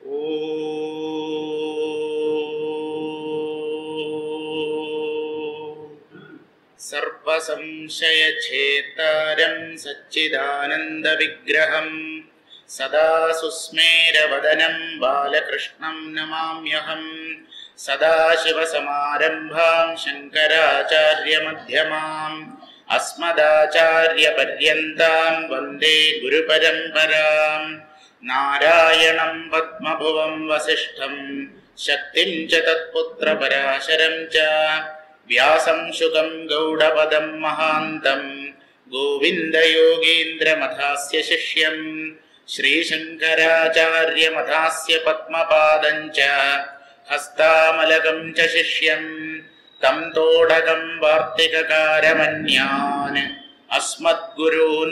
സർവസംശയഛേത്താരം സച്ചിദാനന്ദവിഗ്രഹം സദാ സുസ്മേരവദനം ബാലകൃഷ്ണം നമാമ്യഹം സദാശിവസമാരംഭാം ശങ്കരാചാര്യമധ്യമാം അസ്മദാചാര്യപര്യന്താം വന്ദേ ഗുരുപരമ്പരാം നാരായണം പത്മഭുവം വസിഷ്ഠം ശക്തിം ച തത്പുത്രപരാശരം ച വ്യാസം ശുകം ഗൗഡപദം മഹാന്തം ഗോവിന്ദയോഗീന്ദ്രമഥാസ്യ ശിഷ്യം ശ്രീശങ്കരാചാര്യമഥാസ്യ പത്മപാദം ച ഹസ്താമലകം ച ശിഷ്യം തം തോടകം വാർത്തികകാരമന്യാൻ അസ്മദ്ഗുരൂൻ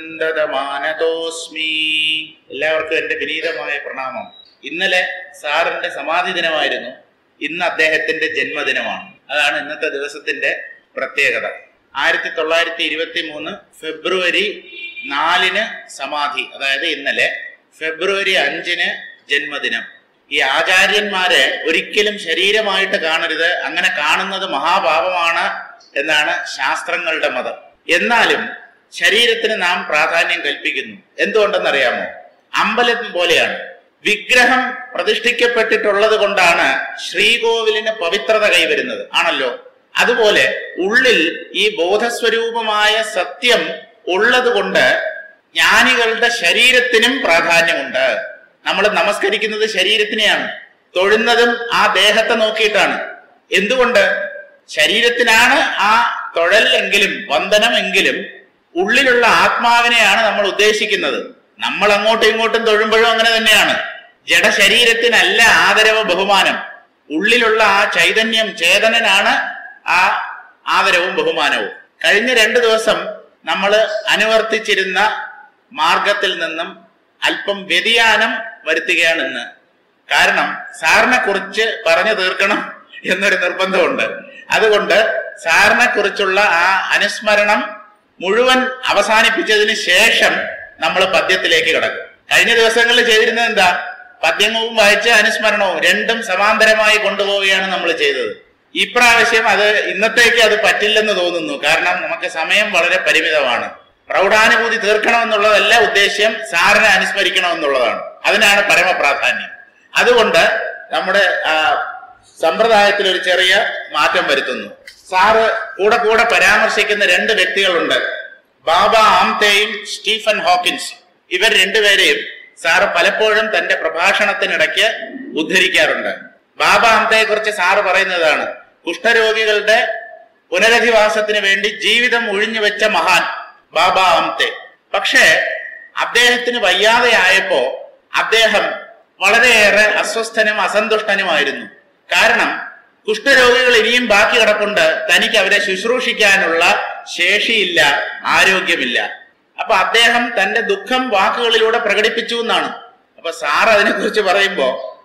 സന്തതമാനതോസ്മി എല്ലാവർക്കും എന്റെ വിനീതമായ പ്രണാമം ഇന്നലെ സാറിന്റെ സമാധി ദിനമായിരുന്നു ഇന്ന് അദ്ദേഹത്തിന്റെ ജന്മദിനമാണ് അതാണ് ഇന്നത്തെ ദിവസത്തിന്റെ പ്രത്യേകത ആയിരത്തി തൊള്ളായിരത്തി ഇരുപത്തി മൂന്ന് ഫെബ്രുവരി നാലിന് സമാധി അതായത് ഇന്നലെ ഫെബ്രുവരി അഞ്ചിന് ജന്മദിനം ഈ ആചാര്യന്മാരെ ഒരിക്കലും ശരീരമായിട്ട് കാണരുത് അങ്ങനെ കാണുന്നത് മഹാപാപമാണ് എന്നാണ് ശാസ്ത്രങ്ങളുടെ മതം എന്നാലും ശരീരത്തിന് നാം പ്രാധാന്യം കൽപ്പിക്കുന്നു എന്തുകൊണ്ടെന്നറിയാമോ അമ്പലം പോലെയാണ് വിഗ്രഹം പ്രതിഷ്ഠിക്കപ്പെട്ടിട്ടുള്ളത് കൊണ്ടാണ് ശ്രീകോവിലിന് പവിത്രത കൈവരുന്നത് ആണല്ലോ അതുപോലെ ഉള്ളിൽ ഈ ബോധസ്വരൂപമായ സത്യം ഉള്ളത് കൊണ്ട് ജ്ഞാനികളുടെ ശരീരത്തിനും പ്രാധാന്യമുണ്ട് നമ്മൾ നമസ്കരിക്കുന്നത് ശരീരത്തിനെയാണ് തൊഴുന്നതും ആ ദേഹത്തെ നോക്കിയിട്ടാണ് എന്തുകൊണ്ട് ശരീരത്തിനാണ് ആ തൊഴൽ എങ്കിലും വന്ദനം എങ്കിലും ഉള്ളിലുള്ള ആത്മാവിനെയാണ് നമ്മൾ ഉദ്ദേശിക്കുന്നത് നമ്മൾ അങ്ങോട്ടും ഇങ്ങോട്ടും തൊഴുമ്പോഴും അങ്ങനെ തന്നെയാണ് ജഡശരീരത്തിനല്ല ആദരവ് ബഹുമാനം ഉള്ളിലുള്ള ആ ചൈതന്യം ചേതനനാണ് ആ ആദരവും ബഹുമാനവും കഴിഞ്ഞ രണ്ടു ദിവസം നമ്മൾ അനുവർത്തിച്ചിരുന്ന മാർഗത്തിൽ നിന്നും അല്പം വ്യതിയാനം വരുത്തുകയാണ് ഇന്ന് കാരണം സാറിനെ കുറിച്ച് പറഞ്ഞു തീർക്കണം എന്നൊരു നിർബന്ധമുണ്ട് അതുകൊണ്ട് സാറിനെ കുറിച്ചുള്ള ആ അനുസ്മരണം മുഴുവൻ അവസാനിപ്പിച്ചതിന് ശേഷം നമ്മൾ പദ്യത്തിലേക്ക് കിടക്കും കഴിഞ്ഞ ദിവസങ്ങളിൽ ചെയ്തിരുന്നത് എന്താ പദ്യങ്ങളും വായിച്ച് അനുസ്മരണവും രണ്ടും സമാന്തരമായി കൊണ്ടുപോവുകയാണ് നമ്മൾ ചെയ്തത് ഇപ്രാവശ്യം അത് ഇന്നത്തേക്ക് അത് പറ്റില്ലെന്ന് തോന്നുന്നു കാരണം നമുക്ക് സമയം വളരെ പരിമിതമാണ് പ്രൗഢാനുഭൂതി തീർക്കണമെന്നുള്ളതല്ല ഉദ്ദേശ്യം സാറിനെ അനുസ്മരിക്കണമെന്നുള്ളതാണ് അതിനാണ് പരമപ്രാധാന്യം അതുകൊണ്ട് നമ്മുടെ ആ, സമ്പ്രദായത്തിൽ ഒരു ചെറിയ മാറ്റം വരുത്തുന്നു സാറ് കൂടെ കൂടെ പരാമർശിക്കുന്ന രണ്ട് വ്യക്തികളുണ്ട് ബാബ ആംതെയും സ്റ്റീഫൻ ഹോക്കിൻസ് ഇവർ രണ്ടുപേരെയും സാറ് പലപ്പോഴും തന്റെ പ്രഭാഷണത്തിനിടയ്ക്ക് ഉദ്ധരിക്കാറുണ്ട് ബാബ ആംതയെ കുറിച്ച് സാറ് പറയുന്നതാണ് കുഷ്ഠരോഗികളുടെ പുനരധിവാസത്തിന് വേണ്ടി ജീവിതം ഒഴിഞ്ഞു വെച്ച മഹാൻ ബാബ ആംതെ പക്ഷേ അദ്ദേഹത്തിന് വയ്യാതെയായപ്പോ അദ്ദേഹം വളരെയേറെ അസ്വസ്ഥനും അസന്തുഷ്ടനുമായിരുന്നു കാരണം കുഷ്ഠരോഗികൾ ഇനിയും ബാക്കി കിടപ്പുണ്ട് തനിക്ക് അവരെ ശുശ്രൂഷിക്കാനുള്ള ശേഷിയില്ല ആരോഗ്യമില്ല അപ്പൊ അദ്ദേഹം തന്റെ ദുഃഖം വാക്കുകളിലൂടെ പ്രകടിപ്പിച്ചു എന്നാണ് അപ്പൊ സാർ അതിനെക്കുറിച്ച് പറയുമ്പോ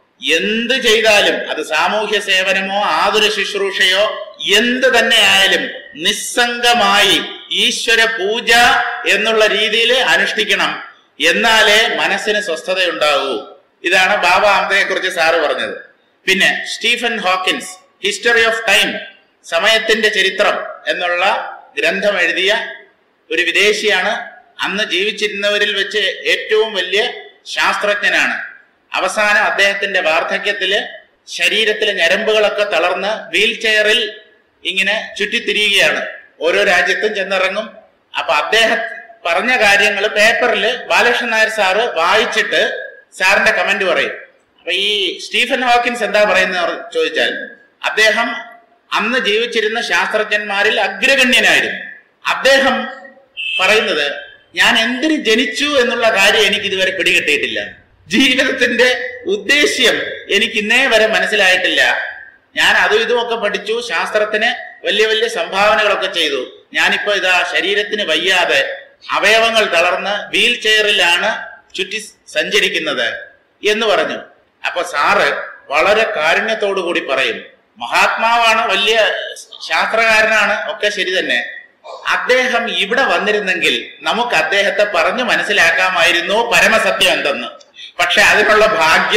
എന്ത് ചെയ്താലും അത് സാമൂഹ്യ സേവനമോ ആതുര ശുശ്രൂഷയോ എന്ത് തന്നെ ആയാലും നിസ്സംഗമായി ഈശ്വര പൂജ എന്നുള്ള രീതിയിൽ അനുഷ്ഠിക്കണം എന്നാലേ മനസ്സിന് സ്വസ്ഥതയുണ്ടാകൂ ഇതാണ് ബാബ ആംതയെ കുറിച്ച് സാറ് പറഞ്ഞത് പിന്നെ Stephen Hawkins history of time സമയത്തിന്റെ ചരിത്രം എന്നുള്ള ഗ്രന്ഥം എഴുതിയ ഒരു വിദേശിയാണ് അന്ന് ജീവിച്ചിരുന്നവരിൽ വെച്ച് ഏറ്റവും വലിയ ശാസ്ത്രജ്ഞനാണ് അവസാനം അദ്ദേഹത്തിന്റെ വാർദ്ധക്യത്തില് ശരീരത്തിലെ ഞരമ്പുകളൊക്കെ തളർന്ന് വീൽ ചെയറിൽ ഇങ്ങനെ ചുറ്റിത്തിരിയുകയാണ് ഓരോ രാജ്യത്തും ചെന്നിറങ്ങും അപ്പൊ അദ്ദേഹം പറഞ്ഞ കാര്യങ്ങൾ പേപ്പറിൽ ബാലകൃഷ്ണൻ നായർ സാറ് വായിച്ചിട്ട് സാറിന്റെ കമന്റ് പറയും അപ്പൊ ഈ സ്റ്റീഫൻ ഹോക്കിൻസ് എന്താ പറയുന്നത് ചോദിച്ചാൽ അദ്ദേഹം അന്ന് ജീവിച്ചിരുന്ന ശാസ്ത്രജ്ഞന്മാരിൽ അഗ്രഗണ്യനായിരുന്നു അദ്ദേഹം പറയുന്നത് ഞാൻ എന്തിന് ജനിച്ചു എന്നുള്ള കാര്യം എനിക്ക് ഇതുവരെ പിടികിട്ടിയിട്ടില്ല ജീവിതത്തിന്റെ ഉദ്ദേശ്യം എനിക്ക് ഇന്നേ വരെ മനസ്സിലായിട്ടില്ല ഞാൻ അതും ഇതും ഒക്കെ പഠിച്ചു ശാസ്ത്രത്തിന് വലിയ വലിയ സംഭാവനകളൊക്കെ ചെയ്തു ഞാനിപ്പോ ഇതാ ശരീരത്തിന് വയ്യാതെ അവയവങ്ങൾ തളർന്ന് വീൽ ചെയറിലാണ് ചുറ്റി സഞ്ചരിക്കുന്നത് എന്ന് പറഞ്ഞു അപ്പൊ സാറ് വളരെ കാരുണ്യത്തോടു കൂടി പറയും മഹാത്മാവാണ് വലിയ ശാസ്ത്രകാരനാണ് ഒക്കെ ശരി തന്നെ അദ്ദേഹം ഇവിടെ വന്നിരുന്നെങ്കിൽ നമുക്ക് അദ്ദേഹത്തെ പറഞ്ഞു മനസ്സിലാക്കാമായിരുന്നു പരമസത്യം എന്തെന്ന് പക്ഷെ അതിനുള്ള ഭാഗ്യം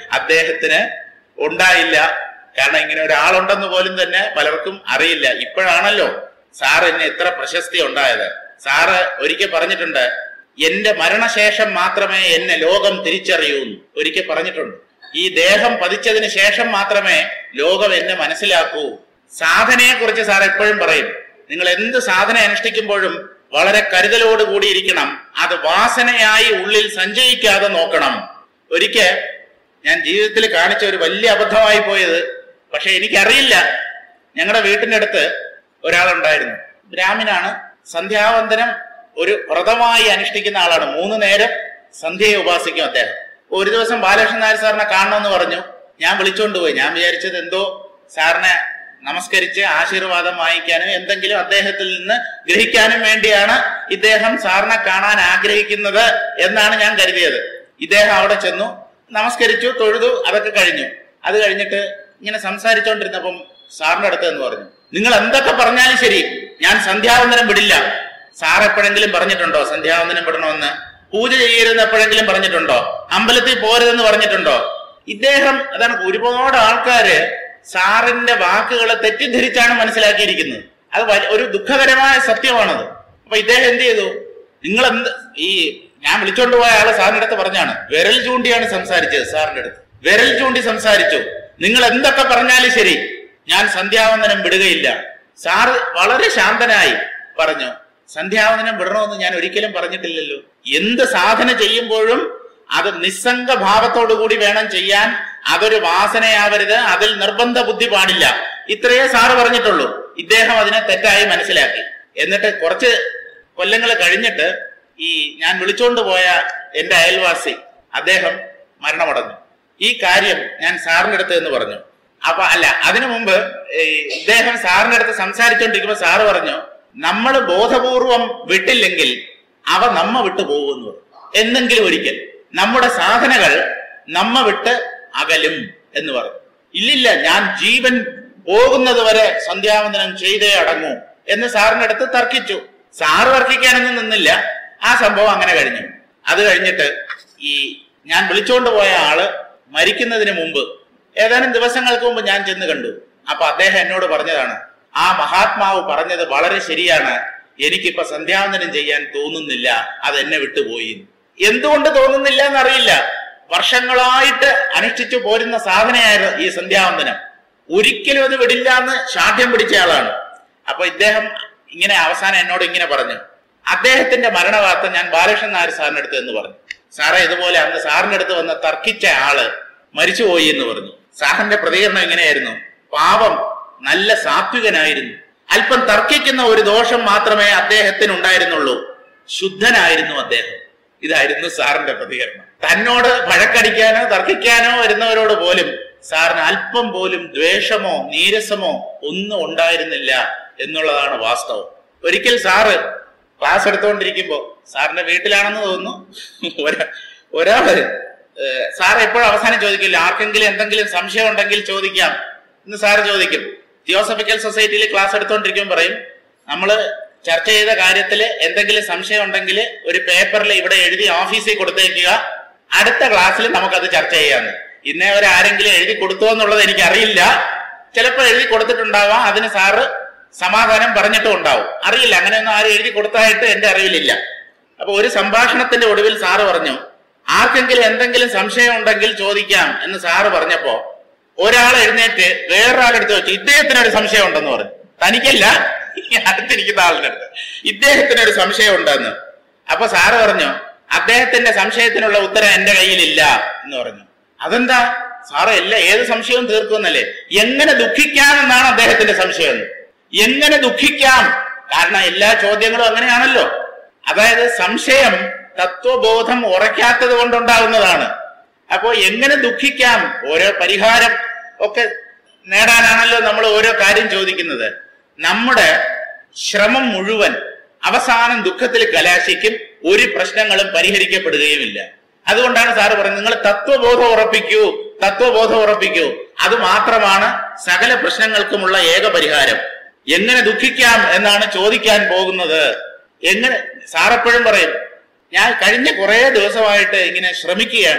അദ്ദേഹത്തിന് ഉണ്ടായില്ല കാരണം ഇങ്ങനെ ഒരാളുണ്ടെന്ന് പോലും തന്നെ പലർക്കും അറിയില്ല ഇപ്പോഴാണല്ലോ സാറ് എന്നെ എത്ര പ്രശസ്തി ഉണ്ടായത് സാറ് ഒരിക്കൽ പറഞ്ഞിട്ടുണ്ട് എന്റെ മരണശേഷം മാത്രമേ എന്നെ ലോകം തിരിച്ചറിയൂ എന്ന് ഒരിക്കൽ പറഞ്ഞിട്ടുണ്ട് ഈ ദേഹം പതിച്ചതിന് ശേഷം മാത്രമേ ലോകം എന്നെ മനസ്സിലാക്കൂ സാധനയെ കുറിച്ച് സാർ എപ്പോഴും പറയും നിങ്ങൾ എന്ത് സാധന അനുഷ്ഠിക്കുമ്പോഴും വളരെ കരുതലോട് കൂടിയിരിക്കണം അത് വാസനയായി ഉള്ളിൽ സഞ്ചയിക്കാതെ നോക്കണം ഒരിക്കൽ ഞാൻ ജീവിതത്തിൽ കാണിച്ച ഒരു വലിയ അബദ്ധമായി പോയത് പക്ഷെ എനിക്കറിയില്ല ഞങ്ങളുടെ വീട്ടിന്റെ അടുത്ത് ഒരാളുണ്ടായിരുന്നു ബ്രാഹ്മിനാണ് സന്ധ്യാവന്തനം ഒരു വ്രതമായി അനുഷ്ഠിക്കുന്ന ആളാണ് മൂന്ന് നേരം സന്ധ്യയെ ഉപാസിക്കും അദ്ദേഹം ഒരു ദിവസം ബാലകൃഷ്ണൻ നായർ സാറിനെ കാണണമെന്ന് പറഞ്ഞു ഞാൻ വിളിച്ചോണ്ട് പോയി ഞാൻ വിചാരിച്ചത് എന്തോ സാറിനെ നമസ്കരിച്ച് ആശീർവാദം വാങ്ങിക്കാനും എന്തെങ്കിലും അദ്ദേഹത്തിൽ നിന്ന് ഗ്രഹിക്കാനും വേണ്ടിയാണ് ഇദ്ദേഹം സാറിനെ കാണാൻ ആഗ്രഹിക്കുന്നത് എന്നാണ് ഞാൻ കരുതിയത് ഇദ്ദേഹം അവിടെ ചെന്നു നമസ്കരിച്ചു തൊഴുതു അതൊക്കെ കഴിഞ്ഞു അത് കഴിഞ്ഞിട്ട് ഇങ്ങനെ സംസാരിച്ചോണ്ടിരുന്നപ്പം സാറിന്റെ അടുത്ത് എന്ന് പറഞ്ഞു നിങ്ങൾ എന്തൊക്കെ പറഞ്ഞാലും ശരി ഞാൻ സന്ധ്യാവന്തനം വിടില്ല സാർ എപ്പോഴെങ്കിലും പറഞ്ഞിട്ടുണ്ടോ സന്ധ്യാവന്തനം വിടണമെന്ന് പൂജ ചെയ്യരുതെന്ന് എപ്പോഴെങ്കിലും പറഞ്ഞിട്ടുണ്ടോ അമ്പലത്തിൽ പോരുതെന്ന് പറഞ്ഞിട്ടുണ്ടോ ഇദ്ദേഹം അതാണ് ഒരുപാട് ആൾക്കാര് സാറിന്റെ വാക്കുകളെ തെറ്റിദ്ധരിച്ചാണ് മനസ്സിലാക്കിയിരിക്കുന്നത് അത് വലി- ഒരു ദുഃഖകരമായ സത്യമാണത് അപ്പൊ ഇദ്ദേഹം എന്ത് ചെയ്തു നിങ്ങൾ എന്ത് ഈ ഞാൻ വിളിച്ചോണ്ട് പോയ ആള് സാറിന്റെ അടുത്ത് പറഞ്ഞാണ് വിരൽ ചൂണ്ടിയാണ് സംസാരിച്ചത് സാറിന്റെ അടുത്ത് വിരൽ ചൂണ്ടി സംസാരിച്ചു നിങ്ങൾ എന്തൊക്കെ പറഞ്ഞാലും ശരി ഞാൻ സന്ധ്യാവന്തനം വിടുകയില്ല സാറ് വളരെ ശാന്തനായി പറഞ്ഞു സന്ധ്യാവന്തനം വിടണമെന്ന് ഞാൻ ഒരിക്കലും പറഞ്ഞിട്ടില്ലല്ലോ എന്ത് സാധന ചെയ്യുമ്പോഴും അത് നിസ്സംഗ ഭാവത്തോടു കൂടി വേണം ചെയ്യാൻ അതൊരു വാസനയാവരുത് അതിൽ നിർബന്ധ ബുദ്ധി പാടില്ല ഇത്രയേ സാറ് പറഞ്ഞിട്ടുള്ളൂ ഇദ്ദേഹം അതിനെ തെറ്റായി മനസ്സിലാക്കി എന്നിട്ട് കുറച്ച് കൊല്ലങ്ങൾ കഴിഞ്ഞിട്ട് ഈ ഞാൻ വിളിച്ചോണ്ട് പോയ എന്റെ അയൽവാസി അദ്ദേഹം മരണമടഞ്ഞു ഈ കാര്യം ഞാൻ സാറിന്റെ അടുത്ത് എന്ന് പറഞ്ഞു അപ്പൊ അല്ല അതിനു മുമ്പ് ഈ ഇദ്ദേഹം സാറിന്റെ അടുത്ത് സംസാരിച്ചോണ്ടിരിക്കുമ്പോ സാറ് പറഞ്ഞു നമ്മൾ ബോധപൂർവം വിട്ടില്ലെങ്കിൽ അവ നമ്മ വിട്ടു പോകുമെന്ന് പറഞ്ഞു എന്നെങ്കിലും ഒരിക്കൽ നമ്മുടെ സാധനകൾ നമ്മ വിട്ട് അകലും എന്ന് പറഞ്ഞു ഇല്ലില്ല ഞാൻ ജീവൻ പോകുന്നത് വരെ സന്ധ്യാവന്തനം ചെയ്തേ അടങ്ങൂ എന്ന് സാറിന്റെ അടുത്ത് തർക്കിച്ചു സാറ് തർക്കിക്കാനൊന്നും നിന്നില്ല ആ സംഭവം അങ്ങനെ കഴിഞ്ഞു അത് കഴിഞ്ഞിട്ട് ഈ ഞാൻ വിളിച്ചുകൊണ്ട് പോയ ആള് മരിക്കുന്നതിന് മുമ്പ് ഏതാനും ദിവസങ്ങൾക്ക് മുമ്പ് ഞാൻ ചെന്ന് കണ്ടു അപ്പൊ അദ്ദേഹം എന്നോട് പറഞ്ഞതാണ് ആ മഹാത്മാവ് പറഞ്ഞത് വളരെ ശരിയാണ് എനിക്കിപ്പോ സന്ധ്യാവന്തനം ചെയ്യാൻ തോന്നുന്നില്ല അത് എന്നെ വിട്ടുപോയി എന്തുകൊണ്ട് തോന്നുന്നില്ല എന്നറിയില്ല വർഷങ്ങളായിട്ട് അനുഷ്ഠിച്ചു പോരുന്ന സാധനയായിരുന്നു ഈ സന്ധ്യാവന്തനം ഒരിക്കലും അത് വിടില്ല എന്ന് ശാഠ്യം പിടിച്ച ആളാണ് അപ്പൊ ഇദ്ദേഹം ഇങ്ങനെ അവസാനം എന്നോട് ഇങ്ങനെ പറഞ്ഞു അദ്ദേഹത്തിന്റെ മരണവാർത്ത ഞാൻ ബാലകൃഷ്ണൻ നായർ സാറിന്റെ അടുത്ത് എന്ന് പറഞ്ഞു സാറേ ഇതുപോലെ അന്ന് സാറിന്റെ അടുത്ത് വന്ന് തർക്കിച്ച ആള് മരിച്ചുപോയി എന്ന് പറഞ്ഞു സാറിന്റെ പ്രതികരണം എങ്ങനെയായിരുന്നു പാപം നല്ല സാത്വികനായിരുന്നു അല്പം തർക്കിക്കുന്ന ഒരു ദോഷം മാത്രമേ അദ്ദേഹത്തിന് ഉണ്ടായിരുന്നുള്ളൂ ശുദ്ധനായിരുന്നു അദ്ദേഹം ഇതായിരുന്നു സാറിന്റെ പ്രതികരണം തന്നോട് വഴക്കടിക്കാനോ തർക്കിക്കാനോ വരുന്നവരോട് പോലും സാറിന് അല്പം പോലും ദ്വേഷമോ നീരസമോ ഒന്നും ഉണ്ടായിരുന്നില്ല എന്നുള്ളതാണ് വാസ്തവം ഒരിക്കൽ സാറ് ക്ലാസ് എടുത്തുകൊണ്ടിരിക്കുമ്പോ സാറിന്റെ വീട്ടിലാണെന്ന് തോന്നുന്നു ഒരാ- ഒരാള് ഏഹ്, സാർ എപ്പോഴും അവസാനം ചോദിക്കില്ല ആർക്കെങ്കിലും എന്തെങ്കിലും സംശയം ഉണ്ടെങ്കിൽ ചോദിക്കാം എന്ന് സാറ് ചോദിക്കും തിയോസഫിക്കൽ സൊസൈറ്റിയിൽ ക്ലാസ് എടുത്തുകൊണ്ടിരിക്കുമ്പോൾ പറയും നമ്മള് ചർച്ച ചെയ്ത കാര്യത്തിൽ എന്തെങ്കിലും സംശയം ഉണ്ടെങ്കിൽ ഒരു പേപ്പറിൽ ഇവിടെ എഴുതി ഓഫീസിൽ കൊടുത്തേക്കുക അടുത്ത ക്ലാസ്സിൽ നമുക്കത് ചർച്ച ചെയ്യാന്ന് ഇന്നേ വരെ ആരെങ്കിലും എഴുതി കൊടുത്തോ എന്നുള്ളത് എനിക്ക് അറിയില്ല ചിലപ്പോൾ എഴുതി കൊടുത്തിട്ടുണ്ടാവാം അതിന് സാറ് സമാധാനം പറഞ്ഞിട്ടും ഉണ്ടാവും അറിയില്ല അങ്ങനെയൊന്നും ആരും എഴുതി കൊടുത്തായിട്ട് എന്റെ അറിവിലില്ല അപ്പൊ ഒരു സംഭാഷണത്തിന്റെ ഒടുവിൽ സാറ് പറഞ്ഞു ആർക്കെങ്കിലും എന്തെങ്കിലും സംശയം ഉണ്ടെങ്കിൽ ചോദിക്കാം എന്ന് സാറ് പറഞ്ഞപ്പോ ഒരാൾ എഴുന്നേറ്റ് വേറൊരാളെടുത്ത് വെച്ചു ഇദ്ദേഹത്തിന് ഒരു സംശയം ഉണ്ടെന്ന് പറഞ്ഞു തനിക്കല്ല ഈ അടുത്തിരിക്കുന്ന ആളിന്റെ അടുത്ത് ഇദ്ദേഹത്തിന് ഒരു സംശയം ഉണ്ടെന്ന് അപ്പൊ സാറ് പറഞ്ഞു അദ്ദേഹത്തിന്റെ സംശയത്തിനുള്ള ഉത്തരം എന്റെ കയ്യിലില്ല എന്ന് പറഞ്ഞു അതെന്താ സാറ് എല്ലാ ഏത് സംശയവും തീർക്കുമെന്നല്ലേ എങ്ങനെ ദുഃഖിക്കാം എന്നാണ് അദ്ദേഹത്തിന്റെ സംശയം എങ്ങനെ ദുഃഖിക്കാം കാരണം എല്ലാ ചോദ്യങ്ങളും അങ്ങനെയാണല്ലോ അതായത് സംശയം തത്വബോധം ഉറയ്ക്കാത്തത് കൊണ്ടുണ്ടാകുന്നതാണ് അപ്പോ എങ്ങനെ ദുഃഖിക്കാം ഓരോ പരിഹാരം ഒക്കെ നേടാനാണല്ലോ നമ്മൾ ഓരോ കാര്യം ചോദിക്കുന്നത് നമ്മുടെ ശ്രമം മുഴുവൻ അവസാനം ദുഃഖത്തിൽ കലാശിക്കും ഒരു പ്രശ്നങ്ങളും പരിഹരിക്കപ്പെടുകയുമില്ല അതുകൊണ്ടാണ് സാറ് പറയുന്നത് നിങ്ങൾ തത്വബോധം ഉറപ്പിക്കൂ തത്വബോധം ഉറപ്പിക്കൂ അത് മാത്രമാണ് സകല പ്രശ്നങ്ങൾക്കുമുള്ള ഏക പരിഹാരം എങ്ങനെ ദുഃഖിക്കാം എന്നാണ് ചോദിക്കാൻ പോകുന്നത് എങ്ങനെ സാറെപ്പോഴും പറയും ഞാൻ കഴിഞ്ഞ കുറെ ദിവസമായിട്ട് ഇങ്ങനെ ശ്രമിക്കുകയാണ്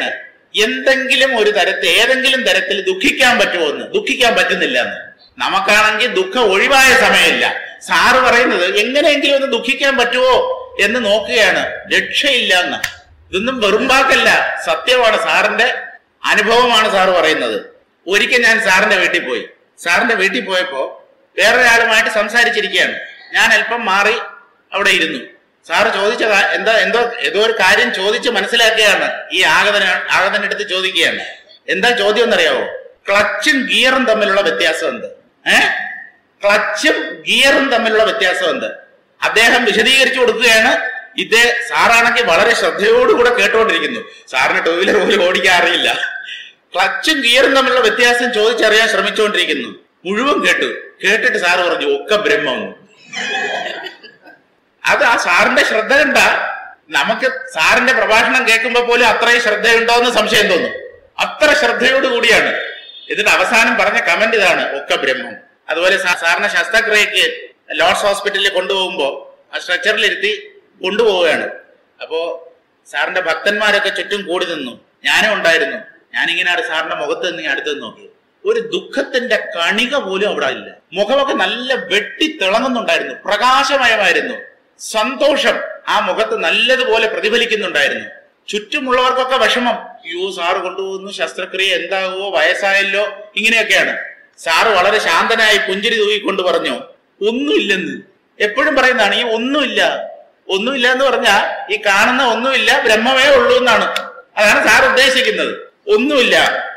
എന്തെങ്കിലും ഒരു തരത്തിൽ ഏതെങ്കിലും തരത്തിൽ ദുഃഖിക്കാൻ പറ്റുമോ എന്ന് ദുഃഖിക്കാൻ പറ്റുന്നില്ല എന്ന് നമുക്കാണെങ്കിൽ ദുഃഖം ഒഴിവായ സമയമില്ല സാറ് പറയുന്നത് എങ്ങനെയെങ്കിലും ഒന്ന് ദുഃഖിക്കാൻ പറ്റുമോ എന്ന് നോക്കുകയാണ് രക്ഷയില്ല എന്ന് ഇതൊന്നും വെറും വാക്കല്ല സത്യമാണ് സാറിന്റെ അനുഭവമാണ് സാറ് പറയുന്നത് ഒരിക്കൽ ഞാൻ സാറിന്റെ വീട്ടിൽ പോയി സാറിന്റെ വീട്ടിൽ പോയപ്പോ വേറൊരാളുമായിട്ട് സംസാരിച്ചിരിക്കുകയാണ് ഞാൻ അല്പം മാറി അവിടെ ഇരുന്നു സാറ് ചോദിച്ച കാ- എന്താ എന്തോ ഏതോ ഒരു കാര്യം ചോദിച്ച് മനസ്സിലാക്കുകയാണ് ഈ ആഗതന ആഗതനെടുത്ത് ചോദിക്കുകയാണ് എന്താ ചോദ്യം എന്നറിയാവോ ക്ലച്ചും ഗിയറും തമ്മിലുള്ള വ്യത്യാസം എന്ത് ഏ ക്ലച്ചും ഗിയറും തമ്മിലുള്ള വ്യത്യാസം എന്ത് അദ്ദേഹം വിശദീകരിച്ചു കൊടുക്കുകയാണ് ഇതേ സാറാണെങ്കിൽ വളരെ ശ്രദ്ധയോടുകൂടെ കേട്ടുകൊണ്ടിരിക്കുന്നു സാറിന് ടൂ വീലർ പോലും ഓടിക്കാൻ അറിയില്ല ക്ലച്ചും ഗിയറും തമ്മിലുള്ള വ്യത്യാസം ചോദിച്ചറിയാൻ ശ്രമിച്ചുകൊണ്ടിരിക്കുന്നു മുഴുവൻ കേട്ടു കേട്ടിട്ട് സാറ് പറഞ്ഞു ഒക്കെ ബ്രഹ്മം അത് ആ സാറിന്റെ ശ്രദ്ധ കണ്ട നമുക്ക് സാറിന്റെ പ്രഭാഷണം കേൾക്കുമ്പോ പോലും അത്രയും ശ്രദ്ധയുണ്ടോ എന്ന് സംശയം തോന്നും അത്ര ശ്രദ്ധയോട് കൂടിയാണ് എന്നിട്ട് അവസാനം പറഞ്ഞ കമന്റ് ഇതാണ് ഒക്കെ ബ്രഹ്മം അതുപോലെ സാ- സാറിനെ ശസ്ത്രക്രിയക്ക് ലോർഡ്സ് ഹോസ്പിറ്റലിൽ കൊണ്ടുപോകുമ്പോ ആ സ്ട്രെച്ചറിലിരുത്തി കൊണ്ടുപോവുകയാണ് അപ്പോ സാറിന്റെ ഭക്തന്മാരൊക്കെ ചുറ്റും കൂടി നിന്നു ഞാനും ഉണ്ടായിരുന്നു ഞാനിങ്ങനെ സാറിന്റെ മുഖത്ത് നിന്ന് അടുത്ത് നിന്ന് നോക്കി ഒരു ദുഃഖത്തിന്റെ കണിക പോലും അവിടെ ഇല്ല മുഖമൊക്കെ നല്ല വെട്ടി തിളങ്ങുന്നുണ്ടായിരുന്നു പ്രകാശമയമായിരുന്നു സന്തോഷം ആ മുഖത്ത് നല്ലതുപോലെ പ്രതിഫലിക്കുന്നുണ്ടായിരുന്നു ചുറ്റുമുള്ളവർക്കൊക്കെ വിഷമം യോ സാറ് കൊണ്ടുപോകുന്നു ശസ്ത്രക്രിയ എന്താകുമോ വയസ്സായല്ലോ ഇങ്ങനെയൊക്കെയാണ് സാറ് വളരെ ശാന്തനായി പുഞ്ചിരി തൂക്കിക്കൊണ്ട് പറഞ്ഞു ഒന്നുമില്ലെന്ന് എപ്പോഴും പറയുന്നതാണ് ഈ ഒന്നുമില്ല ഒന്നുമില്ല എന്ന് പറഞ്ഞാൽ ഈ കാണുന്ന ഒന്നുമില്ല ബ്രഹ്മമേ ഉള്ളൂ എന്നാണ് അതാണ് സാർ ഉദ്ദേശിക്കുന്നത് ഒന്നുമില്ല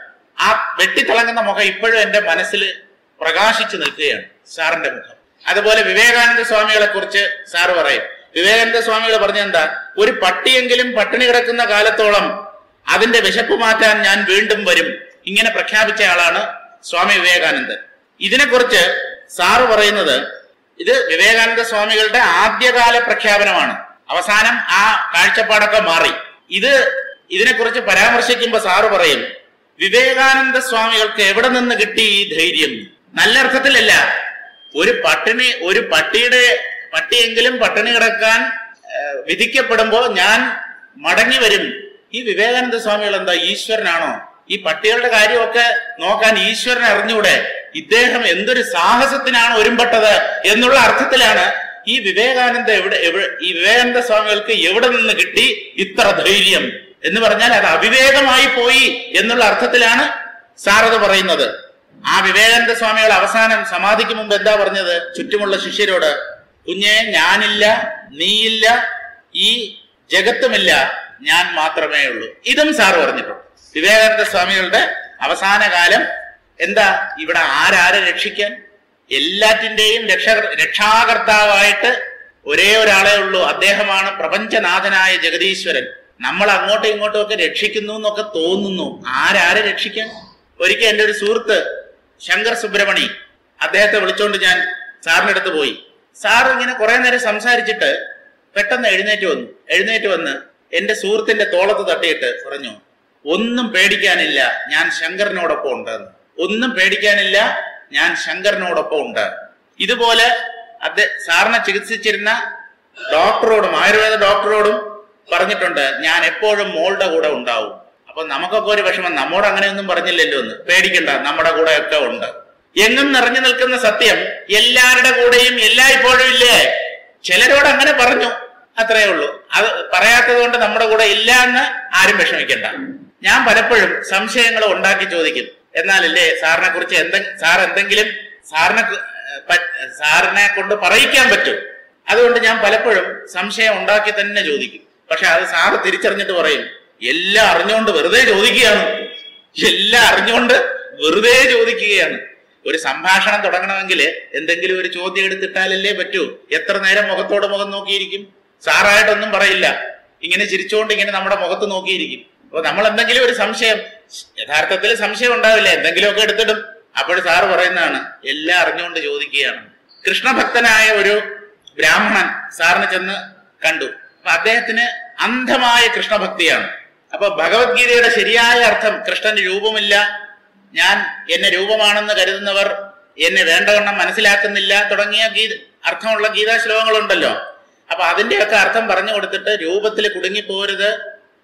ആ വെട്ടിത്തിളങ്ങുന്ന മുഖം ഇപ്പോഴും എന്റെ മനസ്സിൽ പ്രകാശിച്ചു നിൽക്കുകയാണ് സാറിന്റെ മുഖം അതുപോലെ വിവേകാനന്ദ സ്വാമികളെ കുറിച്ച് സാറ് പറയും വിവേകാനന്ദ സ്വാമികൾ പറഞ്ഞെന്താ ഒരു പട്ടിയെങ്കിലും പട്ടിണി കിടക്കുന്ന കാലത്തോളം അതിന്റെ വിശപ്പ് മാറ്റാൻ ഞാൻ വീണ്ടും വരും ഇങ്ങനെ പ്രഖ്യാപിച്ച ആളാണ് സ്വാമി വിവേകാനന്ദൻ ഇതിനെക്കുറിച്ച് സാറ് പറയുന്നത് ഇത് വിവേകാനന്ദ സ്വാമികളുടെ ആദ്യകാല പ്രഖ്യാപനമാണ് അവസാനം ആ കാഴ്ചപ്പാടൊക്കെ മാറി ഇത് ഇതിനെക്കുറിച്ച് പരാമർശിക്കുമ്പോ സാറ് പറയും വിവേകാനന്ദ സ്വാമികൾക്ക് എവിടെ നിന്ന് കിട്ടി ഈ ധൈര്യം നല്ല അർത്ഥത്തിലല്ല ഒരു പട്ടിണി ഒരു പട്ടിയുടെ പട്ടിയെങ്കിലും പട്ടിണി കിടക്കാൻ ഏഹ്, വിധിക്കപ്പെടുമ്പോ ഞാൻ മടങ്ങി വരും ഈ വിവേകാനന്ദ സ്വാമികൾ എന്താ ഈശ്വരനാണോ ഈ പട്ടികളുടെ കാര്യമൊക്കെ നോക്കാൻ ഈശ്വരൻ അറിഞ്ഞൂടെ ഇദ്ദേഹം എന്തൊരു സാഹസത്തിനാണ് ഒരുമ്പെട്ടത് എന്നുള്ള അർത്ഥത്തിലാണ് ഈ വിവേകാനന്ദ എവിടെ എവിടെ ഈ വിവേകാനന്ദ സ്വാമികൾക്ക് എവിടെ നിന്ന് കിട്ടി ഇത്ര ധൈര്യം എന്ന് പറഞ്ഞാൽ അത് അവിവേകമായി പോയി എന്നുള്ള അർത്ഥത്തിലാണ് സാർ അത് പറയുന്നത് ആ വിവേകാനന്ദ സ്വാമികൾ അവസാനം സമാധിക്ക് മുമ്പ് എന്താ പറഞ്ഞത് ചുറ്റുമുള്ള ശിഷ്യരോട് കുഞ്ഞെ ഞാനില്ല നീയില്ല ഈ ജഗത്തുമില്ല ഞാൻ മാത്രമേ ഉള്ളൂ ഇതും സാർ പറഞ്ഞിട്ടുണ്ട് വിവേകാനന്ദ സ്വാമികളുടെ അവസാന കാലം എന്താ ഇവിടെ ആരാരെ രക്ഷിക്കാൻ എല്ലാറ്റിന്റെയും രക്ഷ രക്ഷാകർത്താവായിട്ട് ഒരേ ഒരാളെ ഉള്ളൂ അദ്ദേഹമാണ് പ്രപഞ്ചനാഥനായ ജഗദീശ്വരൻ നമ്മൾ അങ്ങോട്ടും ഇങ്ങോട്ടും ഒക്കെ രക്ഷിക്കുന്നു എന്നൊക്കെ തോന്നുന്നു ആരാരെ രക്ഷിക്കാൻ ഒരിക്കൽ എൻ്റെ ഒരു സുഹൃത്ത് ശങ്കർ സുബ്രഹ്മണി അദ്ദേഹത്തെ വിളിച്ചോണ്ട് ഞാൻ സാറിന്റെ അടുത്ത് പോയി സാർ ഇങ്ങനെ കുറെ നേരം സംസാരിച്ചിട്ട് പെട്ടെന്ന് എഴുന്നേറ്റ് വന്നു എഴുന്നേറ്റ് വന്ന് എന്റെ സുഹൃത്തിന്റെ തോളത്ത് തട്ടിയിട്ട് പറഞ്ഞു ഒന്നും പേടിക്കാനില്ല ഞാൻ ശങ്കറിനോടൊപ്പം ഉണ്ട് ഒന്നും പേടിക്കാനില്ല ഞാൻ ശങ്കറിനോടൊപ്പം ഉണ്ട് ഇതുപോലെ അദ്ദേഹം സാറിനെ ചികിത്സിച്ചിരുന്ന ഡോക്ടറോടും ആയുർവേദ ഡോക്ടറോടും പറഞ്ഞിട്ടുണ്ട് ഞാൻ എപ്പോഴും മോളുടെ കൂടെ ഉണ്ടാവും അപ്പൊ നമുക്കൊക്കെ ഒരു വിഷമം നമ്മോട് അങ്ങനെയൊന്നും പറഞ്ഞില്ലല്ലോ എന്ന് പേടിക്കണ്ട നമ്മുടെ കൂടെ ഒക്കെ ഉണ്ട് എങ്ങും നിറഞ്ഞു നിൽക്കുന്ന സത്യം എല്ലാവരുടെ കൂടെയും എല്ലായ്പ്പോഴും ഇല്ലേ ചിലരോട് അങ്ങനെ പറഞ്ഞു അത്രയേ ഉള്ളൂ അത് പറയാത്തത് കൊണ്ട് നമ്മുടെ കൂടെ ഇല്ല എന്ന് ആരും വിഷമിക്കണ്ട ഞാൻ പലപ്പോഴും സംശയങ്ങൾ ഉണ്ടാക്കി ചോദിക്കും എന്നാലല്ലേ സാറിനെ കുറിച്ച് എന്തെങ്കിലും സാർ എന്തെങ്കിലും സാറിനെ കു- ഏഹ് പ- സാറിനെ കൊണ്ട് പറയിക്കാൻ പറ്റും അതുകൊണ്ട് ഞാൻ പലപ്പോഴും സംശയം ഉണ്ടാക്കി തന്നെ ചോദിക്കും പക്ഷെ അത് സാറ് തിരിച്ചറിഞ്ഞിട്ട് പറയും എല്ലാം അറിഞ്ഞുകൊണ്ട് വെറുതെ ചോദിക്കുകയാണ് എല്ലാം അറിഞ്ഞുകൊണ്ട് വെറുതെ ചോദിക്കുകയാണ് ഒരു സംഭാഷണം തുടങ്ങണമെങ്കിൽ എന്തെങ്കിലും ഒരു ചോദ്യം എടുത്തിട്ടാലല്ലേ പറ്റൂ എത്ര നേരം മുഖത്തോട് മുഖം നോക്കിയിരിക്കും സാറായിട്ടൊന്നും പറയില്ല ഇങ്ങനെ ചിരിച്ചുകൊണ്ട് ഇങ്ങനെ നമ്മുടെ മുഖത്ത് നോക്കിയിരിക്കും അപ്പൊ നമ്മൾ എന്തെങ്കിലും ഒരു സംശയം യഥാർത്ഥത്തിൽ സംശയം ഉണ്ടാവില്ല എന്തെങ്കിലുമൊക്കെ എടുത്തിടും അപ്പോൾ സാറ് പറയുന്നതാണ് എല്ലാം അറിഞ്ഞുകൊണ്ട് ചോദിക്കുകയാണ് കൃഷ്ണഭക്തനായ ഒരു ബ്രാഹ്മണൻ സാറിന് ചെന്ന് കണ്ടു അപ്പൊ അദ്ദേഹത്തിന് അന്ധമായ കൃഷ്ണഭക്തിയാണ് അപ്പൊ ഭഗവത്ഗീതയുടെ ശരിയായ അർത്ഥം കൃഷ്ണന് രൂപമില്ല ഞാൻ എന്നെ രൂപമാണെന്ന് കരുതുന്നവർ എന്നെ വേണ്ടവണ്ണം മനസ്സിലാക്കുന്നില്ല തുടങ്ങിയ ഗീത അർത്ഥമുള്ള ഗീതാ ശ്ലോകങ്ങളുണ്ടല്ലോ അപ്പൊ അതിന്റെയൊക്കെ അർത്ഥം പറഞ്ഞു കൊടുത്തിട്ട് രൂപത്തിൽ കുടുങ്ങിപ്പോരുത്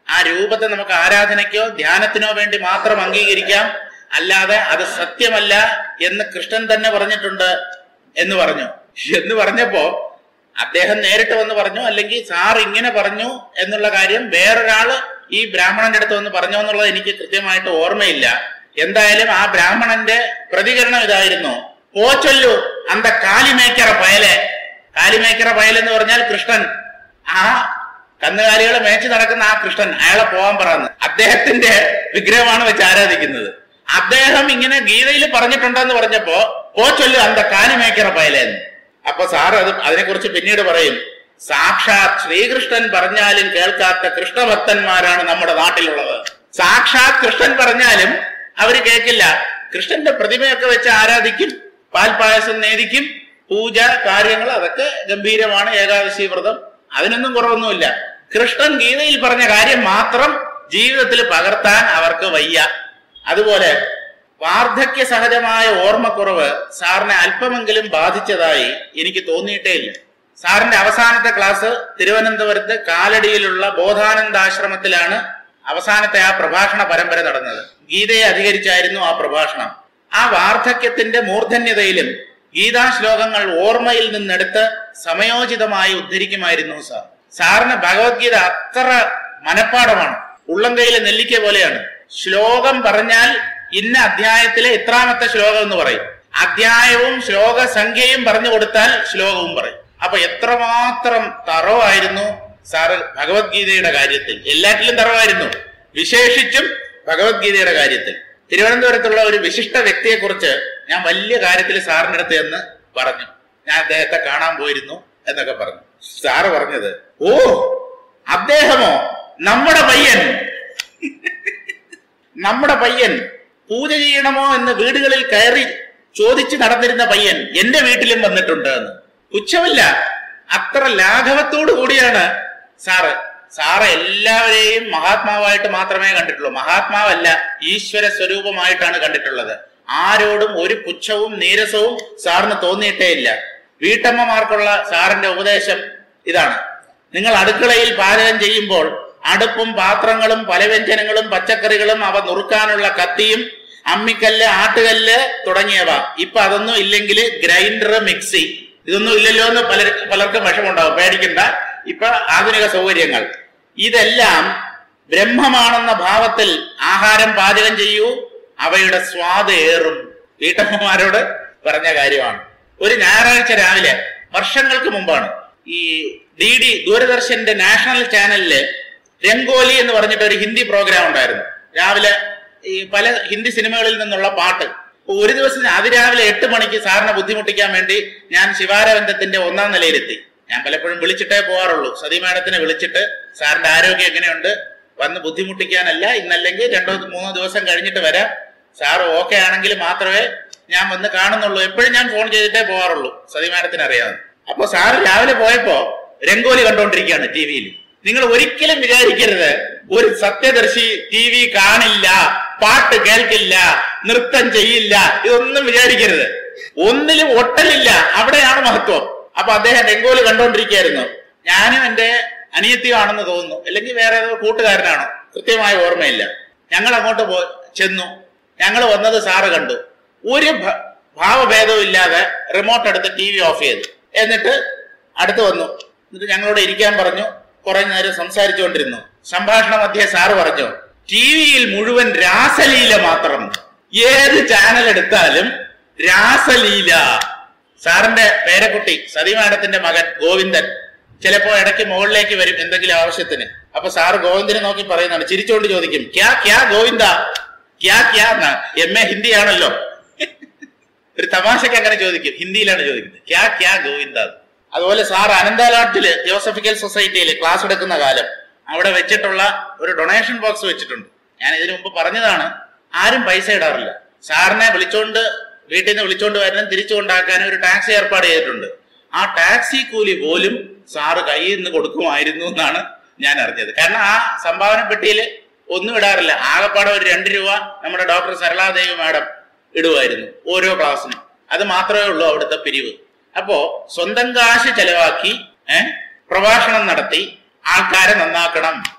ആ രൂപത്തെ നമുക്ക് ആരാധനയ്ക്കോ ധ്യാനത്തിനോ വേണ്ടി മാത്രം അംഗീകരിക്കാം അല്ലാതെ അത് സത്യമല്ല എന്ന് കൃഷ്ണൻ തന്നെ പറഞ്ഞിട്ടുണ്ട് എന്ന് പറഞ്ഞു എന്ന് പറഞ്ഞപ്പോ അദ്ദേഹം നേരിട്ട് വന്ന് പറഞ്ഞു അല്ലെങ്കിൽ സാർ ഇങ്ങനെ പറഞ്ഞു എന്നുള്ള കാര്യം വേറൊരാള് ഈ ബ്രാഹ്മണന്റെ അടുത്ത് വന്ന് പറഞ്ഞു എന്നുള്ളത് എനിക്ക് കൃത്യമായിട്ട് ഓർമ്മയില്ല എന്തായാലും ആ ബ്രാഹ്മണന്റെ പ്രതികരണം ഇതായിരുന്നു പോച്ചൊല്ലു അന്ത കാലിമേക്കറ പയലെ കാലിമേക്കറ പയൽ എന്ന് പറഞ്ഞാൽ കൃഷ്ണൻ ആ കന്നുകാലികളെ മേച്ച് നടക്കുന്ന ആ കൃഷ്ണൻ അയാളെ പോകാൻ പറയുന്നത് അദ്ദേഹത്തിന്റെ വിഗ്രഹമാണ് വെച്ച് ആരാധിക്കുന്നത് അദ്ദേഹം ഇങ്ങനെ ഗീതയിൽ പറഞ്ഞിട്ടുണ്ടെന്ന് പറഞ്ഞപ്പോ പോച്ചൊല്ലു അന്ത കാലിമേക്കറ പയലെന്ന് അപ്പൊ സാർ അത് അതിനെക്കുറിച്ച് പിന്നീട് പറയും സാക്ഷാത് ശ്രീകൃഷ്ണൻ പറഞ്ഞാലും കേൾക്കാത്ത കൃഷ്ണഭക്തന്മാരാണ് നമ്മുടെ നാട്ടിലുള്ളത് സാക്ഷാത് കൃഷ്ണൻ പറഞ്ഞാലും അവര് കേൾക്കില്ല കൃഷ്ണന്റെ പ്രതിമയൊക്കെ വെച്ച് ആരാധിക്കും പാൽപായസം നേദിക്കും പൂജ കാര്യങ്ങൾ അതൊക്കെ ഗംഭീരമാണ് ഏകാദശി വ്രതം അതിനൊന്നും കുറവൊന്നുമില്ല കൃഷ്ണൻ ഗീതയിൽ പറഞ്ഞ കാര്യം മാത്രം ജീവിതത്തിൽ പകർത്താൻ അവർക്ക് വയ്യ അതുപോലെ വാർദ്ധക്യ സഹജമായ ഓർമ്മക്കുറവ് സാറിനെ അല്പമെങ്കിലും ബാധിച്ചതായി എനിക്ക് തോന്നിയിട്ടേ ഇല്ല സാറിന്റെ അവസാനത്തെ ക്ലാസ് തിരുവനന്തപുരത്ത് കാലടിയിലുള്ള ബോധാനന്ദാശ്രമത്തിലാണ് അവസാനത്തെ ആ പ്രഭാഷണ പരമ്പര നടന്നത് ഗീതയെ അധികരിച്ചായിരുന്നു ആ പ്രഭാഷണം ആ വാർദ്ധക്യത്തിന്റെ മൂർധന്യതയിലും ഗീതാശ്ലോകങ്ങൾ ഓർമ്മയിൽ നിന്നെടുത്ത് സമയോചിതമായി ഉദ്ധരിക്കുമായിരുന്നു സാർ സാറിന് ഭഗവത്ഗീത അത്ര മനഃപ്പാടമാണ് ഉള്ളംകൈയിലെ നെല്ലിക്ക പോലെയാണ് ശ്ലോകം പറഞ്ഞാൽ ഇന്ന അധ്യായത്തിലെ ഇത്രാമത്തെ ശ്ലോകം എന്ന് പറയും അധ്യായവും ശ്ലോക സംഖ്യയും പറഞ്ഞു കൊടുത്താൽ ശ്ലോകവും പറയും അപ്പൊ എത്രമാത്രം തറവായിരുന്നു സാറ് ഭഗവത്ഗീതയുടെ കാര്യത്തിൽ എല്ലാറ്റിലും തറവായിരുന്നു വിശേഷിച്ചും ഭഗവത്ഗീതയുടെ കാര്യത്തിൽ തിരുവനന്തപുരത്തുള്ള ഒരു വിശിഷ്ട വ്യക്തിയെ കുറിച്ച് ഞാൻ വലിയ കാര്യത്തിൽ സാറിന്റെ അടുത്ത് എന്ന് പറഞ്ഞു ഞാൻ അദ്ദേഹത്തെ കാണാൻ പോയിരുന്നു എന്നൊക്കെ പറഞ്ഞു സാറ് പറഞ്ഞത് ഓ അദ്ദേഹമോ നമ്മുടെ പയ്യൻ നമ്മുടെ പയ്യൻ പൂജ ചെയ്യണമോ എന്ന് വീടുകളിൽ കയറി ചോദിച്ചു നടന്നിരുന്ന പയ്യൻ എന്റെ വീട്ടിലും വന്നിട്ടുണ്ട് എന്ന് പുച്ഛമില്ല അത്ര ലാഘവത്തോടു കൂടിയാണ് സാറ് സാറ് എല്ലാവരെയും മഹാത്മാവായിട്ട് മാത്രമേ കണ്ടിട്ടുള്ളൂ മഹാത്മാവല്ല ഈശ്വര സ്വരൂപമായിട്ടാണ് കണ്ടിട്ടുള്ളത് ആരോടും ഒരു പുച്ഛവും നീരസവും സാറിന് തോന്നിയിട്ടേ ഇല്ല വീട്ടമ്മമാർക്കുള്ള സാറിന്റെ ഉപദേശം ഇതാണ് നിങ്ങൾ അടുക്കളയിൽ പാചകം ചെയ്യുമ്പോൾ അടുപ്പും പാത്രങ്ങളും പലവ്യഞ്ജനങ്ങളും പച്ചക്കറികളും അവ നുറുക്കാനുള്ള കത്തിയും അമ്മിക്കല്ല് ആട്ടുകല്ല് തുടങ്ങിയവ ഇപ്പൊ അതൊന്നും ഇല്ലെങ്കിൽ ഗ്രൈൻഡർ മിക്സി ഇതൊന്നും ഇല്ലല്ലോ എന്ന് പലർ പലർക്കും വിഷമുണ്ടാവും പേടിക്കണ്ട ഇപ്പൊ ആധുനിക സൗകര്യങ്ങൾ ഇതെല്ലാം ബ്രഹ്മമാണെന്ന ഭാവത്തിൽ ആഹാരം പാചകം ചെയ്യൂ അവയുടെ സ്വാദ് ഏറും വീട്ടമ്മമാരോട് പറഞ്ഞ കാര്യമാണ് ഒരു ഞായറാഴ്ച രാവിലെ വർഷങ്ങൾക്ക് മുമ്പാണ് ഈ ഡി ഡി ദൂരദർശന്റെ നാഷണൽ ചാനലില് രംഗോലി എന്ന് പറഞ്ഞിട്ട് ഒരു ഹിന്ദി പ്രോഗ്രാം ഉണ്ടായിരുന്നു രാവിലെ ഈ പല ഹിന്ദി സിനിമകളിൽ നിന്നുള്ള പാട്ട് അപ്പൊ ഒരു ദിവസം അതിരാവിലെ എട്ട് മണിക്ക് സാറിനെ ബുദ്ധിമുട്ടിക്കാൻ വേണ്ടി ഞാൻ ശിവാരബന്ധത്തിന്റെ ഒന്നാം നിലയിലെത്തി ഞാൻ പലപ്പോഴും വിളിച്ചിട്ടേ പോകാറുള്ളൂ സതി മാഡത്തിനെ വിളിച്ചിട്ട് സാറിന്റെ ആരോഗ്യം എങ്ങനെയുണ്ട് വന്ന് ബുദ്ധിമുട്ടിക്കാനല്ല ഇന്നല്ലെങ്കിൽ രണ്ടോ മൂന്നോ ദിവസം കഴിഞ്ഞിട്ട് വരാം സാർ ഓക്കെ ആണെങ്കിൽ മാത്രമേ ഞാൻ വന്ന് കാണുന്നുള്ളൂ എപ്പോഴും ഞാൻ ഫോൺ ചെയ്തിട്ടേ പോകാറുള്ളൂ സതി മാഡത്തിന് അറിയാതെ അപ്പൊ സാറ് രാവിലെ പോയപ്പോ രംഗോലി കണ്ടോണ്ടിരിക്കുകയാണ് ടി വിയിൽ നിങ്ങൾ ഒരിക്കലും വിചാരിക്കരുത് ഒരു സത്യദർശി ടി വി കാണില്ല പാട്ട് കേൾക്കില്ല നൃത്തം ചെയ്യില്ല ഇതൊന്നും വിചാരിക്കരുത് ഒന്നിലും ഒട്ടലില്ല അവിടെയാണ് മഹത്വം അപ്പൊ അദ്ദേഹം രംഗോലി കണ്ടോണ്ടിരിക്കുകയായിരുന്നു ഞാനും എന്റെ അനിയത്തിയാണെന്ന് തോന്നുന്നു അല്ലെങ്കിൽ വേറെ ഏതോ കൂട്ടുകാരനാണോ കൃത്യമായ ഓർമ്മയില്ല ഞങ്ങൾ അങ്ങോട്ട് പോ ചെന്നു ഞങ്ങൾ വന്നത് സാറ് കണ്ടു ഒരു ഭ- ഭാവഭേദവും ഇല്ലാതെ റിമോട്ട് എടുത്ത് ടി വി ഓഫ് ചെയ്തു എന്നിട്ട് അടുത്ത് വന്നു എന്നിട്ട് ഞങ്ങളോട് ഇരിക്കാൻ പറഞ്ഞു കുറെ നേരം സംസാരിച്ചുകൊണ്ടിരുന്നു സംഭാഷണ മധ്യേ സാറ് പറഞ്ഞു ടി വിയിൽ മുഴുവൻ രാസലീല മാത്രം ഏത് ചാനൽ എടുത്താലും രാസലീല സാറിന്റെ പേരക്കുട്ടി സതി മാഡത്തിന്റെ മകൻ ഗോവിന്ദൻ ചിലപ്പോ ഇടയ്ക്ക് മുകളിലേക്ക് വരും എന്തെങ്കിലും ആവശ്യത്തിന് അപ്പൊ സാറ് ഗോവിന്ദനെ നോക്കി പറയുന്നതാണ് ചിരിച്ചുകൊണ്ട് ചോദിക്കും ക്യാ ക്യാ ഗോവിന്ദ ക്യാ ക്യാ എന്നാ എം എ ഹിന്ദിയാണല്ലോ ഒരു തമാശക്ക് അങ്ങനെ ചോദിക്കും ഹിന്ദിയിലാണ് ചോദിക്കുന്നത് ക്യാ ക്യാ ഗോവിന്ദ അതുപോലെ സാർ അനന്താലാട്ടില് തിയോസഫിക്കൽ സൊസൈറ്റിയിൽ ക്ലാസ് എടുക്കുന്ന കാലം അവിടെ വെച്ചിട്ടുള്ള ഒരു ഡൊണേഷൻ ബോക്സ് വെച്ചിട്ടുണ്ട് ഞാൻ ഇതിനു മുമ്പ് പറഞ്ഞതാണ് ആരും പൈസ ഇടാറില്ല സാറിനെ വിളിച്ചോണ്ട് വീട്ടിൽ നിന്ന് വിളിച്ചോണ്ട് വരാനും തിരിച്ചു കൊണ്ടാക്കാനും ഒരു ടാക്സി ഏർപ്പാട് ചെയ്തിട്ടുണ്ട് ആ ടാക്സി കൂലി പോലും സാറ് കയ്യിൽ നിന്ന് കൊടുക്കുമായിരുന്നു എന്നാണ് ഞാൻ അറിഞ്ഞത് കാരണം ആ സംഭാവന പെട്ടിയിൽ ഒന്നും ഇടാറില്ല ആകെപ്പാടെ ഒരു രണ്ട് രൂപ നമ്മുടെ ഡോക്ടർ സരളാദേവി മാഡം ഇടുമായിരുന്നു ഓരോ ക്ലാസ്സിനും അത് മാത്രമേ ഉള്ളൂ അവിടുത്തെ പിരിവ് അപ്പോ സ്വന്തം കാശ് ചെലവാക്കി ഏഹ് പ്രഭാഷണം നടത്തി ആൾക്കാരെ നന്നാക്കണം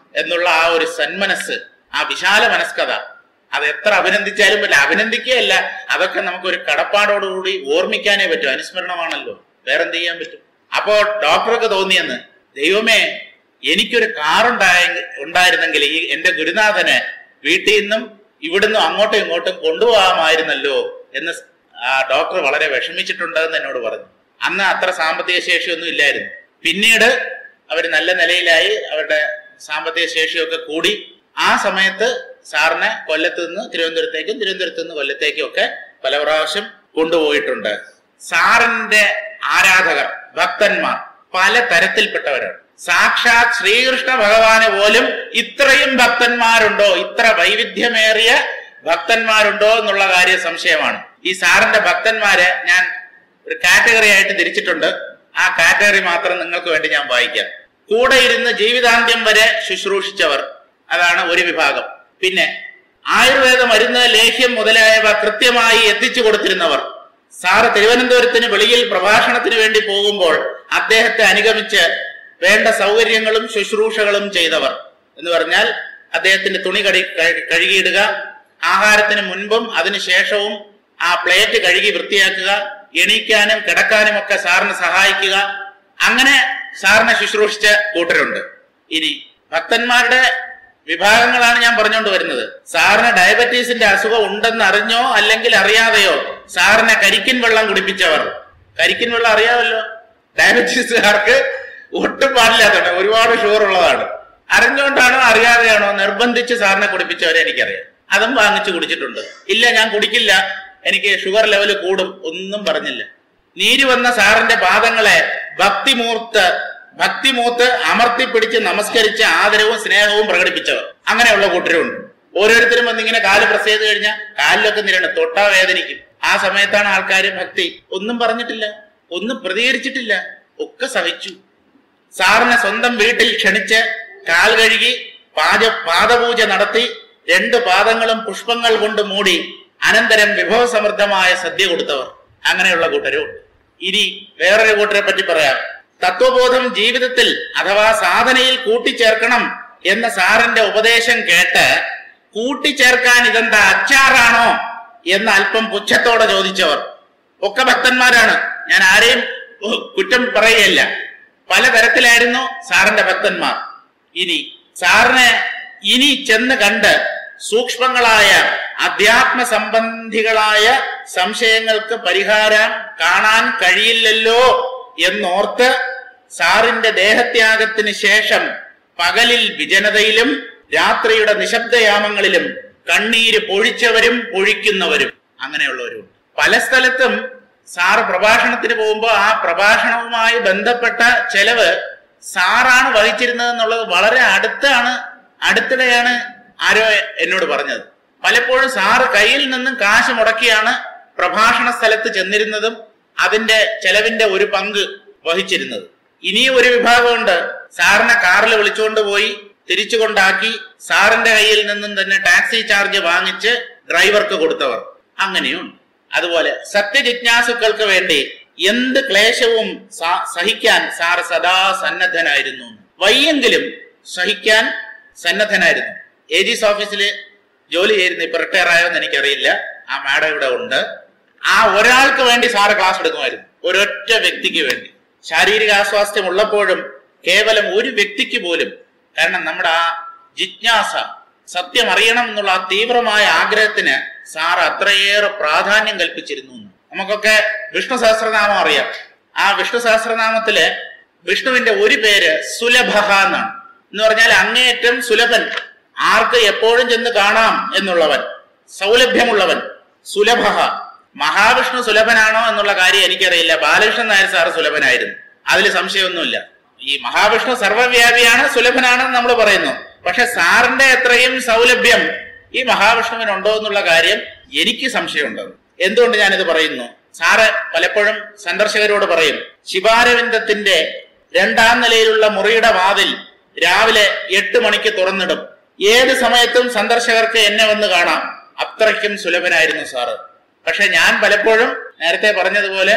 എന്നുള്ള ആ ഒരു സന്മനസ് ആ വിശാല മനസ്കത അത് എത്ര അഭിനന്ദിച്ചാലും പറ്റില്ല അഭിനന്ദിക്കുകയല്ല അതൊക്കെ നമുക്കൊരു കടപ്പാടോടുകൂടി ഓർമ്മിക്കാനേ പറ്റും അനുസ്മരണമാണല്ലോ വേറെന്ത് ചെയ്യാൻ പറ്റും അപ്പോ ഡോക്ടർക്ക് തോന്നിയെന്ന് ദൈവമേ എനിക്കൊരു കാറുണ്ടായ ഉണ്ടായിരുന്നെങ്കിൽ ഈ എന്റെ ഗുരുനാഥനെ വീട്ടിൽ നിന്നും ഇവിടുന്ന് അങ്ങോട്ടും ഇങ്ങോട്ടും കൊണ്ടുപോകാമായിരുന്നല്ലോ എന്ന് ആ ഡോക്ടർ വളരെ വിഷമിച്ചിട്ടുണ്ടെന്ന് എന്നോട് പറഞ്ഞു അന്ന് അത്ര സാമ്പത്തിക ശേഷിയൊന്നും ഇല്ലായിരുന്നു പിന്നീട് അവർ നല്ല നിലയിലായി അവരുടെ സാമ്പത്തിക ശേഷിയൊക്കെ കൂടി ആ സമയത്ത് സാറിനെ കൊല്ലത്ത് നിന്ന് തിരുവനന്തപുരത്തേക്കും തിരുവനന്തപുരത്ത് നിന്ന് കൊല്ലത്തേക്കും ഒക്കെ പല പ്രാവശ്യം കൊണ്ടുപോയിട്ടുണ്ട് സാറിന്റെ ആരാധകർ ഭക്തന്മാർ പല തരത്തിൽപ്പെട്ടവരാണ് സാക്ഷാത് ശ്രീകൃഷ്ണ ഭഗവാന് പോലും ഇത്രയും ഭക്തന്മാരുണ്ടോ ഇത്ര വൈവിധ്യമേറിയ ഭക്തന്മാരുണ്ടോ എന്നുള്ള കാര്യം സംശയമാണ് ഈ സാറിന്റെ ഭക്തന്മാരെ ഞാൻ ഒരു കാറ്റഗറി ആയിട്ട് തിരിച്ചിട്ടുണ്ട് ആ കാറ്റഗറി മാത്രം നിങ്ങൾക്ക് വേണ്ടി ഞാൻ വായിക്കാം കൂടെ ഇരുന്ന് ജീവിതാന്ത്യം വരെ ശുശ്രൂഷിച്ചവർ അതാണ് ഒരു വിഭാഗം പിന്നെ ആയുർവേദ മരുന്ന് ലേഹ്യം മുതലായവ കൃത്യമായി എത്തിച്ചു കൊടുത്തിരുന്നവർ സാറ് തിരുവനന്തപുരത്തിന് വെളിയിൽ പ്രഭാഷണത്തിന് വേണ്ടി പോകുമ്പോൾ അദ്ദേഹത്തെ അനുഗമിച്ച് വേണ്ട സൗകര്യങ്ങളും ശുശ്രൂഷകളും ചെയ്തവർ എന്ന് പറഞ്ഞാൽ അദ്ദേഹത്തിന്റെ തുണി കടി കഴി- കഴുകിയിടുക ആഹാരത്തിന് മുൻപും അതിനുശേഷവും ആ പ്ലേറ്റ് കഴുകി വൃത്തിയാക്കുക എണീക്കാനും കിടക്കാനും ഒക്കെ സാറിന് സഹായിക്കുക അങ്ങനെ സാറിനെ ശുശ്രൂഷിച്ച കൂട്ടരുണ്ട് ഇനി ഭക്തന്മാരുടെ വിഭാഗങ്ങളാണ് ഞാൻ പറഞ്ഞുകൊണ്ട് വരുന്നത് സാറിന് ഡയബറ്റീസിന്റെ അസുഖം ഉണ്ടെന്ന് അറിഞ്ഞോ അല്ലെങ്കിൽ അറിയാതെയോ സാറിനെ കരിക്കിൻ വെള്ളം കുടിപ്പിച്ചവർ കരിക്കിൻ വെള്ളം അറിയാമല്ലോ ഡയബറ്റീസുകാർക്ക് ഒട്ടും പാടില്ലാത്തതാണ് ഒരുപാട് ഷുഗർ ഉള്ളതാണ് അറിഞ്ഞുകൊണ്ടാണോ അറിയാതെയാണോ നിർബന്ധിച്ച് സാറിനെ കുടിപ്പിച്ചവരെ എനിക്കറിയാം അതും വാങ്ങിച്ചു കുടിച്ചിട്ടുണ്ട് ഇല്ല ഞാൻ കുടിക്കില്ല എനിക്ക് ഷുഗർ ലെവൽ കൂടും ഒന്നും പറഞ്ഞില്ല നീര് വന്ന സാറിന്റെ പാദങ്ങളെ ഭക്തിമൂർത്ത് ഭക്തിമൂത്ത് അമർത്തിപ്പിടിച്ച് നമസ്കരിച്ച് ആദരവും സ്നേഹവും പ്രകടിപ്പിച്ചവർ അങ്ങനെയുള്ള കൂട്ടരുണ്ട് ഓരോരുത്തരും വന്നിങ്ങനെ കാല് പ്രസ് ചെയ്ത് കഴിഞ്ഞാൽ കാലിലൊക്കെ നിരണം തൊട്ടാ വേദനിക്കും ആ സമയത്താണ് ആൾക്കാർ ഭക്തി ഒന്നും പറഞ്ഞിട്ടില്ല ഒന്നും പ്രതികരിച്ചിട്ടില്ല ഒക്കെ സഹിച്ചു സാറിനെ സ്വന്തം വീട്ടിൽ ക്ഷണിച്ച് കാൽ കഴുകി പാച പാദപൂജ നടത്തി രണ്ട് പാദങ്ങളും പുഷ്പങ്ങൾ കൊണ്ട് മൂടി അനന്തരം വിഭവസമൃദ്ധമായ സദ്യ കൊടുത്തവർ അങ്ങനെയുള്ള കൂട്ടരും ഉണ്ട് ഇനി വേറൊരു കൂട്ടരെ പറ്റി പറയാം തത്വബോധം ജീവിതത്തിൽ അഥവാ സാധനയിൽ കൂട്ടിച്ചേർക്കണം എന്ന സാറിന്റെ ഉപദേശം കേട്ട് കൂട്ടിച്ചേർക്കാൻ ഇതെന്താ അച്ചാറാണോ എന്ന് അല്പം പുച്ഛത്തോടെ ചോദിച്ചവർ ഒക്കെ ഭക്തന്മാരാണ് ഞാൻ ആരെയും ഉഹ്, കുറ്റം പറയുകയല്ല പലതരത്തിലായിരുന്നു സാറിന്റെ ഭക്തന്മാർ ഇനി സാറിനെ ഇനി ചെന്ന് കണ്ട് സൂക്ഷ്മങ്ങളായ അധ്യാത്മ സംബന്ധികളായ സംശയങ്ങൾക്ക് പരിഹാരം കാണാൻ കഴിയില്ലല്ലോ എന്നോർത്ത് സാറിന്റെ ദേഹത്യാഗത്തിന് ശേഷം പകലിൽ വിജനതയിലും രാത്രിയുടെ നിശബ്ദയാമങ്ങളിലും കണ്ണീര് പൊഴിച്ചവരും പൊഴിക്കുന്നവരും അങ്ങനെയുള്ളവരും പല സ്ഥലത്തും സാറ് പ്രഭാഷണത്തിന് പോകുമ്പോൾ ആ പ്രഭാഷണവുമായി ബന്ധപ്പെട്ട ചെലവ് സാറാണ് വഹിച്ചിരുന്നത് എന്നുള്ളത് വളരെ അടുത്താണ് അടുത്തിടെയാണ് ആരോ എന്നോട് പറഞ്ഞത് പലപ്പോഴും സാറ് കയ്യിൽ നിന്നും കാശ് മുടക്കിയാണ് പ്രഭാഷണ സ്ഥലത്ത് ചെന്നിരുന്നതും അതിന്റെ ചെലവിന്റെ ഒരു പങ്ക് വഹിച്ചിരുന്നത് ഇനിയും ഒരു വിഭാഗമുണ്ട് സാറിനെ കാറിൽ വിളിച്ചുകൊണ്ട് പോയി തിരിച്ചു കൊണ്ടാക്കി സാറിന്റെ കയ്യിൽ നിന്നും തന്നെ ടാക്സി ചാർജ് വാങ്ങിച്ച് ഡ്രൈവർക്ക് കൊടുത്തവർ അങ്ങനെയുണ്ട് അതുപോലെ സത്യജിജ്ഞാസുക്കൾക്ക് വേണ്ടി എന്ത് ക്ലേശവും സ- സഹിക്കാൻ സാർ സദാ സന്നദ്ധനായിരുന്നു വയ്യെങ്കിലും സഹിക്കാൻ സന്നദ്ധനായിരുന്നു എ ജിസ് ഓഫീസിൽ ജോലി ചെയ്യുന്ന ഇപ്പൊ റിട്ടയർ ആയോന്ന് എനിക്കറിയില്ല ആ മാഡം ഇവിടെ ഉണ്ട് ആ ഒരാൾക്ക് വേണ്ടി സാറ് ക്ലാസ് എടുക്കുമായിരുന്നു ഒരൊറ്റ വ്യക്തിക്ക് വേണ്ടി ശാരീരിക അസ്വാസ്ഥ്യം ഉള്ളപ്പോഴും കേവലം ഒരു വ്യക്തിക്ക് പോലും കാരണം നമ്മുടെ ആ ജിജ്ഞാസ സത്യം അറിയണം എന്നുള്ള ആ തീവ്രമായ ആഗ്രഹത്തിന് സാർ അത്രയേറെ പ്രാധാന്യം കൽപ്പിച്ചിരുന്നു എന്ന്. നമുക്കൊക്കെ വിഷ്ണു സഹസ്രനാമം അറിയാം ആ വിഷ്ണു സഹസ്രനാമത്തില് വിഷ്ണുവിന്റെ ഒരു പേര് സുലഭ എന്നാണ് എന്ന് പറഞ്ഞാൽ അങ്ങേയറ്റം സുലഭൻ ആർക്ക് എപ്പോഴും ചെന്ന് കാണാം എന്നുള്ളവൻ സൗലഭ്യമുള്ളവൻ സുലഭ മഹാവിഷ്ണു സുലഭനാണോ എന്നുള്ള കാര്യം എനിക്കറിയില്ല ബാലകൃഷ്ണൻ നായർ സാറ് സുലഭനായിരുന്നു അതിൽ സംശയമൊന്നുമില്ല ഈ മഹാവിഷ്ണു സർവ്വവ്യാപിയാണ് സുലഭനാണെന്ന് നമ്മൾ പറയുന്നു പക്ഷെ സാറിന്റെ അത്രയും സൗലഭ്യം ഈ മഹാവിഷ്ണുവിനുണ്ടോ എന്നുള്ള കാര്യം എനിക്ക് സംശയമുണ്ട് എന്തുകൊണ്ട് ഞാനിത് പറയുന്നു സാറ് പലപ്പോഴും സന്ദർശകരോട് പറയും ശിവാരവിന്ദത്തിന്റെ രണ്ടാം നിലയിലുള്ള മുറിയുടെ വാതിൽ രാവിലെ എട്ട് മണിക്ക് തുറന്നിടും ഏത് സമയത്തും സന്ദർശകർക്ക് എന്നെ വന്ന് കാണാം അത്രയ്ക്കും സുലഭനായിരുന്നു സാറ് പക്ഷെ ഞാൻ പലപ്പോഴും നേരത്തെ പറഞ്ഞതുപോലെ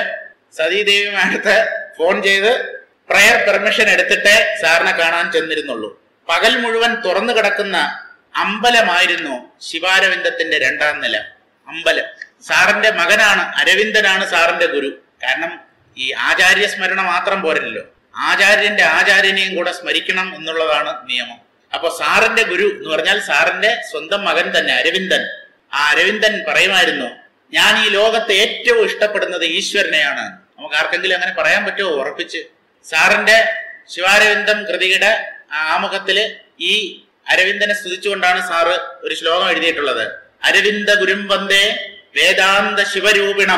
സതീദേവി മാഡത്തെ ഫോൺ ചെയ്ത് പ്രയർ പെർമിഷൻ എടുത്തിട്ടേ സാറിനെ കാണാൻ ചെന്നിരുന്നുള്ളൂ പകൽ മുഴുവൻ തുറന്നു കിടക്കുന്ന അമ്പലമായിരുന്നു ശിവാരവിന്ദത്തിന്റെ രണ്ടാം നില അമ്പലം സാറിന്റെ മകനാണ് അരവിന്ദനാണ് സാറിന്റെ ഗുരു കാരണം ഈ ആചാര്യ സ്മരണ മാത്രം പോരല്ലോ ആചാര്യന്റെ ആചാര്യനെയും കൂടെ സ്മരിക്കണം എന്നുള്ളതാണ് നിയമം അപ്പൊ സാറിന്റെ ഗുരു എന്ന് പറഞ്ഞാൽ സാറിന്റെ സ്വന്തം മകൻ തന്നെ അരവിന്ദൻ ആ അരവിന്ദൻ പറയുമായിരുന്നു ഞാൻ ഈ ലോകത്തെ ഏറ്റവും ഇഷ്ടപ്പെടുന്നത് ഈശ്വരനെയാണ് നമുക്ക് ആർക്കെങ്കിലും അങ്ങനെ പറയാൻ പറ്റുമോ ഉറപ്പിച്ച് സാറിന്റെ ശിവാരവിന്ദം കൃതിയുടെ ആ ആമുഖത്തില് ഈ അരവിന്ദനെ സ്തുതിച്ചുകൊണ്ടാണ് സാറ് ഒരു ശ്ലോകം എഴുതിയിട്ടുള്ളത് അരവിന്ദ ഗുരും വന്ദേ വേദാന്ത ശിവരൂപിണം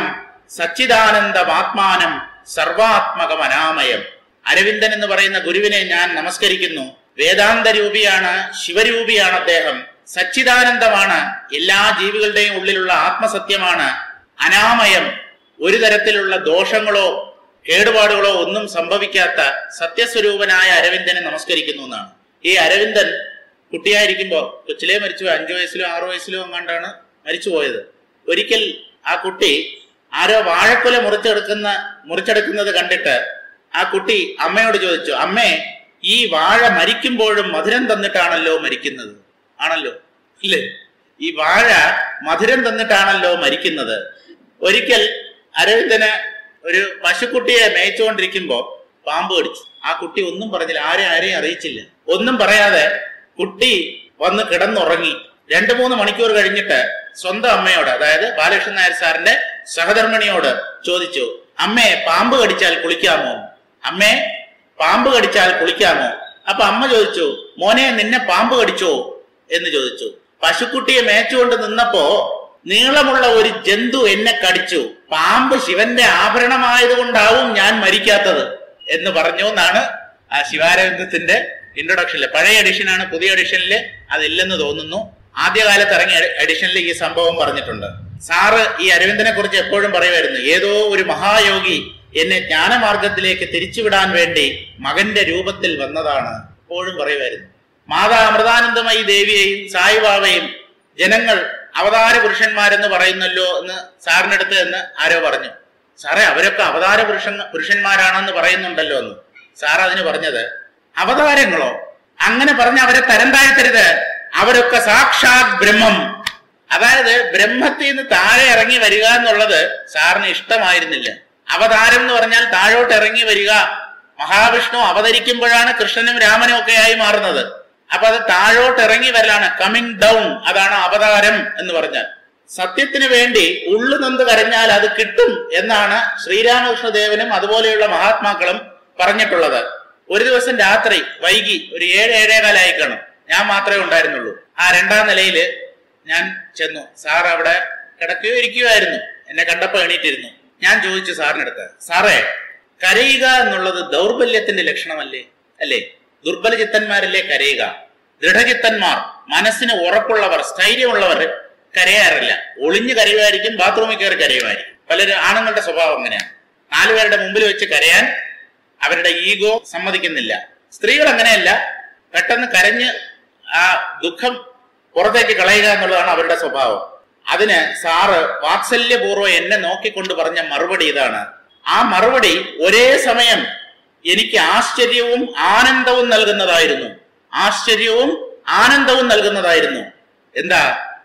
സച്ചിദാനന്ദമാത്മാനം സർവാത്മകം അനാമയം അരവിന്ദൻ എന്ന് പറയുന്ന ഗുരുവിനെ ഞാൻ നമസ്കരിക്കുന്നു വേദാന്ത രൂപിയാണ് ശിവരൂപിയാണ് അദ്ദേഹം സച്ചിദാനന്ദമാണ് എല്ലാ ജീവികളുടെയും ഉള്ളിലുള്ള ആത്മസത്യമാണ് അനാമയം ഒരു തരത്തിലുള്ള ദോഷങ്ങളോ കേടുപാടുകളോ ഒന്നും സംഭവിക്കാത്ത സത്യസ്വരൂപനായ അരവിന്ദനെ നമസ്കരിക്കുന്നു എന്നാണ് ഈ അരവിന്ദൻ കുട്ടിയായിരിക്കുമ്പോ കൊച്ചിലേ മരിച്ചു അഞ്ചു വയസ്സിലോ ആറു വയസ്സിലോ എങ്ങാണ്ടാണ് മരിച്ചു പോയത് ഒരിക്കൽ ആ കുട്ടി ആരോ വാഴക്കുല മുറിച്ചെടുക്കുന്ന മുറിച്ചെടുക്കുന്നത് കണ്ടിട്ട് ആ കുട്ടി അമ്മയോട് ചോദിച്ചു അമ്മേ ഈ വാഴ മരിക്കുമ്പോഴും മധുരം തന്നിട്ടാണല്ലോ മരിക്കുന്നത് ആണല്ലോ ഇല്ലേ ഈ വാഴ മധുരം തന്നിട്ടാണല്ലോ മരിക്കുന്നത് ഒരിക്കൽ അരവിന്ദന് ഒരു പശുക്കുട്ടിയെ മേയിച്ചുകൊണ്ടിരിക്കുമ്പോ പാമ്പ് കടിച്ചു ആ കുട്ടി ഒന്നും പറഞ്ഞില്ല ആരെയും ആരെയും അറിയിച്ചില്ല ഒന്നും പറയാതെ കുട്ടി വന്ന് കിടന്നുറങ്ങി രണ്ടു മൂന്ന് മണിക്കൂർ കഴിഞ്ഞിട്ട് സ്വന്തം അമ്മയോട് അതായത് ബാലകൃഷ്ണൻ നായർ സാറിന്റെ സഹധർമ്മിണിയോട് ചോദിച്ചു അമ്മേ പാമ്പ് കടിച്ചാൽ കുളിക്കാമോ അമ്മേ പാമ്പ് കടിച്ചാൽ കുളിക്കാമോ അപ്പൊ അമ്മ ചോദിച്ചു മോനെ നിന്നെ പാമ്പ് കടിച്ചോ എന്ന് ചോദിച്ചു പശുക്കുട്ടിയെ മേച്ചുകൊണ്ട് നിന്നപ്പോ നീളമുള്ള ഒരു ജന്തു എന്നെ കടിച്ചു പാമ്പ് ശിവന്റെ ആഭരണമായതുകൊണ്ടാവും ഞാൻ മരിക്കാത്തത് എന്ന് പറഞ്ഞു എന്നാണ് ആ ശിവാരവിന്ദത്തിന്റെ ഇൻട്രൊഡക്ഷനില് പഴയ എഡിഷനാണ് പുതിയ എഡിഷനില് അതില്ലെന്ന് തോന്നുന്നു ആദ്യകാലത്ത് ഇറങ്ങിയ എഡിഷനിൽ ഈ സംഭവം പറഞ്ഞിട്ടുണ്ട് സാറ് ഈ അരവിന്ദനെ കുറിച്ച് എപ്പോഴും പറയുമായിരുന്നു ഏതോ ഒരു മഹായോഗി എന്നെ ജ്ഞാനമാർഗത്തിലേക്ക് തിരിച്ചുവിടാൻ വേണ്ടി മകന്റെ രൂപത്തിൽ വന്നതാണ് എപ്പോഴും പറയുമായിരുന്നു മാതാ അമൃതാനന്ദമയി ദേവിയെയും സായിബാബയും ജനങ്ങൾ അവതാര പുരുഷന്മാരെന്ന് പറയുന്നല്ലോ എന്ന് സാറിനടുത്ത് എന്ന് ആരോ പറഞ്ഞു സാറേ അവരൊക്കെ അവതാര പുരുഷൻ പുരുഷന്മാരാണെന്ന് പറയുന്നുണ്ടല്ലോ എന്ന് സാർ അതിന് പറഞ്ഞത് അവതാരങ്ങളോ അങ്ങനെ പറഞ്ഞ് അവരെ തരം താഴ്ത്തരുത് അവരൊക്കെ സാക്ഷാത് ബ്രഹ്മം അതായത് ബ്രഹ്മത്തിൽ നിന്ന് താഴെ ഇറങ്ങി വരിക എന്നുള്ളത് സാറിന് ഇഷ്ടമായിരുന്നില്ല അവതാരം എന്ന് പറഞ്ഞാൽ താഴോട്ട് ഇറങ്ങി വരിക മഹാവിഷ്ണു അവതരിക്കുമ്പോഴാണ് കൃഷ്ണനും രാമനും ഒക്കെ ആയി മാറുന്നത് അപ്പൊ അത് താഴോട്ട് ഇറങ്ങി വരലാണ് കമ്മിങ് ഡൗൺ അതാണ് അവതാരം എന്ന് പറഞ്ഞാൽ സത്യത്തിന് വേണ്ടി ഉള്ളു നൊന്ത് കരഞ്ഞാൽ അത് കിട്ടും എന്നാണ് ശ്രീരാമകൃഷ്ണദേവനും അതുപോലെയുള്ള മഹാത്മാക്കളും പറഞ്ഞിട്ടുള്ളത് ഒരു ദിവസം രാത്രി വൈകി ഒരു ഏഴ് ഏഴേകാലായി കാണും ഞാൻ മാത്രമേ ഉണ്ടായിരുന്നുള്ളൂ ആ രണ്ടാം നിലയിൽ ഞാൻ ചെന്നു സാർ അവിടെ കിടക്കുകയോ ഇരിക്കുകയായിരുന്നു എന്നെ കണ്ടപ്പോ എണീറ്റിരുന്നു ഞാൻ ചോദിച്ചു സാറിനടുത്ത് സാറേ കരയുക എന്നുള്ളത് ദൗർബല്യത്തിന്റെ ലക്ഷണമല്ലേ അല്ലേ ദുർബല ചിത്തന്മാരല്ലേ കരയുക ദൃഢചിത്തന്മാർ മനസ്സിന് ഉറപ്പുള്ളവർ സ്ഥൈര്യമുള്ളവർ കരയാറില്ല ഒളിഞ്ഞു കരയുമായിരിക്കും ബാത്റൂമിൽ കയറി കരയുമായിരിക്കും പലരും ആണുങ്ങളുടെ സ്വഭാവം അങ്ങനെയാണ് നാലുപേരുടെ മുമ്പിൽ വെച്ച് കരയാൻ അവരുടെ ഈഗോ സമ്മതിക്കുന്നില്ല സ്ത്രീകൾ അങ്ങനെയല്ല പെട്ടെന്ന് കരഞ്ഞ് ആ ദുഃഖം പുറത്തേക്ക് കളയുക എന്നുള്ളതാണ് അവരുടെ സ്വഭാവം അതിന് സാറ് വാത്സല്യപൂർവ്വം എന്നെ നോക്കിക്കൊണ്ട് പറഞ്ഞ മറുപടി ഇതാണ് ആ മറുപടി ഒരേ സമയം എനിക്ക് ആശ്ചര്യവും ആനന്ദവും നൽകുന്നതായിരുന്നു ആശ്ചര്യവും ആനന്ദവും നൽകുന്നതായിരുന്നു എന്താ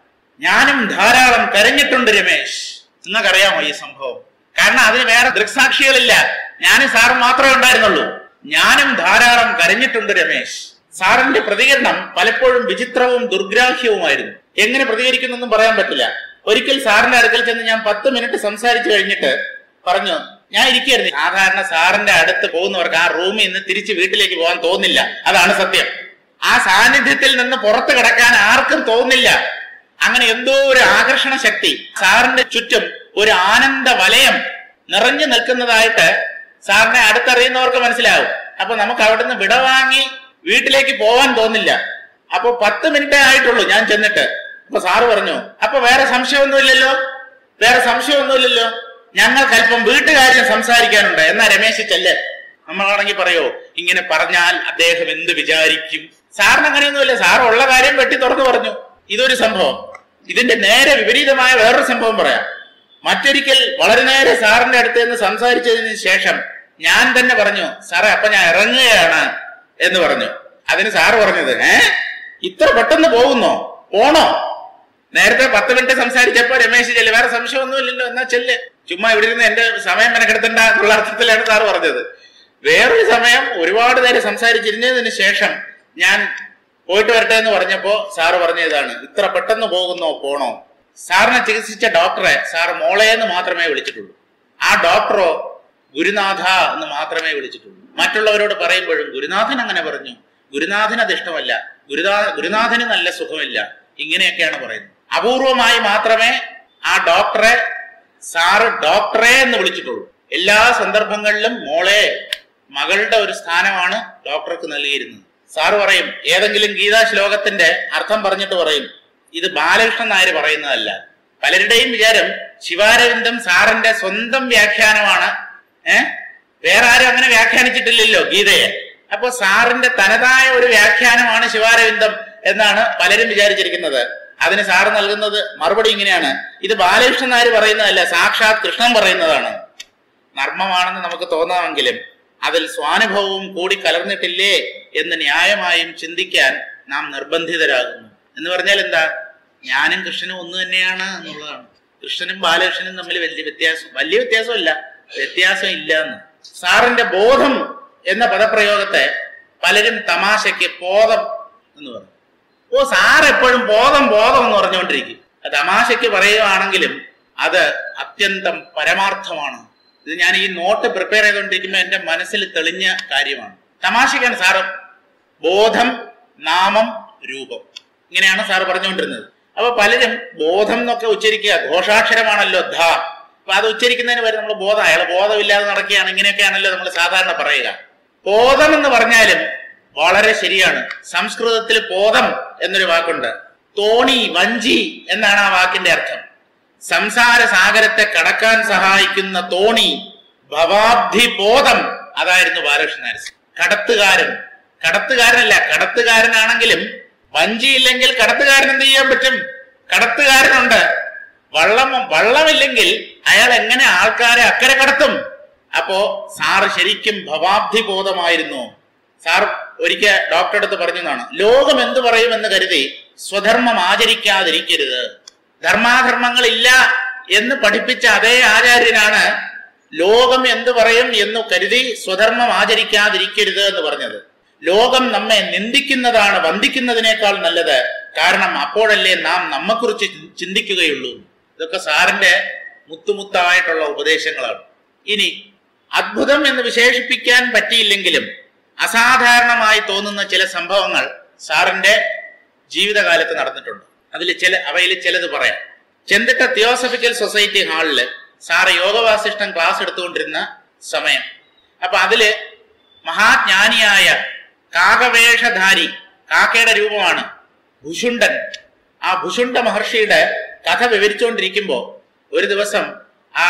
ഞാനും ധാരാളം കരഞ്ഞിട്ടുണ്ട് രമേശ് നിങ്ങൾക്കറിയാമോ ഈ സംഭവം കാരണം അതിന് വേറെ ദൃക്സാക്ഷികളില്ല ഞാനും സാറും മാത്രമേ ഉണ്ടായിരുന്നുള്ളൂ ഞാനും ധാരാളം കരഞ്ഞിട്ടുണ്ട് രമേശ് സാറിന്റെ പ്രതികരണം പലപ്പോഴും വിചിത്രവും ദുർഗ്രാഹ്യവുമായിരുന്നു എങ്ങനെ പ്രതികരിക്കുന്നെന്നും പറയാൻ പറ്റില്ല ഒരിക്കൽ സാറിന്റെ അടുക്കൽ ചെന്ന് ഞാൻ പത്ത് മിനിറ്റ് സംസാരിച്ചു കഴിഞ്ഞിട്ട് പറഞ്ഞു ഞാൻ ഇരിക്കുകയായിരുന്നു സാധാരണ സാറിന്റെ അടുത്ത് പോകുന്നവർക്ക് ആ റൂമിൽ നിന്ന് തിരിച്ച് വീട്ടിലേക്ക് പോകാൻ തോന്നില്ല അതാണ് സത്യം ആ സാന്നിധ്യത്തിൽ നിന്ന് പുറത്തു കിടക്കാൻ ആർക്കും തോന്നില്ല അങ്ങനെ എന്തോ ഒരു ആകർഷണ ശക്തി സാറിന്റെ ചുറ്റും ഒരു ആനന്ദ വലയം നിറഞ്ഞു നിൽക്കുന്നതായിട്ട് സാറിനെ അടുത്തറിയുന്നവർക്ക് മനസ്സിലാവും അപ്പൊ നമുക്ക് അവിടുന്ന് വിട വാങ്ങി വീട്ടിലേക്ക് പോവാൻ തോന്നില്ല അപ്പൊ പത്ത് മിനിറ്റേ ആയിട്ടുള്ളൂ ഞാൻ ചെന്നിട്ട് അപ്പൊ സാറ് പറഞ്ഞു അപ്പൊ വേറെ സംശയമൊന്നുമില്ലല്ലോ വേറെ സംശയമൊന്നുമില്ലല്ലോ ഞങ്ങൾക്ക് അല്പം വീട്ടുകാര്യം സംസാരിക്കാനുണ്ട് എന്നാ രമേശ് ചെല്ല് നമ്മളാണെങ്കിൽ പറയോ ഇങ്ങനെ പറഞ്ഞാൽ അദ്ദേഹം എന്ത് വിചാരിക്കും സാറിന് അങ്ങനെയൊന്നുമില്ല സാർ ഉള്ള കാര്യം വെട്ടി തുറന്നു പറഞ്ഞു ഇതൊരു സംഭവം ഇതിന്റെ നേരെ വിപരീതമായ വേറൊരു സംഭവം പറയാം മറ്റൊരിക്കൽ വളരെ നേരെ സാറിന്റെ അടുത്ത് നിന്ന് സംസാരിച്ചതിന് ശേഷം ഞാൻ തന്നെ പറഞ്ഞു സാറേ അപ്പൊ ഞാൻ ഇറങ്ങുകയാണ് എന്ന് പറഞ്ഞു അതിന് സാറ് പറഞ്ഞത് ഏ ഇത്ര പെട്ടെന്ന് പോകുന്നോ പോണോ നേരത്തെ പത്ത് മിനിറ്റ് സംസാരിച്ചപ്പോ രമേശ് ചെല്ല് വേറെ സംശയമൊന്നുമില്ലല്ലോ എന്നാ ചെല്ല് ചുമ്മാ ഇവിടെ ഇരുന്ന് എന്റെ സമയം മെനക്കെടുത്തണ്ട എന്നുള്ള അർത്ഥത്തിലാണ് സാറ് പറഞ്ഞത് വേറൊരു സമയം ഒരുപാട് നേരം സംസാരിച്ചിരുന്നതിന് ശേഷം ഞാൻ പോയിട്ട് വരട്ടെ എന്ന് പറഞ്ഞപ്പോ സാറ് പറഞ്ഞ ഇതാണ് ഇത്ര പെട്ടെന്ന് പോകുന്നോ പോണോ സാറിനെ ചികിത്സിച്ച ഡോക്ടറെ സാർ മോളെ എന്ന് മാത്രമേ വിളിച്ചിട്ടുള്ളൂ ആ ഡോക്ടറോ ഗുരുനാഥ എന്ന് മാത്രമേ വിളിച്ചിട്ടുള്ളൂ മറ്റുള്ളവരോട് പറയുമ്പോഴും ഗുരുനാഥൻ അങ്ങനെ പറഞ്ഞു ഗുരുനാഥന് അത് ഇഷ്ടമല്ല ഗുരുനാ ഗുരുനാഥന് നല്ല സുഖമില്ല ഇങ്ങനെയൊക്കെയാണ് പറയുന്നത് അപൂർവമായി മാത്രമേ ആ ഡോക്ടറെ സാറ് ഡോക്ടറെ എന്ന് വിളിച്ചിട്ടുള്ളൂ എല്ലാ സന്ദർഭങ്ങളിലും മോളെ മകളുടെ ഒരു സ്ഥാനമാണ് ഡോക്ടർക്ക് നൽകിയിരുന്നത് സാറ് പറയും ഏതെങ്കിലും ഗീതാ ശ്ലോകത്തിന്റെ അർത്ഥം പറഞ്ഞിട്ട് പറയും ഇത് ബാലകൃഷ്ണൻ നായർ പറയുന്നതല്ല പലരുടെയും വിചാരം ശിവാരവിന്ദം സാറിന്റെ സ്വന്തം വ്യാഖ്യാനമാണ് ഏ വേറെ ആരും അങ്ങനെ വ്യാഖ്യാനിച്ചിട്ടില്ലല്ലോ ഗീതയെ അപ്പൊ സാറിന്റെ തനതായ ഒരു വ്യാഖ്യാനമാണ് ശിവാരവിന്ദം എന്നാണ് പലരും വിചാരിച്ചിരിക്കുന്നത് അതിന് സാറ് നൽകുന്നത് മറുപടി ഇങ്ങനെയാണ് ഇത് ബാലകൃഷ്ണൻ നായർ പറയുന്നതല്ല സാക്ഷാത് കൃഷ്ണൻ പറയുന്നതാണ് നർമ്മമാണെന്ന് നമുക്ക് തോന്നാമെങ്കിലും അതിൽ സ്വാനുഭവവും കൂടി കലർന്നിട്ടില്ലേ എന്ന് ന്യായമായും ചിന്തിക്കാൻ നാം നിർബന്ധിതരാകുന്നു എന്ന് പറഞ്ഞാൽ എന്താ ഞാനും കൃഷ്ണനും ഒന്ന് തന്നെയാണ് എന്നുള്ളതാണ് കൃഷ്ണനും ബാലകൃഷ്ണനും തമ്മിൽ വലിയ വ്യത്യാസം വലിയ വ്യത്യാസമില്ല വ്യത്യാസം ഇല്ല എന്ന് സാറിന്റെ ബോധം എന്ന പദപ്രയോഗത്തെ പലരും തമാശയ്ക്ക് ബോധം എന്ന് പറയും ഓ സാർ എപ്പോഴും ബോധം ബോധം എന്ന് പറഞ്ഞുകൊണ്ടിരിക്കും അത് തമാശയ്ക്ക് പറയുകയാണെങ്കിലും അത് അത്യന്തം പരമാർത്ഥമാണ് ഇത് ഞാൻ ഈ നോട്ട് പ്രിപ്പയർ ചെയ്തുകൊണ്ടിരിക്കുമ്പോൾ എന്റെ മനസ്സിൽ തെളിഞ്ഞ കാര്യമാണ് തമാശയ്ക്കാണ് സാറ് ബോധം നാമം രൂപം ഇങ്ങനെയാണ് സാർ പറഞ്ഞുകൊണ്ടിരുന്നത് അപ്പൊ പലരും ബോധം എന്നൊക്കെ ഉച്ചരിക്കുക ഘോഷാക്ഷരമാണല്ലോ ധ അപ്പൊ അത് ഉച്ചരിക്കുന്നതിന് വരെ നമ്മൾ ബോധം അയാൾ ബോധമില്ലാതെ നടക്കുകയാണ് ഇങ്ങനെയൊക്കെയാണല്ലോ നമ്മൾ സാധാരണ പറയുക ബോധം എന്ന് പറഞ്ഞാലും വളരെ ശരിയാണ് സംസ്കൃതത്തിൽ ബോധം എന്നൊരു വാക്കുണ്ട് തോണി വഞ്ചി എന്നാണ് ആ വാക്കിന്റെ അർത്ഥം സംസാര സാഗരത്തെ കടക്കാൻ സഹായിക്കുന്ന തോണി ഭവാബ്ധി ബോധം അതായിരുന്നു ബാലകൃഷ്ണൻ നായർ കടത്തുകാരൻ കടത്തുകാരനല്ല കടത്തുകാരനാണെങ്കിലും വഞ്ചിയില്ലെങ്കിൽ കടത്തുകാരൻ എന്ത് ചെയ്യാൻ പറ്റും കടത്തുകാരനുണ്ട് വള്ളം വള്ളമില്ലെങ്കിൽ അയാൾ എങ്ങനെ ആൾക്കാരെ അക്കരെ കടത്തും അപ്പോ സാറ് ശരിക്കും ഭവാബ്ധി ബോധമായിരുന്നു സാർ ഒരിക്കൽ ഡോക്ടറെ അടുത്ത് പറഞ്ഞതാണ് ലോകം എന്തു പറയുമെന്ന് കരുതി സ്വധർമ്മം ആചരിക്കാതിരിക്കരുത് ധർമാധർമ്മങ്ങളില്ല എന്ന് പഠിപ്പിച്ച അതേ ആചാര്യനാണ് ലോകം എന്തു പറയും എന്ന് കരുതി സ്വധർമ്മം ആചരിക്കാതിരിക്കരുത് എന്ന് പറഞ്ഞത് ലോകം നമ്മെ നിന്ദിക്കുന്നതാണ് വന്ദിക്കുന്നതിനേക്കാൾ നല്ലത് കാരണം അപ്പോഴല്ലേ നാം നമ്മെക്കുറിച്ച് ചിന്തിക്കുകയുള്ളൂ ഇതൊക്കെ സാറിന്റെ മുത്തുമുത്തായിട്ടുള്ള ഉപദേശങ്ങളാണ് ഇനി അത്ഭുതം എന്ന് വിശേഷിപ്പിക്കാൻ പറ്റിയില്ലെങ്കിലും അസാധാരണമായി തോന്നുന്ന ചില സംഭവങ്ങൾ സാറിന്റെ ജീവിതകാലത്ത് നടന്നിട്ടുണ്ട് അതിൽ ചില അവയിൽ ചിലത് പറയാം ചെന്തിട്ട തിയോസഫിക്കൽ സൊസൈറ്റി ഹാളില് സാറ് യോഗവാസിഷ്ടം ക്ലാസ് എടുത്തുകൊണ്ടിരുന്ന സമയം അപ്പൊ അതില് മഹാജ്ഞാനിയായ കാകവേഷധാരി കാക്കയുടെ രൂപമാണ് ഭുഷുണ്ടൻ ആ ഭുഷുണ്ട മഹർഷിയുടെ കഥ വിവരിച്ചുകൊണ്ടിരിക്കുമ്പോ ഒരു ദിവസം ആ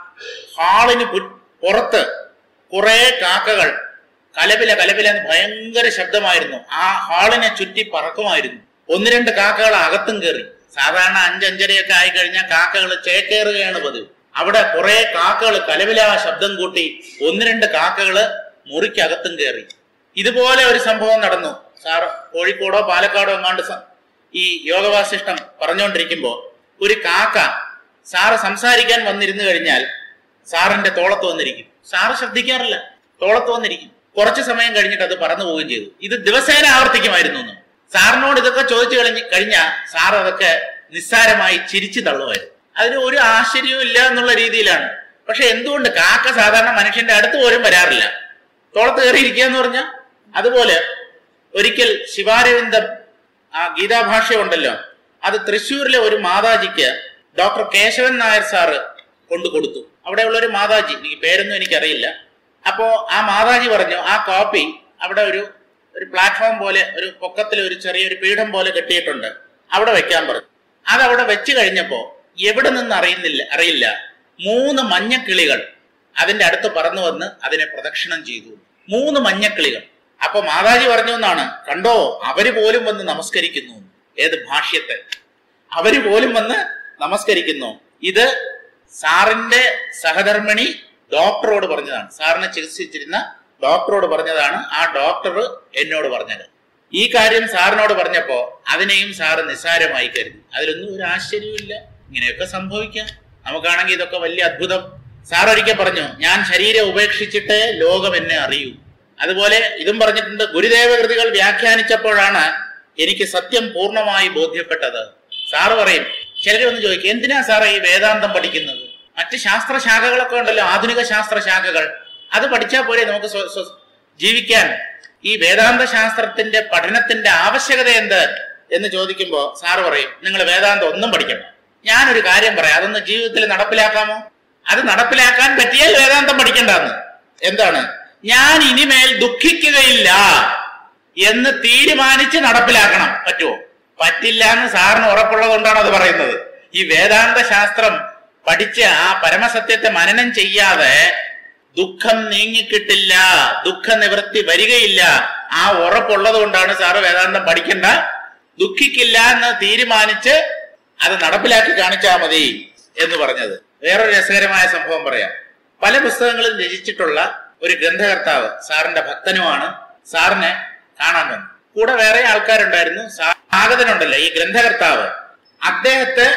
ഹാളിന് പു- പുറത്ത് കുറെ കാക്കകൾ കലപില കലപില എന്ന് ഭയങ്കര ശബ്ദമായിരുന്നു ആ ഹാളിനെ ചുറ്റി പറക്കുമായിരുന്നു ഒന്ന് രണ്ട് കാക്കകൾ അകത്തും കയറി സാധാരണ അഞ്ചഞ്ചരയൊക്കെ ആയി കഴിഞ്ഞാൽ കാക്കകൾ ചേക്കേറുകയാണ് പതിവ് അവിടെ കുറെ കാക്കകൾ കലപില ശബ്ദം കൂട്ടി ഒന്ന് രണ്ട് കാക്കകള് മുറിക്കകത്തും കയറി ഇതുപോലെ ഒരു സംഭവം നടന്നു സാർ കോഴിക്കോടോ പാലക്കാടോ എങ്ങാണ്ട് സ- ഈ യോഗവാസിഷ്ടം പറഞ്ഞുകൊണ്ടിരിക്കുമ്പോ ഒരു കാക്ക സാറ് സംസാരിക്കാൻ വന്നിരുന്നു കഴിഞ്ഞാൽ സാറിന്റെ തോളത്ത് വന്നിരിക്കും സാറ് ശ്രദ്ധിക്കാറില്ല തോളത്ത് വന്നിരിക്കും കുറച്ചു സമയം കഴിഞ്ഞിട്ട് അത് പറന്നു പോവുകയും ചെയ്തു ഇത് ദിവസേന ആവർത്തിക്കുമായിരുന്നു എന്ന് സാറിനോട് ഇതൊക്കെ ചോദിച്ചു കഴിഞ്ഞ് കഴിഞ്ഞാൽ സാർ അതൊക്കെ നിസ്സാരമായി ചിരിച്ചു തള്ളുമായിരുന്നു അതിന് ഒരു ആശ്ചര്യവും ഇല്ല എന്നുള്ള രീതിയിലാണ് പക്ഷെ എന്തുകൊണ്ട് കാക്ക സാധാരണ മനുഷ്യന്റെ അടുത്ത് പോലും വരാറില്ല തോളത്ത് കയറിയിരിക്കുക എന്ന് പറഞ്ഞാൽ അതുപോലെ ഒരിക്കൽ ശിവാരവിന്ദം ആ ഗീതാഭാഷ്യം ഉണ്ടല്ലോ അത് തൃശ്ശൂരിലെ ഒരു മാതാജിക്ക് ഡോക്ടർ കേശവൻ നായർ സാറ് കൊണ്ടു കൊടുത്തു അവിടെയുള്ള ഒരു മാതാജി എനിക്ക് പേരൊന്നും എനിക്കറിയില്ല അപ്പോ ആ മാതാജി പറഞ്ഞു ആ കോപ്പി അവിടെ ഒരു ഒരു പ്ലാറ്റ്ഫോം പോലെ ഒരു പൊക്കത്തിൽ ഒരു ചെറിയൊരു പീഠം പോലെ കെട്ടിയിട്ടുണ്ട് അവിടെ വെക്കാൻ പറഞ്ഞു അത് അവിടെ വെച്ച് കഴിഞ്ഞപ്പോ എവിടെ നിന്ന് അറിയുന്നില്ല അറിയില്ല മൂന്ന് മഞ്ഞക്കിളികൾ അതിന്റെ അടുത്ത് പറന്നു വന്ന് അതിനെ പ്രദക്ഷിണം ചെയ്തു മൂന്ന് മഞ്ഞക്കിളികൾ അപ്പൊ മാതാജി പറഞ്ഞു എന്നാണ് കണ്ടോ അവര് പോലും വന്ന് നമസ്കരിക്കുന്നു ഏത് ഭാഷ്യത്തെ അവര് പോലും വന്ന് നമസ്കരിക്കുന്നു ഇത് സാറിന്റെ സഹധർമ്മിണി ഡോക്ടറോട് പറഞ്ഞതാണ് സാറിനെ ചികിത്സിച്ചിരുന്ന ഡോക്ടറോട് പറഞ്ഞതാണ് ആ ഡോക്ടർ എന്നോട് പറഞ്ഞത് ഈ കാര്യം സാറിനോട് പറഞ്ഞപ്പോ അതിനെയും സാറ് നിസ്സാരമായി കരുതി അതിലൊന്നും ഒരു ആശ്ചര്യമില്ല ഇങ്ങനെയൊക്കെ സംഭവിക്കാം നമുക്കാണെങ്കിൽ ഇതൊക്കെ വലിയ അത്ഭുതം സാർ ഒരിക്കൽ പറഞ്ഞു ഞാൻ ശരീരം ഉപേക്ഷിച്ചിട്ട് ലോകം എന്നെ അറിയൂ അതുപോലെ ഇതും പറഞ്ഞിട്ടുണ്ട് ഗുരുദേവ കൃതികൾ വ്യാഖ്യാനിച്ചപ്പോഴാണ് എനിക്ക് സത്യം പൂർണ്ണമായി ബോധ്യപ്പെട്ടത് സാറ് പറയും ചിലരൊന്ന് ചോദിക്കും എന്തിനാ സാറേ ഈ വേദാന്തം പഠിക്കുന്നത് മറ്റ് ശാസ്ത്ര ശാഖകളൊക്കെ ഉണ്ടല്ലോ ആധുനിക ശാസ്ത്ര ശാഖകൾ അത് പഠിച്ചാൽ പോരെ നമുക്ക് സ്വ- സ്വ- ജീവിക്കാൻ ഈ വേദാന്ത ശാസ്ത്രത്തിന്റെ പഠനത്തിന്റെ ആവശ്യകത എന്ത് എന്ന് ചോദിക്കുമ്പോ സാറ് പറയും നിങ്ങൾ വേദാന്തം ഒന്നും പഠിക്കണ്ട ഞാനൊരു കാര്യം പറയാം അതൊന്ന് ജീവിതത്തിൽ നടപ്പിലാക്കാമോ അത് നടപ്പിലാക്കാൻ പറ്റിയാൽ വേദാന്തം പഠിക്കണ്ടെന്ന് എന്താണ് ഞാൻ ഇനിമേൽ ദുഃഖിക്കുകയില്ല എന്ന് തീരുമാനിച്ച് നടപ്പിലാക്കണം പറ്റുമോ പറ്റില്ല എന്ന് സാറിന് ഉറപ്പുള്ളത് കൊണ്ടാണ് അത് പറയുന്നത് ഈ വേദാന്ത ശാസ്ത്രം പഠിച്ച് ആ പരമസത്യത്തെ മനനം ചെയ്യാതെ ദുഃഖം നീങ്ങിക്കിട്ടില്ല ദുഃഖ നിവൃത്തി വരികയില്ല ആ ഉറപ്പുള്ളത് കൊണ്ടാണ് സാറ് വേദാന്തം പഠിക്കണ്ട ദുഃഖിക്കില്ല എന്ന് തീരുമാനിച്ച് അത് നടപ്പിലാക്കി കാണിച്ചാൽ മതി എന്ന് പറഞ്ഞത് വേറൊരു രസകരമായ സംഭവം പറയാം പല പുസ്തകങ്ങളും രചിച്ചിട്ടുള്ള ഒരു ഗ്രന്ഥകർത്താവ് സാറിന്റെ ഭക്തനുമാണ് സാറിനെ കാണാൻ വന്നു കൂടെ വേറെ ആൾക്കാരുണ്ടായിരുന്നു സ്വാഗതനുണ്ടല്ലോ ഈ ഗ്രന്ഥകർത്താവ് അദ്ദേഹത്തെ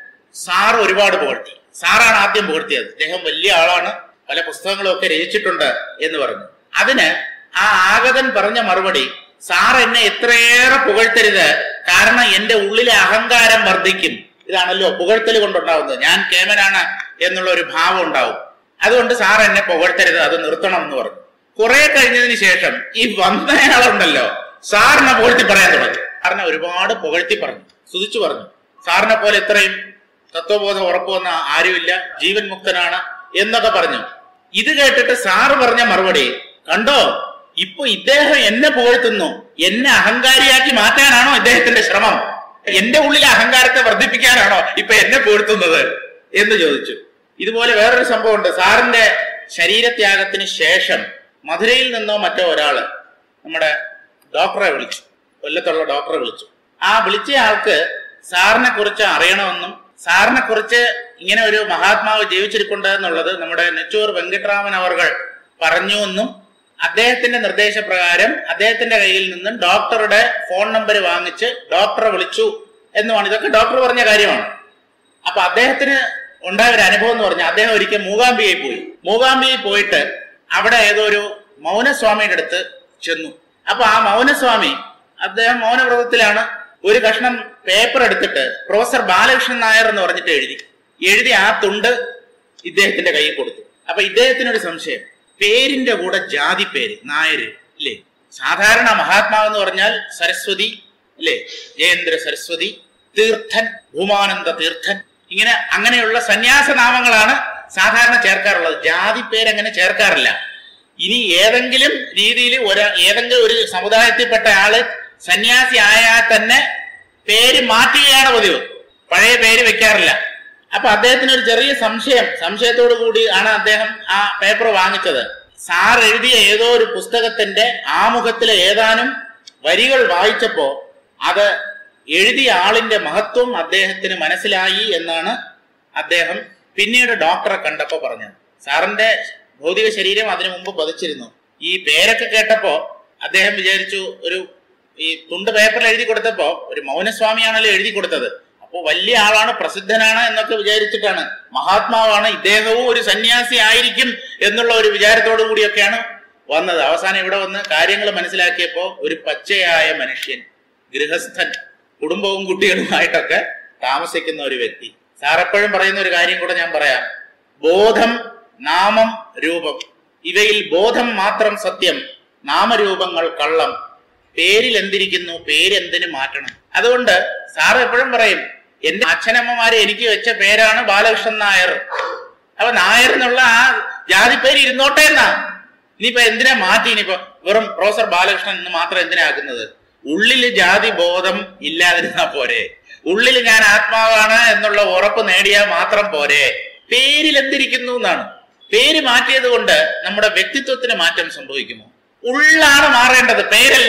സാർ ഒരുപാട് പുകഴ്ത്തി സാറാണ് ആദ്യം പുകഴ്ത്തിയത് അദ്ദേഹം വലിയ ആളാണ് പല പുസ്തകങ്ങളും ഒക്കെ രചിച്ചിട്ടുണ്ട് എന്ന് പറഞ്ഞു അതിന് ആ ആഗതൻ പറഞ്ഞ മറുപടി സാർ എന്നെ എത്രയേറെ പുകഴ്ത്തരുത് കാരണം എന്റെ ഉള്ളിലെ അഹങ്കാരം വർദ്ധിക്കും ഇതാണല്ലോ പുകഴ്ത്തൽ കൊണ്ടുണ്ടാവുന്നത് ഞാൻ കേമനാണ് എന്നുള്ള ഒരു ഭാവം ഉണ്ടാവും അതുകൊണ്ട് സാർ എന്നെ പുകഴ്ത്തരുത് അത് നിർത്തണം എന്ന് പറഞ്ഞു കുറെ കഴിഞ്ഞതിന് ശേഷം ഈ വന്നയാളുണ്ടല്ലോ സാറിനെ പുകഴ്ത്തി പറയാൻ തുടങ്ങി സാറിനെ ഒരുപാട് പുകഴ്ത്തി പറഞ്ഞു സ്തുതിച്ചു പറഞ്ഞു സാറിനെ പോലെ ഇത്രയും തത്വബോധം ഉറപ്പു വന്ന ആരുമില്ല ജീവൻ മുക്തനാണ് എന്നൊക്കെ പറഞ്ഞു ഇത് കേട്ടിട്ട് സാറ് പറഞ്ഞ മറുപടി കണ്ടോ ഇപ്പൊ ഇദ്ദേഹം എന്നെ പുകഴ്ത്തുന്നു എന്നെ അഹങ്കാരിയാക്കി മാറ്റാനാണോ ഇദ്ദേഹത്തിന്റെ ശ്രമം എന്റെ ഉള്ളിലെ അഹങ്കാരത്തെ വർദ്ധിപ്പിക്കാനാണോ ഇപ്പൊ എന്നെ പുകഴ്ത്തുന്നത് എന്ന് ചോദിച്ചു ഇതുപോലെ വേറൊരു സംഭവമുണ്ട് സാറിന്റെ ശരീരത്യാഗത്തിന് ശേഷം മധുരയിൽ നിന്നോ മറ്റോ ഒരാള് നമ്മുടെ ഡോക്ടറെ വിളിച്ചു കൊല്ലത്തുള്ള ഡോക്ടറെ വിളിച്ചു ആ വിളിച്ച ആൾക്ക് സാറിനെ കുറിച്ച് അറിയണമെന്നും സാറിനെ കുറിച്ച് ഇങ്ങനെ ഒരു മഹാത്മാവ് ജീവിച്ചിരിപ്പുണ്ട് എന്നുള്ളത് നമ്മുടെ നെച്ചൂർ വെങ്കട്ടരാമൻ അവർകൾ പറഞ്ഞു എന്നും അദ്ദേഹത്തിന്റെ നിർദ്ദേശപ്രകാരം അദ്ദേഹത്തിന്റെ കയ്യിൽ നിന്നും ഡോക്ടറുടെ ഫോൺ നമ്പർ വാങ്ങിച്ച് ഡോക്ടറെ വിളിച്ചു എന്നുമാണ് ഇതൊക്കെ ഡോക്ടർ പറഞ്ഞ കാര്യമാണ് അപ്പൊ അദ്ദേഹത്തിന് ഉണ്ടായ ഒരു അനുഭവം എന്ന് പറഞ്ഞാൽ അദ്ദേഹം ഒരിക്കൽ മൂകാംബികയിൽ പോയി മൂകാംബികയിൽ പോയിട്ട് അവിടെ ഏതോ ഒരു മൗനസ്വാമിയുടെ അടുത്ത് ചെന്നു അപ്പൊ ആ മൗനസ്വാമി അദ്ദേഹം മൗനവ്രതത്തിലാണ് ഒരു കഷ്ണം പേപ്പർ എടുത്തിട്ട് പ്രൊഫസർ ബാലകൃഷ്ണൻ നായർ എന്ന് പറഞ്ഞിട്ട് എഴുതി എഴുതി ആ തുണ്ട് ഇദ്ദേഹത്തിന്റെ കയ്യിൽ കൊടുത്തു അപ്പൊ ഇദ്ദേഹത്തിനൊരു സംശയം പേരിന്റെ കൂടെ ജാതി പേര് നായര് ഇല്ലേ സാധാരണ മഹാത്മാവ് എന്ന് പറഞ്ഞാൽ സരസ്വതി അല്ലേ ജയേന്ദ്ര സരസ്വതി തീർത്ഥൻ ഭൂമാനന്ദ തീർത്ഥൻ ഇങ്ങനെ അങ്ങനെയുള്ള സന്യാസ നാമങ്ങളാണ് സാധാരണ ചേർക്കാറുള്ളത് ജാതി പേര് അങ്ങനെ ചേർക്കാറില്ല ഇനി ഏതെങ്കിലും രീതിയിൽ ഒരു ഏതെങ്കിലും ഒരു സമുദായത്തിൽപ്പെട്ട ആള് സന്യാസി ആയാൽ തന്നെ പേര് മാറ്റുകയാണ് പതിവ് പഴയ പേര് വെക്കാറില്ല അപ്പൊ അദ്ദേഹത്തിന് ഒരു ചെറിയ സംശയം സംശയത്തോടു കൂടി ആണ് അദ്ദേഹം ആ പേപ്പർ വാങ്ങിച്ചത് സാർ എഴുതിയ ഏതോ ഒരു പുസ്തകത്തിന്റെ ആമുഖത്തിലെ ഏതാനും വരികൾ വായിച്ചപ്പോ അത് എഴുതിയ ആളിന്റെ മഹത്വം അദ്ദേഹത്തിന് മനസ്സിലായി എന്നാണ് അദ്ദേഹം പിന്നീട് ഡോക്ടറെ കണ്ടപ്പോ പറഞ്ഞത് സാറിന്റെ ഭൗതിക ശരീരം അതിനു മുമ്പ് പതിച്ചിരുന്നു ഈ പേരൊക്കെ കേട്ടപ്പോ അദ്ദേഹം വിചാരിച്ചു ഒരു ഈ തുണ്ട് പേപ്പറിൽ എഴുതി കൊടുത്തപ്പോ ഒരു മൗനസ്വാമിയാണല്ലോ എഴുതി കൊടുത്തത് അപ്പോ വലിയ ആളാണ് പ്രസിദ്ധനാണ് എന്നൊക്കെ വിചാരിച്ചിട്ടാണ് മഹാത്മാവാണ് ഇദ്ദേഹവും ഒരു സന്യാസി ആയിരിക്കും എന്നുള്ള ഒരു വിചാരത്തോടു കൂടിയൊക്കെയാണ് വന്നത് അവസാനം ഇവിടെ വന്ന് കാര്യങ്ങൾ മനസ്സിലാക്കിയപ്പോ ഒരു പച്ചയായ മനുഷ്യൻ ഗൃഹസ്ഥൻ കുടുംബവും കുട്ടികളുമായിട്ടൊക്കെ താമസിക്കുന്ന ഒരു വ്യക്തി സാർ എപ്പോഴും പറയുന്ന ഒരു കാര്യം കൂടെ ഞാൻ പറയാം ബോധം നാമം രൂപം ഇവയിൽ ബോധം മാത്രം സത്യം നാമരൂപങ്ങൾ കള്ളം പേരിൽ എന്തിരിക്കുന്നു പേരെന്തിനു മാറ്റണം അതുകൊണ്ട് സാർ എപ്പോഴും പറയും എന്റെ അച്ഛനമ്മമാരെ എനിക്ക് വെച്ച പേരാണ് ബാലകൃഷ്ണൻ നായർ അപ്പൊ നായർ എന്നുള്ള ആ ജാതി പേര് ഇരുന്നോട്ടെ എന്നാ ഇനിയിപ്പോ എന്തിനാ മാറ്റി ഇനിയിപ്പോ വെറും പ്രൊഫസർ ബാലകൃഷ്ണൻ എന്ന് മാത്രം എന്തിനാ ആക്കുന്നത് ഉള്ളില് ജാതി ബോധം ഇല്ലാതിരുന്നാ പോരെ ഉള്ളിൽ ഞാൻ ആത്മാവാണ് എന്നുള്ള ഉറപ്പ് നേടിയാൽ മാത്രം പോരെ പേരിൽ എന്തിരിക്കുന്നു എന്നാണ് പേര് മാറ്റിയത് കൊണ്ട് നമ്മുടെ വ്യക്തിത്വത്തിന് മാറ്റം സംഭവിക്കുമോ ഉള്ളാണ് മാറേണ്ടത് പേരല്ല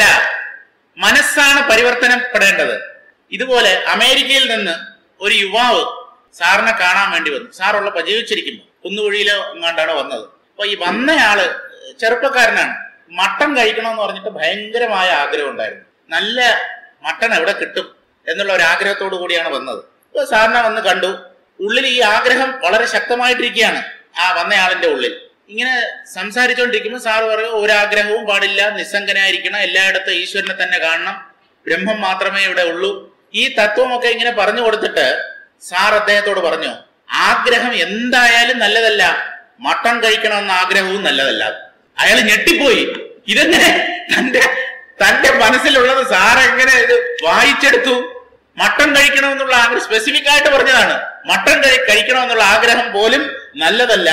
മനസ്സാണ് പരിവർത്തനപ്പെടേണ്ടത് ഇതുപോലെ അമേരിക്കയിൽ നിന്ന് ഒരു യുവാവ് സാറിനെ കാണാൻ വേണ്ടി വന്നു സാറുള്ളപ്പോ ജീവിച്ചിരിക്കുന്നു കുന്നുകുഴിയിലോ എങ്ങാണ്ടാണ് വന്നത് അപ്പൊ ഈ വന്നയാള് ചെറുപ്പക്കാരനാണ് മട്ടൻ കഴിക്കണമെന്ന് പറഞ്ഞിട്ട് ഭയങ്കരമായ ആഗ്രഹം ഉണ്ടായിരുന്നു നല്ല മട്ടൺ എവിടെ കിട്ടും എന്നുള്ള ഒരു ആഗ്രഹത്തോടു കൂടിയാണ് വന്നത് അപ്പൊ സാറിനെ വന്ന് കണ്ടു ഉള്ളിൽ ഈ ആഗ്രഹം വളരെ ശക്തമായിട്ടിരിക്കുകയാണ് ആ വന്നയാളിന്റെ ഉള്ളിൽ ഇങ്ങനെ സംസാരിച്ചുകൊണ്ടിരിക്കുമ്പോൾ സാറ് പറയും ഒരാഗ്രഹവും പാടില്ല നിസ്സംഗനായിരിക്കണം എല്ലായിടത്തും ഈശ്വരനെ തന്നെ കാണണം ബ്രഹ്മം മാത്രമേ ഇവിടെ ഉള്ളൂ ഈ തത്വമൊക്കെ ഇങ്ങനെ പറഞ്ഞു കൊടുത്തിട്ട് സാർ അദ്ദേഹത്തോട് പറഞ്ഞു ആഗ്രഹം എന്തായാലും നല്ലതല്ല മട്ടൺ കഴിക്കണമെന്ന ആഗ്രഹവും നല്ലതല്ല അയാൾ ഞെട്ടിപ്പോയി ഇതെങ്ങനെ തന്റെ തന്റെ മനസ്സിലുള്ളത് സാർ എങ്ങനെ ഇത് വായിച്ചെടുത്തു മട്ടൺ കഴിക്കണമെന്നുള്ള ആഗ്രഹം സ്പെസിഫിക് ആയിട്ട് പറഞ്ഞതാണ് മട്ടൺ കഴി കഴിക്കണമെന്നുള്ള ആഗ്രഹം പോലും നല്ലതല്ല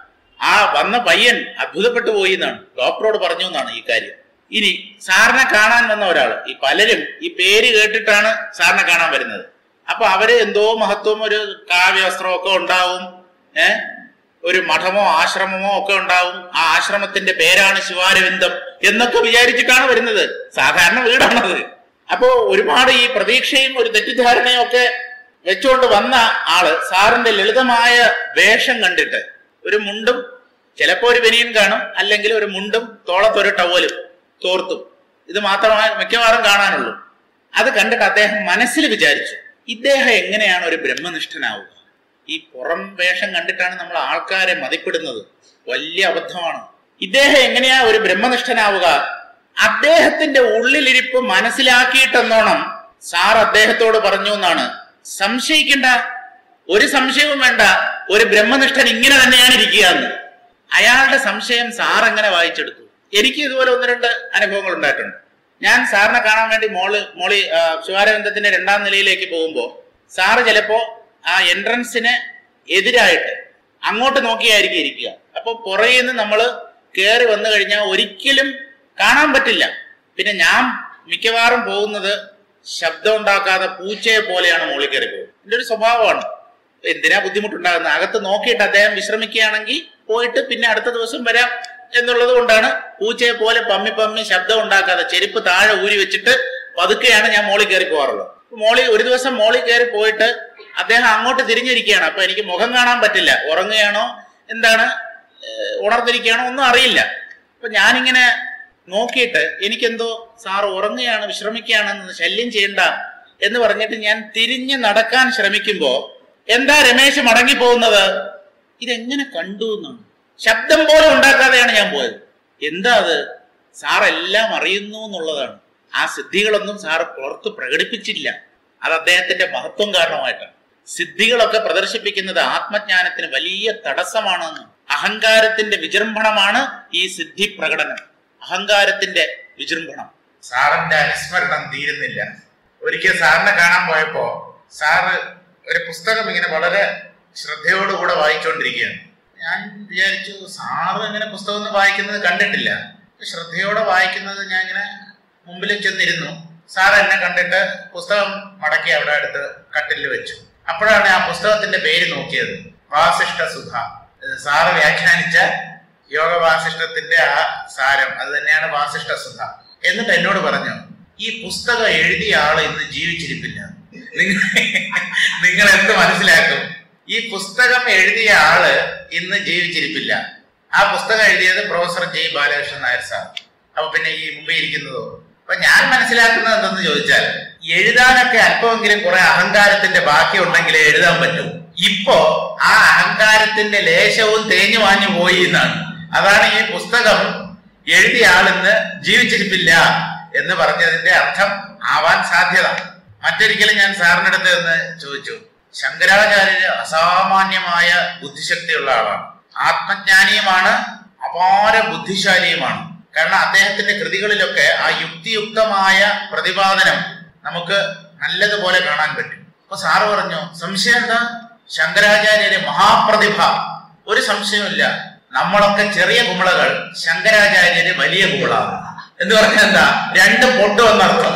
ആ വന്ന പയ്യൻ അത്ഭുതപ്പെട്ടു പോയി എന്നാണ് ഡോക്ടറോട് പറഞ്ഞു എന്നാണ് ഈ കാര്യം ഇനി സാറിനെ കാണാൻ വന്ന ഒരാൾ ഈ പലരും ഈ പേര് കേട്ടിട്ടാണ് സാറിനെ കാണാൻ വരുന്നത് അപ്പൊ അവര് എന്തോ മഹത്വം ഒരു കാവ്യവസ്ത്രമോ ഒക്കെ ഉണ്ടാവും ഏ ഒരു മഠമോ ആശ്രമമോ ഒക്കെ ഉണ്ടാവും ആ ആശ്രമത്തിന്റെ പേരാണ് ശിവാരവിന്ദം എന്നൊക്കെ വിചാരിച്ചിട്ടാണ് വരുന്നത് സാധാരണ വീടാണത് അപ്പോ ഒരുപാട് ഈ പ്രതീക്ഷയും ഒരു തെറ്റിദ്ധാരണയും ഒക്കെ വെച്ചുകൊണ്ട് വന്ന ആള് സാറിന്റെ ലളിതമായ വേഷം കണ്ടിട്ട് ഒരു മുണ്ടും ചിലപ്പോ ഒരു ബനിയൻ കാണും അല്ലെങ്കിൽ ഒരു മുണ്ടും തോളത്തൊരു ടവലും തോർത്തും ഇത് മാത്രമേ മിക്കവാറും കാണാനുള്ളൂ അത് കണ്ടിട്ട് അദ്ദേഹം മനസ്സിൽ വിചാരിച്ചു ഇദ്ദേഹം എങ്ങനെയാണ് ഒരു ബ്രഹ്മനിഷ്ഠനാവുക ഈ പുറം വേഷം കണ്ടിട്ടാണ് നമ്മൾ ആൾക്കാരെ മതിപ്പിടുന്നത് വലിയ അബദ്ധമാണ് ഇദ്ദേഹം എങ്ങനെയാ ഒരു ബ്രഹ്മനിഷ്ഠനാവുക അദ്ദേഹത്തിന്റെ ഉള്ളിലിരിപ്പ് മനസ്സിലാക്കിയിട്ടെന്നോണം സാർ അദ്ദേഹത്തോട് പറഞ്ഞു എന്നാണ് സംശയിക്കണ്ട ഒരു സംശയവും വേണ്ട ഒരു ബ്രഹ്മനിഷ്ഠൻ ഇങ്ങനെ തന്നെയാണ് ഇരിക്കുക എന്ന് അയാളുടെ സംശയം സാർ എങ്ങനെ വായിച്ചെടുത്തു എനിക്ക് ഇതുപോലെ ഒന്ന് രണ്ട് അനുഭവങ്ങൾ ഉണ്ടായിട്ടുണ്ട് ഞാൻ സാറിനെ കാണാൻ വേണ്ടി മോള് മോളി ആ, ശിവാരവിന്ദത്തിന്റെ രണ്ടാം നിലയിലേക്ക് പോകുമ്പോൾ സാറ് ചിലപ്പോ ആ എൻട്രൻസിന് എതിരായിട്ട് അങ്ങോട്ട് നോക്കിയായിരിക്കും ഇരിക്കുക അപ്പൊ പുറകിൽ നിന്ന് നമ്മൾ കയറി വന്നു കഴിഞ്ഞാൽ ഒരിക്കലും കാണാൻ പറ്റില്ല പിന്നെ ഞാൻ മിക്കവാറും പോകുന്നത് ശബ്ദം ഉണ്ടാക്കാതെ പൂച്ചയെ പോലെയാണ് മുകളിൽ കയറി പോകുന്നത് എൻ്റെ ഒരു സ്വഭാവമാണ് എന്തിനാ ബുദ്ധിമുട്ടുണ്ടാകുന്നത് അകത്ത് നോക്കിയിട്ട് അദ്ദേഹം വിശ്രമിക്കുകയാണെങ്കിൽ പോയിട്ട് പിന്നെ അടുത്ത ദിവസം വരാം എന്നുള്ളത് കൊണ്ടാണ് പൂച്ചയെ പോലെ പമ്മി പമ്മി ശബ്ദം ഉണ്ടാക്കാതെ ചെരുപ്പ് താഴെ ഊരി വെച്ചിട്ട് പതുക്കെയാണ് ഞാൻ മോളിൽ കയറി പോകാറുള്ളത് മോളി ഒരു ദിവസം മോളിൽ കയറി പോയിട്ട് അദ്ദേഹം അങ്ങോട്ട് തിരിഞ്ഞിരിക്കുകയാണ് അപ്പൊ എനിക്ക് മുഖം കാണാൻ പറ്റില്ല ഉറങ്ങുകയാണോ എന്താണ് ഏഹ് ഉണർന്നിരിക്കുകയാണോ ഒന്നും അറിയില്ല അപ്പൊ ഞാനിങ്ങനെ നോക്കിയിട്ട് എനിക്കെന്തോ സാർ ഉറങ്ങുകയാണ് വിശ്രമിക്കുകയാണെന്ന് ശല്യം ചെയ്യണ്ട എന്ന് പറഞ്ഞിട്ട് ഞാൻ തിരിഞ്ഞ് നടക്കാൻ ശ്രമിക്കുമ്പോ എന്താ രമേശ് മടങ്ങി പോകുന്നത് ഇതെങ്ങനെ കണ്ടു എന്നാണ് ശബ്ദം പോലും ഉണ്ടാക്കാതെയാണ് ഞാൻ പോയത് എന്താ അത് സാർ എല്ലാം അറിയുന്നു എന്നുള്ളതാണ് ആ സിദ്ധികളൊന്നും സാർ പുറത്ത് പ്രകടിപ്പിച്ചില്ല അത് അദ്ദേഹത്തിന്റെ മഹത്വം കാരണമായിട്ടാണ് സിദ്ധികളൊക്കെ പ്രദർശിപ്പിക്കുന്നത് ആത്മജ്ഞാനത്തിന് വലിയ തടസ്സമാണെന്ന് അഹങ്കാരത്തിന്റെ വിജൃംഭണമാണ് ഈ സിദ്ധി പ്രകടനം അഹങ്കാരത്തിന്റെ വിജൃംഭണം സാറിന്റെ അനുസ്മരണം തീരുന്നില്ല ഒരിക്കൽ സാറിനെ കാണാൻ പോയപ്പോ സാറ് ഒരു പുസ്തകം ഇങ്ങനെ വളരെ ശ്രദ്ധയോടുകൂടെ വായിച്ചുകൊണ്ടിരിക്കുകയാണ് ഞാൻ വിചാരിച്ചു സാറ് ഇങ്ങനെ പുസ്തകം ഒന്നും വായിക്കുന്നത് കണ്ടിട്ടില്ല ശ്രദ്ധയോടെ വായിക്കുന്നത് ഞാൻ ഇങ്ങനെ മുമ്പിൽ ചെന്നിരുന്നു സാർ എന്നെ കണ്ടിട്ട് പുസ്തകം മടക്കി അവിടെ അടുത്ത് കട്ടിലിൽ വെച്ചു അപ്പോഴാണ് ആ പുസ്തകത്തിന്റെ പേര് നോക്കിയത് വാസിഷ്ഠ സുധ ഇത് സാറ് വ്യാഖ്യാനിച്ച യോഗ വാസിഷ്ഠത്തിന്റെ ആ സാരം അത് തന്നെയാണ് വാസിഷ്ഠ സുധ എന്നിട്ട് എന്നോട് പറഞ്ഞു ഈ പുസ്തകം എഴുതിയ ആള് ഇന്ന് ജീവിച്ചിരിപ്പില്ല നിങ്ങൾ നിങ്ങൾ എന്ത് മനസ്സിലാക്കും ഈ പുസ്തകം എഴുതിയ ആള് ഇന്ന് ജീവിച്ചിരിപ്പില്ല ആ പുസ്തകം എഴുതിയത് professor J Balakrishnan Nair sir അപ്പൊ പിന്നെ ഈ മുമ്പേ ഇരിക്കുന്നതോ അപ്പൊ ഞാൻ മനസ്സിലാക്കുന്നത് എന്തെന്ന് ചോദിച്ചാൽ എഴുതാനൊക്കെ അല്പമെങ്കിലും കുറെ അഹങ്കാരത്തിന്റെ ബാക്കി ഉണ്ടെങ്കിലേ എഴുതാൻ പറ്റൂ ഇപ്പോ ആ അഹങ്കാരത്തിന്റെ ലേശവും തേഞ്ഞു മാഞ്ഞു പോയി എന്നാണ് അതാണ് ഈ പുസ്തകം എഴുതിയ ആളിന്ന് ജീവിച്ചിരിപ്പില്ല എന്ന് പറഞ്ഞതിന്റെ അർത്ഥം ആവാൻ സാധ്യത മറ്റൊരിക്കലും ഞാൻ സാറിന്റെ അടുത്ത് നിന്ന് ചോദിച്ചു ശങ്കരാചാര്യര് അസാമാന്യമായ ബുദ്ധിശക്തിയുള്ള ആളാണ് ആത്മജ്ഞാനിയുമാണ് അപാര ബുദ്ധിശാലിയുമാണ് കാരണം അദ്ദേഹത്തിന്റെ കൃതികളിലൊക്കെ ആ യുക്തിയുക്തമായ പ്രതിപാദനം നമുക്ക് നല്ലതുപോലെ കാണാൻ പറ്റും അപ്പൊ സാറ് പറഞ്ഞു സംശയം എന്താ ശങ്കരാചാര്യര് മഹാപ്രതിഭ ഒരു സംശയമില്ല നമ്മളൊക്കെ ചെറിയ കുമിളകൾ ശങ്കരാചാര്യര് വലിയ കുമിള എന്ന് പറഞ്ഞാൽ എന്താ രണ്ട് പൊട്ട് എന്നർത്ഥം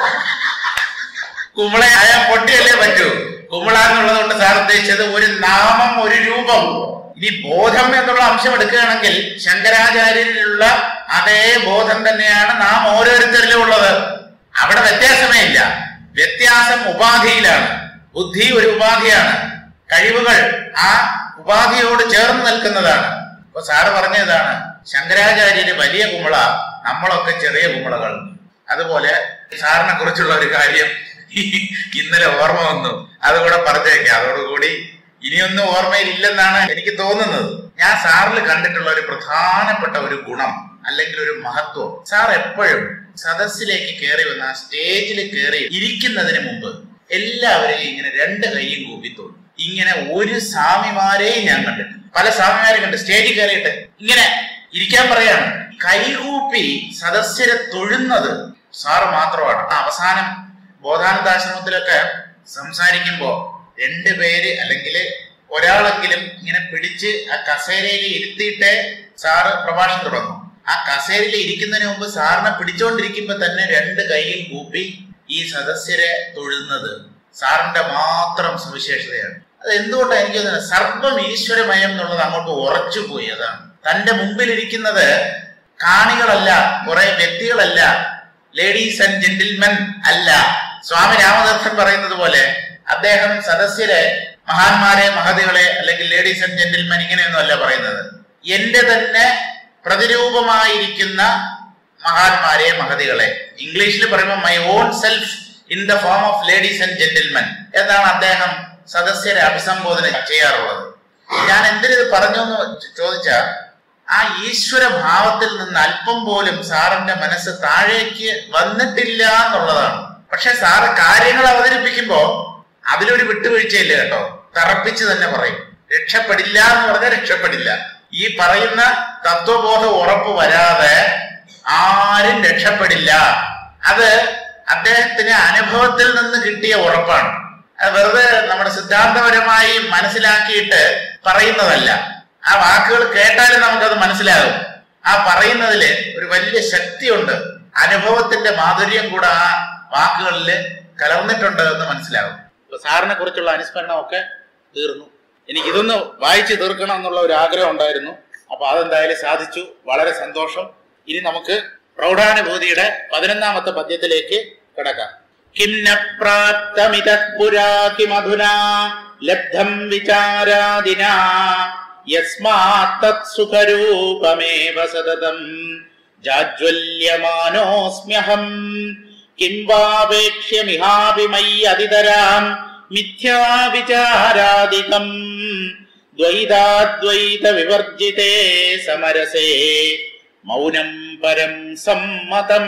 കുമിളയായ പൊട്ടിയല്ലേ പറ്റൂ കുമിള എന്നുള്ളത് കൊണ്ട് സാർ ഉദ്ദേശിച്ചത് ഒരു നാമം ഒരു രൂപം ഇനി ബോധം എന്നുള്ള അംശം എടുക്കുകയാണെങ്കിൽ ശങ്കരാചാര്യരിലുള്ള അതേ ബോധം തന്നെയാണ് നാം ഓരോരുത്തരിലും ഉള്ളത് അവിടെ വ്യത്യാസമേ ഇല്ല വ്യത്യാസം ഉപാധിയിലാണ് ബുദ്ധി ഒരു ഉപാധിയാണ് കഴിവുകൾ ആ ഉപാധിയോട് ചേർന്ന് നിൽക്കുന്നതാണ് അപ്പൊ സാറ് പറഞ്ഞതാണ് ശങ്കരാചാര്യര് വലിയ കുമിള നമ്മളൊക്കെ ചെറിയ കുമിളകൾ അതുപോലെ സാറിനെ കുറിച്ചുള്ള ഒരു കാര്യം ഇന്നലെ ഓർമ്മ വന്നു അതുകൂടെ പറഞ്ഞേക്കാം അതോടുകൂടി ഇനിയൊന്നും ഓർമ്മയിലില്ലെന്നാണ് എനിക്ക് തോന്നുന്നത് ഞാൻ സാറിൽ കണ്ടിട്ടുള്ള ഒരു പ്രധാനപ്പെട്ട ഒരു ഗുണം അല്ലെങ്കിൽ ഒരു മഹത്വം സാർ എപ്പോഴും സദസ്സിലേക്ക് കയറി വന്ന ആ സ്റ്റേജിൽ കയറി ഇരിക്കുന്നതിന് മുമ്പ് എല്ലാവരെയും ഇങ്ങനെ രണ്ട് കൈയും കൂപ്പിത്തോളൂ ഇങ്ങനെ ഒരു സ്വാമിമാരെയും ഞാൻ കണ്ടിട്ടുണ്ട് പല സ്വാമിമാരെ കണ്ട് സ്റ്റേജിൽ കയറിയിട്ട് ഇങ്ങനെ ഇരിക്കാൻ പറയാണ് കൈകൂപ്പി സദസ്യരെ തൊഴുന്നത് സാറ് മാത്രമാണ് ആ അവസാനം ബോധാനന്ദാശ്രമത്തിലൊക്കെ സംസാരിക്കുമ്പോ രണ്ട് പേര് അല്ലെങ്കിൽ ഒരാളെങ്കിലും ഇങ്ങനെ പിടിച്ച് ആ കസേരയിൽ ഇരുത്തിയിട്ടേ സാറ് പ്രഭാഷണം തുടങ്ങും ആ കസേരയിൽ ഇരിക്കുന്നതിന് മുമ്പ് സാറിനെ പിടിച്ചോണ്ടിരിക്കുമ്പോ തന്നെ രണ്ട് കൈയും കൂപ്പി ഈ സദസ്യരെ തൊഴുന്നത് സാറിന്റെ മാത്രം സവിശേഷതയാണ് അത് എന്തുകൊണ്ടാണ് എനിക്ക് തോന്നുന്നത് സർവം ഈശ്വരമയം എന്നുള്ളത് അങ്ങോട്ട് ഉറച്ചുപോയി അതാണ് തന്റെ മുമ്പിൽ ഇരിക്കുന്നത് കാണികളല്ല കുറെ വ്യക്തികളല്ല ലേഡീസ് ആൻഡ് ജെന്റിൽമെൻ അല്ല സ്വാമി രാമതീർത്ഥൻ പറയുന്നത് പോലെ അദ്ദേഹം സദസ്യരെ മഹാന്മാരെ മഹതികളെ അല്ലെങ്കിൽ ലേഡീസ് ആൻഡ് ജെന്റിൽമെൻ ഇങ്ങനെയൊന്നും അല്ല പറയുന്നത് എന്റെ തന്നെ പ്രതിരൂപമായിരിക്കുന്ന മഹാന്മാരെ മഹതികളെ ഇംഗ്ലീഷിൽ പറയുമ്പോൾ my own self in the form of ladies and gentlemen എന്നാണ് അദ്ദേഹം സദസ്യരെ അഭിസംബോധന ചെയ്യാറുള്ളത് ഞാൻ എന്തിനിത് പറഞ്ഞു എന്ന് ചോദിച്ചാൽ ആ ഈശ്വര ഭാവത്തിൽ നിന്ന് അല്പം പോലും സാറിന്റെ മനസ്സ് താഴേക്ക് വന്നിട്ടില്ല എന്നുള്ളതാണ് പക്ഷെ സാറ് കാര്യങ്ങൾ അവതരിപ്പിക്കുമ്പോ അതിലൊരു വിട്ടുവീഴ്ചയില്ല കേട്ടോ തറപ്പിച്ച് തന്നെ പറയും രക്ഷപ്പെടില്ല എന്ന് പറഞ്ഞാൽ രക്ഷപ്പെടില്ല ഈ പറയുന്ന തത്വബോധം ഉറപ്പ് വരാതെ ആരും രക്ഷപ്പെടില്ല അത് അദ്ദേഹത്തിന് അനുഭവത്തിൽ നിന്ന് കിട്ടിയ ഉറപ്പാണ് അത് വെറുതെ നമ്മുടെ സിദ്ധാന്തപരമായി മനസ്സിലാക്കിയിട്ട് പറയുന്നതല്ല ആ വാക്കുകൾ കേട്ടാലും നമുക്കത് മനസ്സിലാകും ആ പറയുന്നതില് ഒരു വലിയ ശക്തിയുണ്ട് അനുഭവത്തിന്റെ മാധുര്യം കൂടെ ആ വാക്കുകളിൽ കലർന്നിട്ടുണ്ട് എന്ന് മനസ്സിലാകും സാറിനെ കുറിച്ചുള്ള അനുസ്മരണമൊക്കെ തീർന്നു എനിക്ക് ഇതൊന്ന് വായിച്ചു തീർക്കണം എന്നുള്ള ഒരു ആഗ്രഹം ഉണ്ടായിരുന്നു അപ്പൊ അതെന്തായാലും സാധിച്ചു വളരെ സന്തോഷം ഇനി നമുക്ക് പ്രൗഢാനുഭൂതിയുടെ പതിനൊന്നാമത്തെ പദ്യത്തിലേക്ക് കിടക്കാം കിംന പ്രാപ്തമിത പുരാ കിമധുനാ ലബ്ധം വിചാരാദിനാ യസ്മാത്തത് സുഖരൂപമേവ സതതം ജാജ്വല്യമാനോസ്മ്യഹം കിം വാവേക്ഷ്യമിഹാഭിമയ് അതിതരാം മിഥ്യാവിചാരാദികം ദ്വൈതാദ്വൈത വിവർജിതേ സമരസേ മൗനം പരം സമ്മതം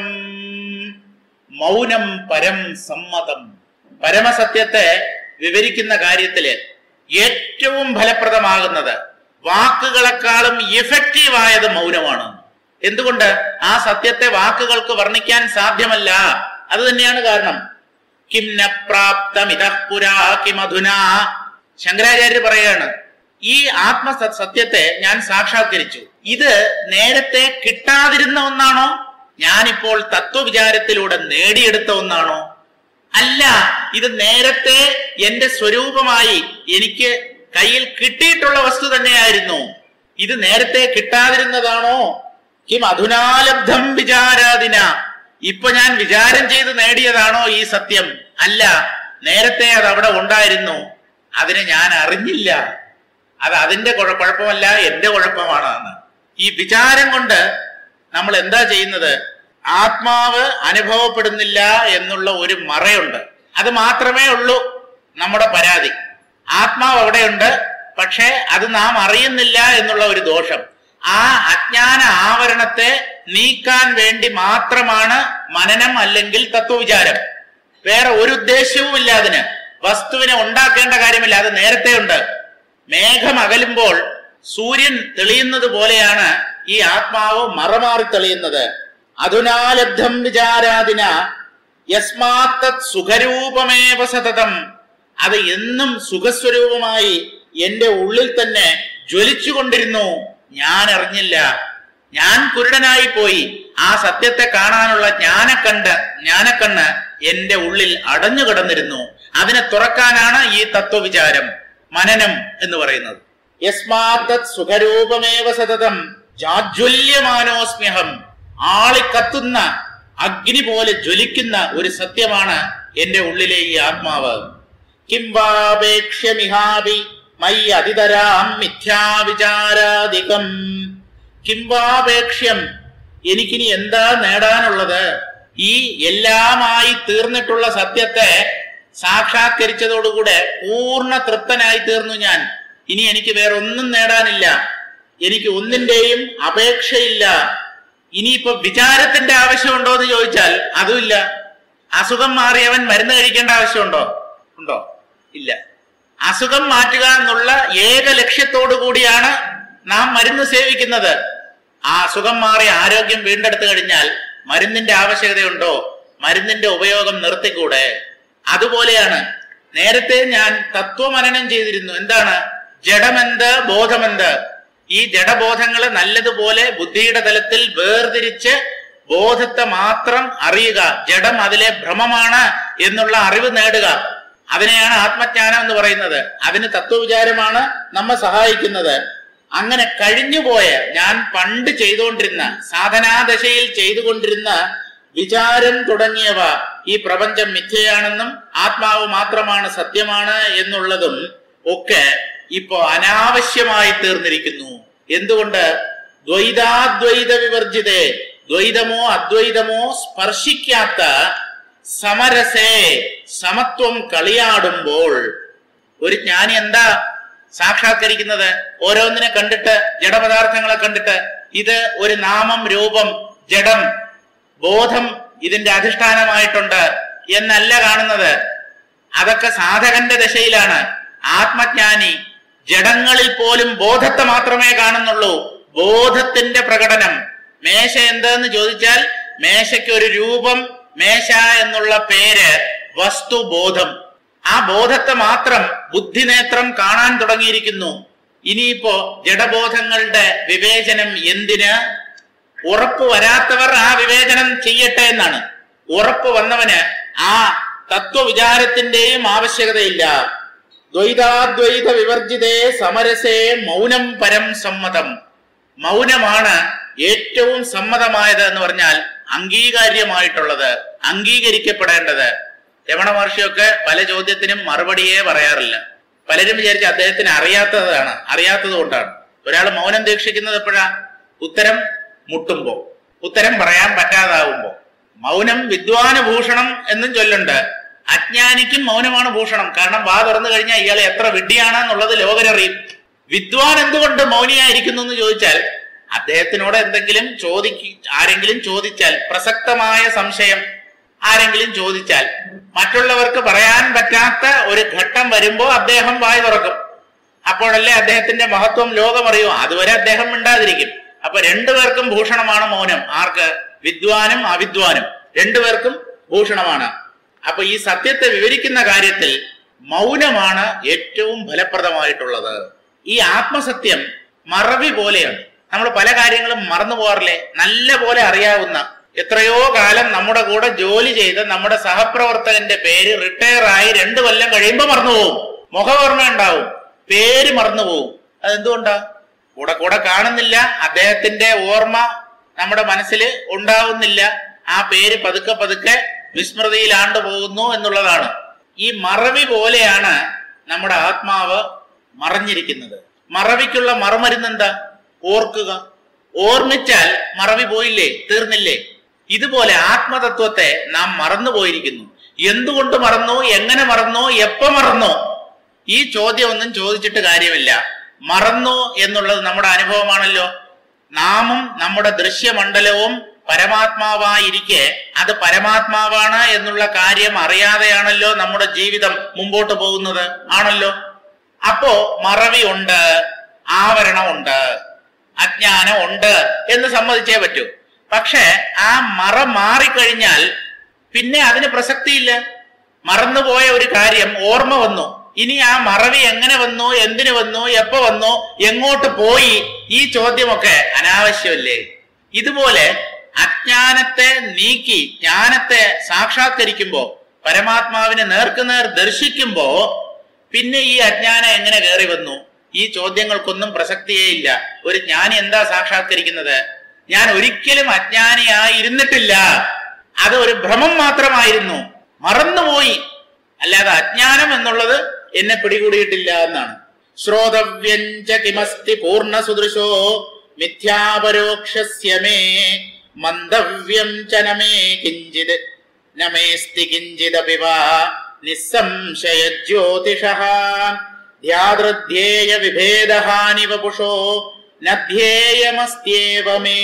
മൗനം പരം സമ്മതം പരമസത്യത്തെ വിവരിക്കുന്ന കാര്യത്തില് ഏറ്റവും ഫലപ്രദമാകുന്നത് വാക്കുകളെക്കാളും ഇഫക്റ്റീവ് ആയത് മൗനമാണ് എന്തുകൊണ്ട് ആ സത്യത്തെ വാക്കുകൾക്ക് വർണ്ണിക്കാൻ സാധ്യമല്ല അത് തന്നെയാണ് കാരണം കിം ന പ്രാപ്തമിത പുരാ കിമധുന ശങ്കരാചാര്യർ പറയാണ് ഈ ആത്മ സത്യത്തെ ഞാൻ സാക്ഷാത്കരിച്ചു ഇത് നേരത്തെ കിട്ടാതിരുന്ന ഒന്നാണോ ഞാനിപ്പോൾ തത്വവിചാരത്തിലൂടെ നേടിയെടുത്ത ഒന്നാണോ അല്ല ഇത് നേരത്തെ എന്റെ സ്വരൂപമായി എനിക്ക് കയ്യിൽ കിട്ടിയിട്ടുള്ള വസ്തു തന്നെയായിരുന്നു ഇത് നേരത്തെ കിട്ടാതിരുന്നതാണോ കിം അധുനാലബ്ധം വിചാരാദിന ഇപ്പൊ ഞാൻ വിചാരം ചെയ്ത് നേടിയതാണോ ഈ സത്യം അല്ല നേരത്തെ അത് അവിടെ ഉണ്ടായിരുന്നു അതിനെ ഞാൻ അറിഞ്ഞില്ല അത് അതിന്റെ കുഴ- കുഴപ്പമല്ല എന്റെ കുഴപ്പമാണ് എന്ന് ഈ വിചാരം കൊണ്ട് നമ്മൾ എന്താ ചെയ്യുന്നത് ആത്മാവ് അനുഭവപ്പെടുന്നില്ല എന്നുള്ള ഒരു മറയുണ്ട് അത് മാത്രമേ ഉള്ളൂ നമ്മുടെ പരാതി ആത്മാവ് അവിടെയുണ്ട് പക്ഷേ അത് നാം അറിയുന്നില്ല എന്നുള്ള ഒരു ദോഷം ആ അജ്ഞാന ആവരണത്തെ നീക്കാൻ വേണ്ടി മാത്രമാണ് മനനം അല്ലെങ്കിൽ തത്വവിചാരം വേറെ ഒരു ഉദ്ദേശ്യവും ഇല്ല അതിന് വസ്തുവിനെ ഉണ്ടാക്കേണ്ട കാര്യമില്ല അത് നേരത്തെ ഉണ്ട് മേഘം അകലുമ്പോൾ സൂര്യൻ തെളിയുന്നത് പോലെയാണ് ഈ ആത്മാവ് മറമാറി തെളിയുന്നത് അധുനാലബ്ധം വിചാരാദിന യസ്മാത്തത് സുഖരൂപമേവ സതതം അത് എന്നും സുഖസ്വരൂപമായി എന്റെ ഉള്ളിൽ തന്നെ ജ്വലിച്ചുകൊണ്ടിരുന്നു ഞാൻ അറിഞ്ഞില്ല ഞാൻ കുരുടനായി പോയി ആ സത്യത്തെ കാണാനുള്ള ജ്ഞാനക്കണ്ട് ജ്ഞാനക്കണ്ണ് എന്റെ ഉള്ളിൽ അടഞ്ഞു കിടന്നിരുന്നു അതിനെ തുറക്കാനാണ് ഈ തത്വവിചാരം മനനം എന്ന് പറയുന്നത് യസ്മാത്തത് സുഖരൂപമേവ സതതം ജാജ്വല്യമാനോസ്മ്യഹം ആളിക്കത്തുന്ന അഗ്നി പോലെ ജ്വലിക്കുന്ന ഒരു സത്യമാണ് എന്റെ ഉള്ളിലെ ഈ ആത്മാവ് കിംവാപേക്ഷ്യമിഹാപി മൈ അതിതരാം മിഥ്യാവിചാരാധികം കിംവാപേക്ഷ്യം എനിക്കിനി എന്താ നേടാനുള്ളത് ഈ എല്ലാമായി തീർന്നിട്ടുള്ള സത്യത്തെ സാക്ഷാത്കരിച്ചതോടുകൂടെ പൂർണ്ണ തൃപ്തനായി തീർന്നു ഞാൻ ഇനി എനിക്ക് വേറെ ഒന്നും നേടാനില്ല എനിക്ക് ഒന്നിന്റെയും അപേക്ഷയില്ല ഇനിയിപ്പോ വിചാരത്തിന്റെ ആവശ്യമുണ്ടോ എന്ന് ചോദിച്ചാൽ അതുമില്ല അസുഖം മാറിയവൻ മരുന്ന് കഴിക്കേണ്ട ആവശ്യമുണ്ടോ ഉണ്ടോ ഇല്ല അസുഖം മാറ്റുക എന്നുള്ള ഏക ലക്ഷ്യത്തോടു കൂടിയാണ് നാം മരുന്ന് സേവിക്കുന്നത് ആ അസുഖം മാറി ആരോഗ്യം വീണ്ടെടുത്തു കഴിഞ്ഞാൽ മരുന്നിന്റെ ആവശ്യകതയുണ്ടോ മരുന്നിന്റെ ഉപയോഗം നിർത്തിക്കൂടെ അതുപോലെയാണ് നേരത്തെ ഞാൻ തത്വമനനം ചെയ്തിരുന്നു എന്താണ് ജഡമെന്ത് ബോധമെന്ത് ഈ ജഡബോധങ്ങളെ നല്ലതുപോലെ ബുദ്ധിയുടെ തലത്തിൽ വേർതിരിച്ച് ബോധത്തെ മാത്രം അറിയുക ജഡം അതിലെ ഭ്രമമാണ് എന്നുള്ള അറിവ് നേടുക അതിനെയാണ് ആത്മജ്ഞാനം എന്ന് പറയുന്നത് അതിന് തത്വവിചാരമാണ് നമ്മെ സഹായിക്കുന്നത് അങ്ങനെ കഴിഞ്ഞുപോയ ഞാൻ പണ്ട് ചെയ്തുകൊണ്ടിരുന്ന സാധനാദശയിൽ ചെയ്തുകൊണ്ടിരുന്ന വിചാരം തുടങ്ങിയവ ഈ പ്രപഞ്ചം മിഥ്യയാണെന്നും ആത്മാവ് മാത്രമാണ് സത്യമാണ് എന്നുള്ളതും ഒക്കെ ഇപ്പോ അനാവശ്യമായി തീർന്നിരിക്കുന്നു എന്തുകൊണ്ട് ദ്വൈതാദ്വൈത വിവർജിതേ ദ്വൈതമോ അദ്വൈതമോ സ്പർശിക്കാത്ത സമരസേ സമത്വം കളിയാടുമ്പോൾ ഒരു ജ്ഞാനി എന്താ സാക്ഷാത്കരിക്കുന്നത് ഓരോന്നിനെ കണ്ടിട്ട് ജഡപദാർത്ഥങ്ങളെ കണ്ടിട്ട് ഇത് ഒരു നാമം രൂപം ജഡം ബോധം ഇതിന്റെ അധിഷ്ഠാനമായിട്ടുണ്ട് എന്നല്ല കാണുന്നത് അതൊക്കെ സാധകന്റെ ദശയിലാണ് ആത്മജ്ഞാനി ജഡങ്ങളിൽ പോലും ബോധത്തെ മാത്രമേ കാണുന്നുള്ളൂ ബോധത്തിന്റെ പ്രകടനം മേശ എന്തെന്ന് ചോദിച്ചാൽ മേശയ്ക്ക് ഒരു രൂപം മേശ എന്നുള്ള പേര് വസ്തുബോധം ആ ബോധത്തെ മാത്രം ബുദ്ധിനേത്രം കാണാൻ തുടങ്ങിയിരിക്കുന്നു ഇനിയിപ്പോ ജഡബോധങ്ങളുടെ വിവേചനം എന്തിന് ഉറപ്പ് വരാത്തവർ ആ വിവേചനം ചെയ്യട്ടെ എന്നാണ് ഉറപ്പ് വന്നവന് ആ തത്വവിചാരത്തിന്റെയും ആവശ്യകതയില്ല ദ്വൈതാദ്വൈത വിവർജിതേ സമരസേ മൗനം പരം സമ്മതം മൗനമാണ് ഏറ്റവും സമ്മതമായത് എന്ന് പറഞ്ഞാൽ അംഗീകാര്യമായിട്ടുള്ളത് അംഗീകരിക്കപ്പെടേണ്ടത് രമണ മഹർഷിയൊക്കെ പല ചോദ്യത്തിനും മറുപടിയേ പറയാറില്ല പലരും വിചാരിച്ച അദ്ദേഹത്തിന് അറിയാത്തതാണ് അറിയാത്തത് കൊണ്ടാണ് ഒരാൾ മൗനം ദീക്ഷിക്കുന്നത് എപ്പോഴാ ഉത്തരം മുട്ടുമ്പോ ഉത്തരം പറയാൻ പറ്റാതാവുമ്പോ മൗനം വിദ്വാന ഭൂഷണം എന്നും ചൊല്ലുണ്ട് അജ്ഞാനിക്കും മൗനമാണ് ഭൂഷണം കാരണം വാ തുറന്നു കഴിഞ്ഞാൽ ഇയാൾ എത്ര വിഡ്ഢിയാണെന്നുള്ളത് ലോകരറിയും വിദ്വാൻ എന്തുകൊണ്ട് മൗനിയായിരിക്കുന്നു എന്ന് ചോദിച്ചാൽ അദ്ദേഹത്തിനോട് എന്തെങ്കിലും ചോദിക്ക ആരെങ്കിലും ചോദിച്ചാൽ പ്രസക്തമായ സംശയം ആരെങ്കിലും ചോദിച്ചാൽ മറ്റുള്ളവർക്ക് പറയാൻ പറ്റാത്ത ഒരു ഘട്ടം വരുമ്പോ അദ്ദേഹം വായി തുറക്കും അപ്പോഴല്ലേ അദ്ദേഹത്തിന്റെ മഹത്വം ലോകമറിയൂ അതുവരെ അദ്ദേഹം മിണ്ടാതിരിക്കും അപ്പൊ രണ്ടുപേർക്കും ഭൂഷണമാണ് മൗനം ആർക്ക് വിദ്വാനും അവിദ്വാനും രണ്ടുപേർക്കും ഭൂഷണമാണ് അപ്പൊ ഈ സത്യത്തെ വിവരിക്കുന്ന കാര്യത്തിൽ മൗനമാണ് ഏറ്റവും ഫലപ്രദമായിട്ടുള്ളത് ഈ ആത്മസത്യം മറവി പോലെയാണ് നമ്മൾ പല കാര്യങ്ങളും മറന്നു പോകാറില്ലേ നല്ല പോലെ അറിയാവുന്ന എത്രയോ കാലം നമ്മുടെ കൂടെ ജോലി ചെയ്ത നമ്മുടെ സഹപ്രവർത്തകന്റെ പേര് റിട്ടയർ ആയി രണ്ടു കൊല്ലം കഴിയുമ്പോൾ മറന്നുപോകും മുഖവർമ്മ ഉണ്ടാവും പേര് മറന്നുപോകും അതെന്തുകൊണ്ടാ കൂടെ കൂടെ കാണുന്നില്ല അദ്ദേഹത്തിന്റെ ഓർമ്മ നമ്മുടെ മനസ്സിൽ ഉണ്ടാവുന്നില്ല ആ പേര് പതുക്കെ പതുക്കെ വിസ്മൃതിയിലാണ്ട് പോകുന്നു എന്നുള്ളതാണ് ഈ മറവി പോലെയാണ് നമ്മുടെ ആത്മാവ് മറഞ്ഞിരിക്കുന്നത് മറവിക്കുള്ള മറുമരുന്ന് എന്താ ഓർക്കുക ഓർമ്മിച്ചാൽ മറവി പോയില്ലേ തീർന്നില്ലേ ഇതുപോലെ ആത്മതത്വത്തെ നാം മറന്നുപോയിരിക്കുന്നു എന്തുകൊണ്ട് മറന്നു എങ്ങനെ മറന്നു എപ്പോ മറന്നു ഈ ചോദ്യം ഒന്നും ചോദിച്ചിട്ട് കാര്യമില്ല മറന്നു എന്നുള്ളത് നമ്മുടെ അനുഭവമാണല്ലോ നാമും നമ്മുടെ ദൃശ്യമണ്ഡലവും പരമാത്മാവായിരിക്കെ അത് പരമാത്മാവാണ് എന്നുള്ള കാര്യം അറിയാതെയാണല്ലോ നമ്മുടെ ജീവിതം മുമ്പോട്ട് പോകുന്നത് ആണല്ലോ അപ്പോ മറവി ഉണ്ട് ആവരണം ഉണ്ട് അജ്ഞാനം ഉണ്ട് എന്ന് സമ്മതിച്ചേ പറ്റൂ പക്ഷെ ആ മറ മാറിക്കഴിഞ്ഞാൽ പിന്നെ അതിന് പ്രസക്തിയില്ല മറന്നുപോയ ഒരു കാര്യം ഓർമ്മ വന്നു ഇനി ആ മറവി എങ്ങനെ വന്നു എന്തിനു വന്നു എപ്പോ വന്നു എങ്ങോട്ട് പോയി ഈ ചോദ്യമൊക്കെ അനാവശ്യമല്ലേ ഇതുപോലെ അജ്ഞാനത്തെ നീക്കി ജ്ഞാനത്തെ സാക്ഷാത്കരിക്കുമ്പോ പരമാത്മാവിനെ നേർക്കുനേർ ദർശിക്കുമ്പോ പിന്നെ ഈ അജ്ഞാനം എങ്ങനെ കയറി വന്നു ഈ ചോദ്യങ്ങൾക്കൊന്നും പ്രസക്തിയേ ഇല്ല ഒരു ജ്ഞാനി എന്താ സാക്ഷാത്കരിക്കുന്നത് ഞാൻ ഒരിക്കലും അജ്ഞാനിയായിരുന്നിട്ടില്ല അത് ഒരു ഭ്രമം മാത്രമായിരുന്നു മറന്നുപോയി അല്ലാതെ അജ്ഞാനം എന്നുള്ളത് എന്നെ പിടികൂടിയിട്ടില്ല എന്നാണ് ശ്രോതവ്യഞ്ച കിമസ്തി പൂർണ്ണ സുദൃശോ മിഥ്യാപരോക്ഷസ്യ മേ മന്ദവ്യം ച നമേ കിഞ്ചിത് നമേസ്തി കിഞ്ചിദപി വാ നിസ്സംശയ ജ്യോതിഷ ധ്യാതൃധ്യേയ വിഭേദഹാനി വപുഷോ നധ്യേയമസ്ത്യേവ മേ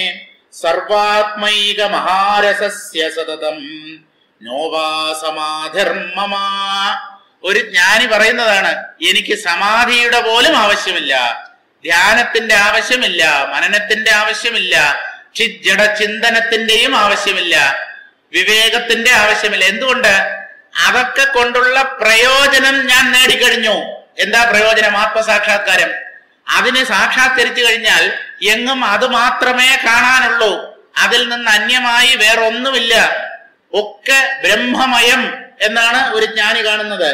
സർവാത്മൈക മഹാരസസ്യ സതതം നോവാ സമാധർമ്മമാ ഒരു ജ്ഞാനി പറയുന്നതാണ് എനിക്ക് സമാധിയുടെ പോലും ആവശ്യമില്ല ധ്യാനത്തിന്റെ ആവശ്യമില്ല മനനത്തിന്റെ ആവശ്യമില്ല ചിജ്ജട ചിന്തനത്തിന്റെയും ആവശ്യമില്ല വിവേകത്തിന്റെ ആവശ്യമില്ല എന്തുകൊണ്ട് അതൊക്കെ കൊണ്ടുള്ള പ്രയോജനം ഞാൻ നേടിക്കഴിഞ്ഞു എന്താ പ്രയോജനം ആത്മസാക്ഷാത്കാരം അതിനെ സാക്ഷാത്കരിച്ചു കഴിഞ്ഞാൽ എങ്ങും അത് മാത്രമേ കാണാനുള്ളൂ അതിൽ നിന്ന് അന്യമായി വേറൊന്നുമില്ല ഒക്കെ ബ്രഹ്മമയം എന്നാണ് ഒരു ജ്ഞാനി കാണുന്നത്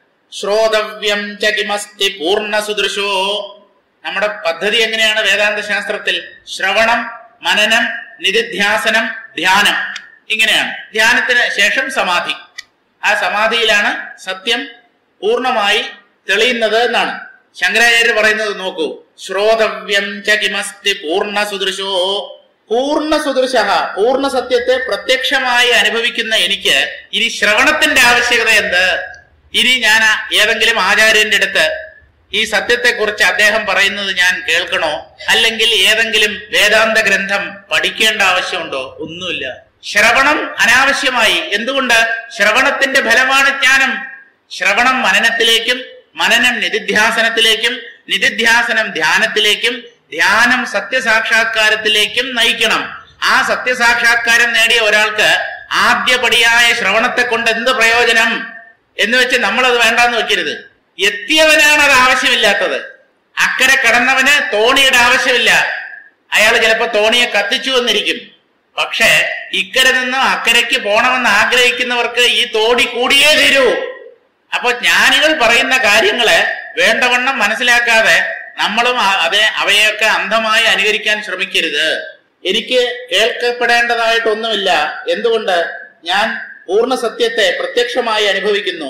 ശ്രോതവ്യം ച കിമസ്തി പൂർണ്ണ സുദൃശോ നമ്മുടെ പദ്ധതി എങ്ങനെയാണ് വേദാന്ത ശാസ്ത്രത്തിൽ ശ്രവണം മനനം നിധിധ്യാസനം ധ്യാനം ഇങ്ങനെയാണ് ധ്യാനത്തിന് ശേഷം സമാധി ആ സമാധിയിലാണ് സത്യം പൂർണ്ണമായി തെളിയുന്നത് എന്നാണ് ശങ്കരാചാര്യർ പറയുന്നത് നോക്കൂ ശ്രോതവ്യം ച കിമസ്തി പൂർണ്ണ സുദൃശോ പൂർണ്ണ സുദൃശ പൂർണ്ണ സത്യത്തെ പ്രത്യക്ഷമായി അനുഭവിക്കുന്ന എനിക്ക് ഇനി ശ്രവണത്തിന്റെ ആവശ്യകത എന്ത് ഇനി ഞാൻ ആ ഏതെങ്കിലും ആചാര്യന്റെ അടുത്ത് ഈ സത്യത്തെക്കുറിച്ച് അദ്ദേഹം പറയുന്നത് ഞാൻ കേൾക്കണോ അല്ലെങ്കിൽ ഏതെങ്കിലും വേദാന്ത ഗ്രന്ഥം പഠിക്കേണ്ട ആവശ്യമുണ്ടോ ഒന്നുമില്ല ശ്രവണം അനാവശ്യമായി എന്തുകൊണ്ട് ശ്രവണത്തിന്റെ ഫലമാണ് ജ്ഞാനം ശ്രവണം മനനത്തിലേക്കും മനനം നിധിധ്യാസനത്തിലേക്കും നിധിധ്യാസനം ധ്യാനത്തിലേക്കും ധ്യാനം സത്യസാക്ഷാത്കാരത്തിലേക്കും നയിക്കണം ആ സത്യസാക്ഷാത്കാരം നേടിയ ഒരാൾക്ക് ആദ്യപടിയായ ശ്രവണത്തെ കൊണ്ട് എന്ത് പ്രയോജനം എന്ന് വെച്ച് നമ്മളത് വേണ്ടാന്ന് വെക്കരുത് എത്തിയവനാണ് അത് ആവശ്യമില്ലാത്തത് അക്കരെ കടന്നവന് തോണിയുടെ ആവശ്യമില്ല അയാൾ ചിലപ്പോ തോണിയെ കത്തിച്ചു വന്നിരിക്കും പക്ഷേ ഇക്കരെ നിന്ന് അക്കരയ്ക്ക് പോണമെന്ന് ആഗ്രഹിക്കുന്നവർക്ക് ഈ തോണി കൂടിയേ തീരൂ അപ്പൊ ജ്ഞാനികൾ പറയുന്ന കാര്യങ്ങള് വേണ്ടവണ്ണം മനസ്സിലാക്കാതെ നമ്മളും ആ- അതെ അവയൊക്കെ അന്ധമായി അനുകരിക്കാൻ ശ്രമിക്കരുത് എനിക്ക് കേൾക്കപ്പെടേണ്ടതായിട്ടൊന്നുമില്ല എന്തുകൊണ്ട് ഞാൻ പൂർണ്ണ സത്യത്തെ പ്രത്യക്ഷമായി അനുഭവിക്കുന്നു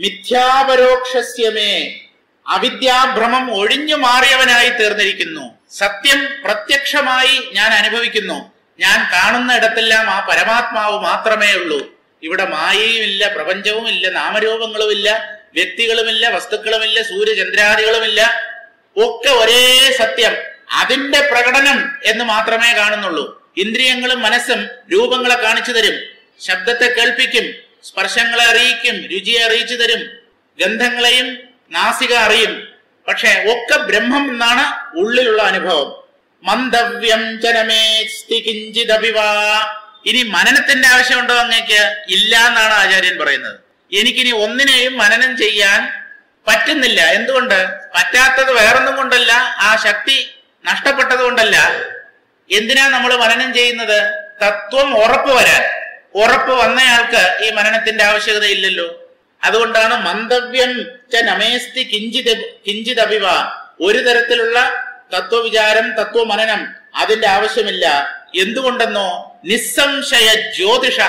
മിഥ്യാപരോക്ഷസ്യമേ അവിദ്യാഭ്രമം ഒഴിഞ്ഞു മാറിയവനായി തീർന്നിരിക്കുന്നു സത്യം പ്രത്യക്ഷമായി ഞാൻ അനുഭവിക്കുന്നു ഞാൻ കാണുന്ന ഇടത്തെല്ലാം ആ പരമാത്മാവ് മാത്രമേ ഉള്ളൂ ഇവിടെ മായയുമില്ല പ്രപഞ്ചവുമില്ല നാമരൂപങ്ങളുമില്ല വ്യക്തികളുമില്ല വസ്തുക്കളുമില്ല സൂര്യചന്ദ്രാദികളുമില്ല ഒക്കെ ഒരേ സത്യം അതിന്റെ പ്രകടനം എന്ന് മാത്രമേ കാണുന്നുള്ളൂ ഇന്ദ്രിയങ്ങളും മനസ്സും രൂപങ്ങളെ കാണിച്ചു തരും ശബ്ദത്തെ കേൾപ്പിക്കും സ്പർശങ്ങളെ അറിയിക്കും രുചിയെ അറിയിച്ചു തരും ഗന്ധങ്ങളെയും നാസിക അറിയും പക്ഷെ ഒക്കെ ബ്രഹ്മം എന്നാണ് ഉള്ളിലുള്ള അനുഭവം മന്ദവ്യം ജനമേസ്തി കിഞ്ചിദപിവാ ഇനി മനനത്തിന്റെ ആവശ്യമുണ്ടോ അങ്ങേക്ക് ഇല്ല എന്നാണ് ആചാര്യൻ പറയുന്നത് എനിക്കിനി ഒന്നിനെയും മനനം ചെയ്യാൻ പറ്റുന്നില്ല എന്തുകൊണ്ട് പറ്റാത്തത് വേറൊന്നും കൊണ്ടല്ല ആ ശക്തി നഷ്ടപ്പെട്ടത് കൊണ്ടല്ല എന്തിനാ നമ്മൾ മനനം ചെയ്യുന്നത് തത്വം ഉറപ്പ് വരാൻ ഉറപ്പ് വന്നയാൾക്ക് ഈ മനനത്തിന്റെ ആവശ്യകത ഇല്ലല്ലോ അതുകൊണ്ടാണ് മന്ദവ്യം ച നമേസ്തി കിഞ്ചിത് കിഞ്ചിത് അഭിവ ഒരു തരത്തിലുള്ള തത്വവിചാരം തത്വമനനം അതിന്റെ ആവശ്യമില്ല എന്തുകൊണ്ടെന്നോ നിസ്സംശയ ജ്യോതിഷ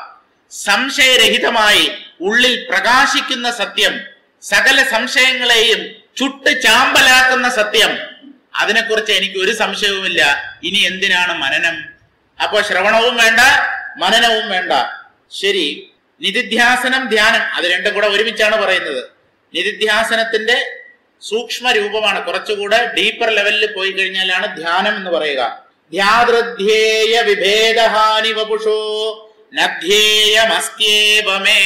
സംശയരഹിതമായി ഉള്ളിൽ പ്രകാശിക്കുന്ന സത്യം സകല സംശയങ്ങളെയും ചുട്ട് ചാമ്പലാക്കുന്ന സത്യം അതിനെക്കുറിച്ച് എനിക്ക് ഒരു സംശയവുമില്ല ഇനി എന്തിനാണ് മനനം അപ്പോ ശ്രവണവും വേണ്ട മനനവും വേണ്ട ശരി നിധിധ്യാസനം ധ്യാനം അത് രണ്ടും കൂടെ ഒരുമിച്ചാണ് പറയുന്നത് നിധിധ്യാസനത്തിന്റെ സൂക്ഷ്മ രൂപമാണ് കുറച്ചുകൂടെ ഡീപ്പർ ലെവലിൽ പോയി കഴിഞ്ഞാലാണ് ധ്യാനം എന്ന് പറയുക ധ്യാതൃധ്യേയ വിഭേദഹാനി വപുഷോ നധ്യേയമസ്ത്യേവമേ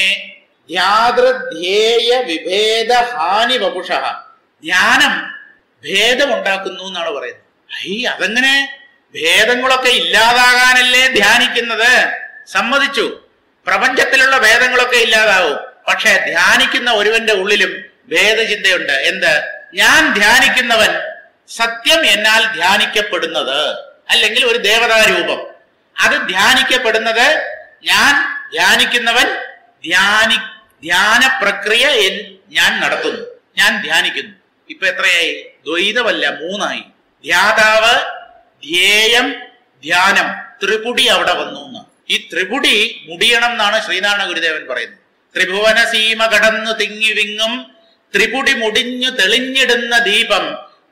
ധ്യാതൃധ്യേയ വിഭേദഹാനി വപുഷ ധ്യാനം ഭേദമുണ്ടാക്കുന്നു എന്നാണ് പറയുന്നത് ഐ അതെങ്ങനെ ഭേദങ്ങളൊക്കെ ഇല്ലാതാകാനല്ലേ ധ്യാനിക്കുന്നത് സമ്മതിച്ചു പ്രപഞ്ചത്തിലുള്ള ഭേദങ്ങളൊക്കെ ഇല്ലാതാവും പക്ഷെ ധ്യാനിക്കുന്ന ഒരുവന്റെ ഉള്ളിലും ഭേദചിന്തയുണ്ട് എന്ത് ഞാൻ ധ്യാനിക്കുന്നവൻ സത്യം എന്നാൽ ധ്യാനിക്കപ്പെടുന്നത് അല്ലെങ്കിൽ ഒരു ദേവതാരൂപം അത് ധ്യാനിക്കപ്പെടുന്നത് ഞാൻ ധ്യാനിക്കുന്നവൻ ധ്യാനി ധ്യാന പ്രക്രിയ എൻ- ഞാൻ നടത്തുന്നു ഞാൻ ധ്യാനിക്കുന്നു ഇപ്പൊ എത്രയായി ദ്വൈതമല്ല മൂന്നായി ധ്യാതാവ് ധ്യേയം ധ്യാനം ത്രിപുടി അവിടെ വന്നു എന്ന് ഈ ത്രിപുടി മുടിയണം എന്നാണ് ശ്രീനാരായണ ഗുരുദേവൻ പറയുന്നത് ത്രിഭുവന സീമ കടന്നു തിങ്ങി വിങ്ങും ത്രിപുടി മുടിഞ്ഞു തെളിഞ്ഞിടുന്ന ദീപം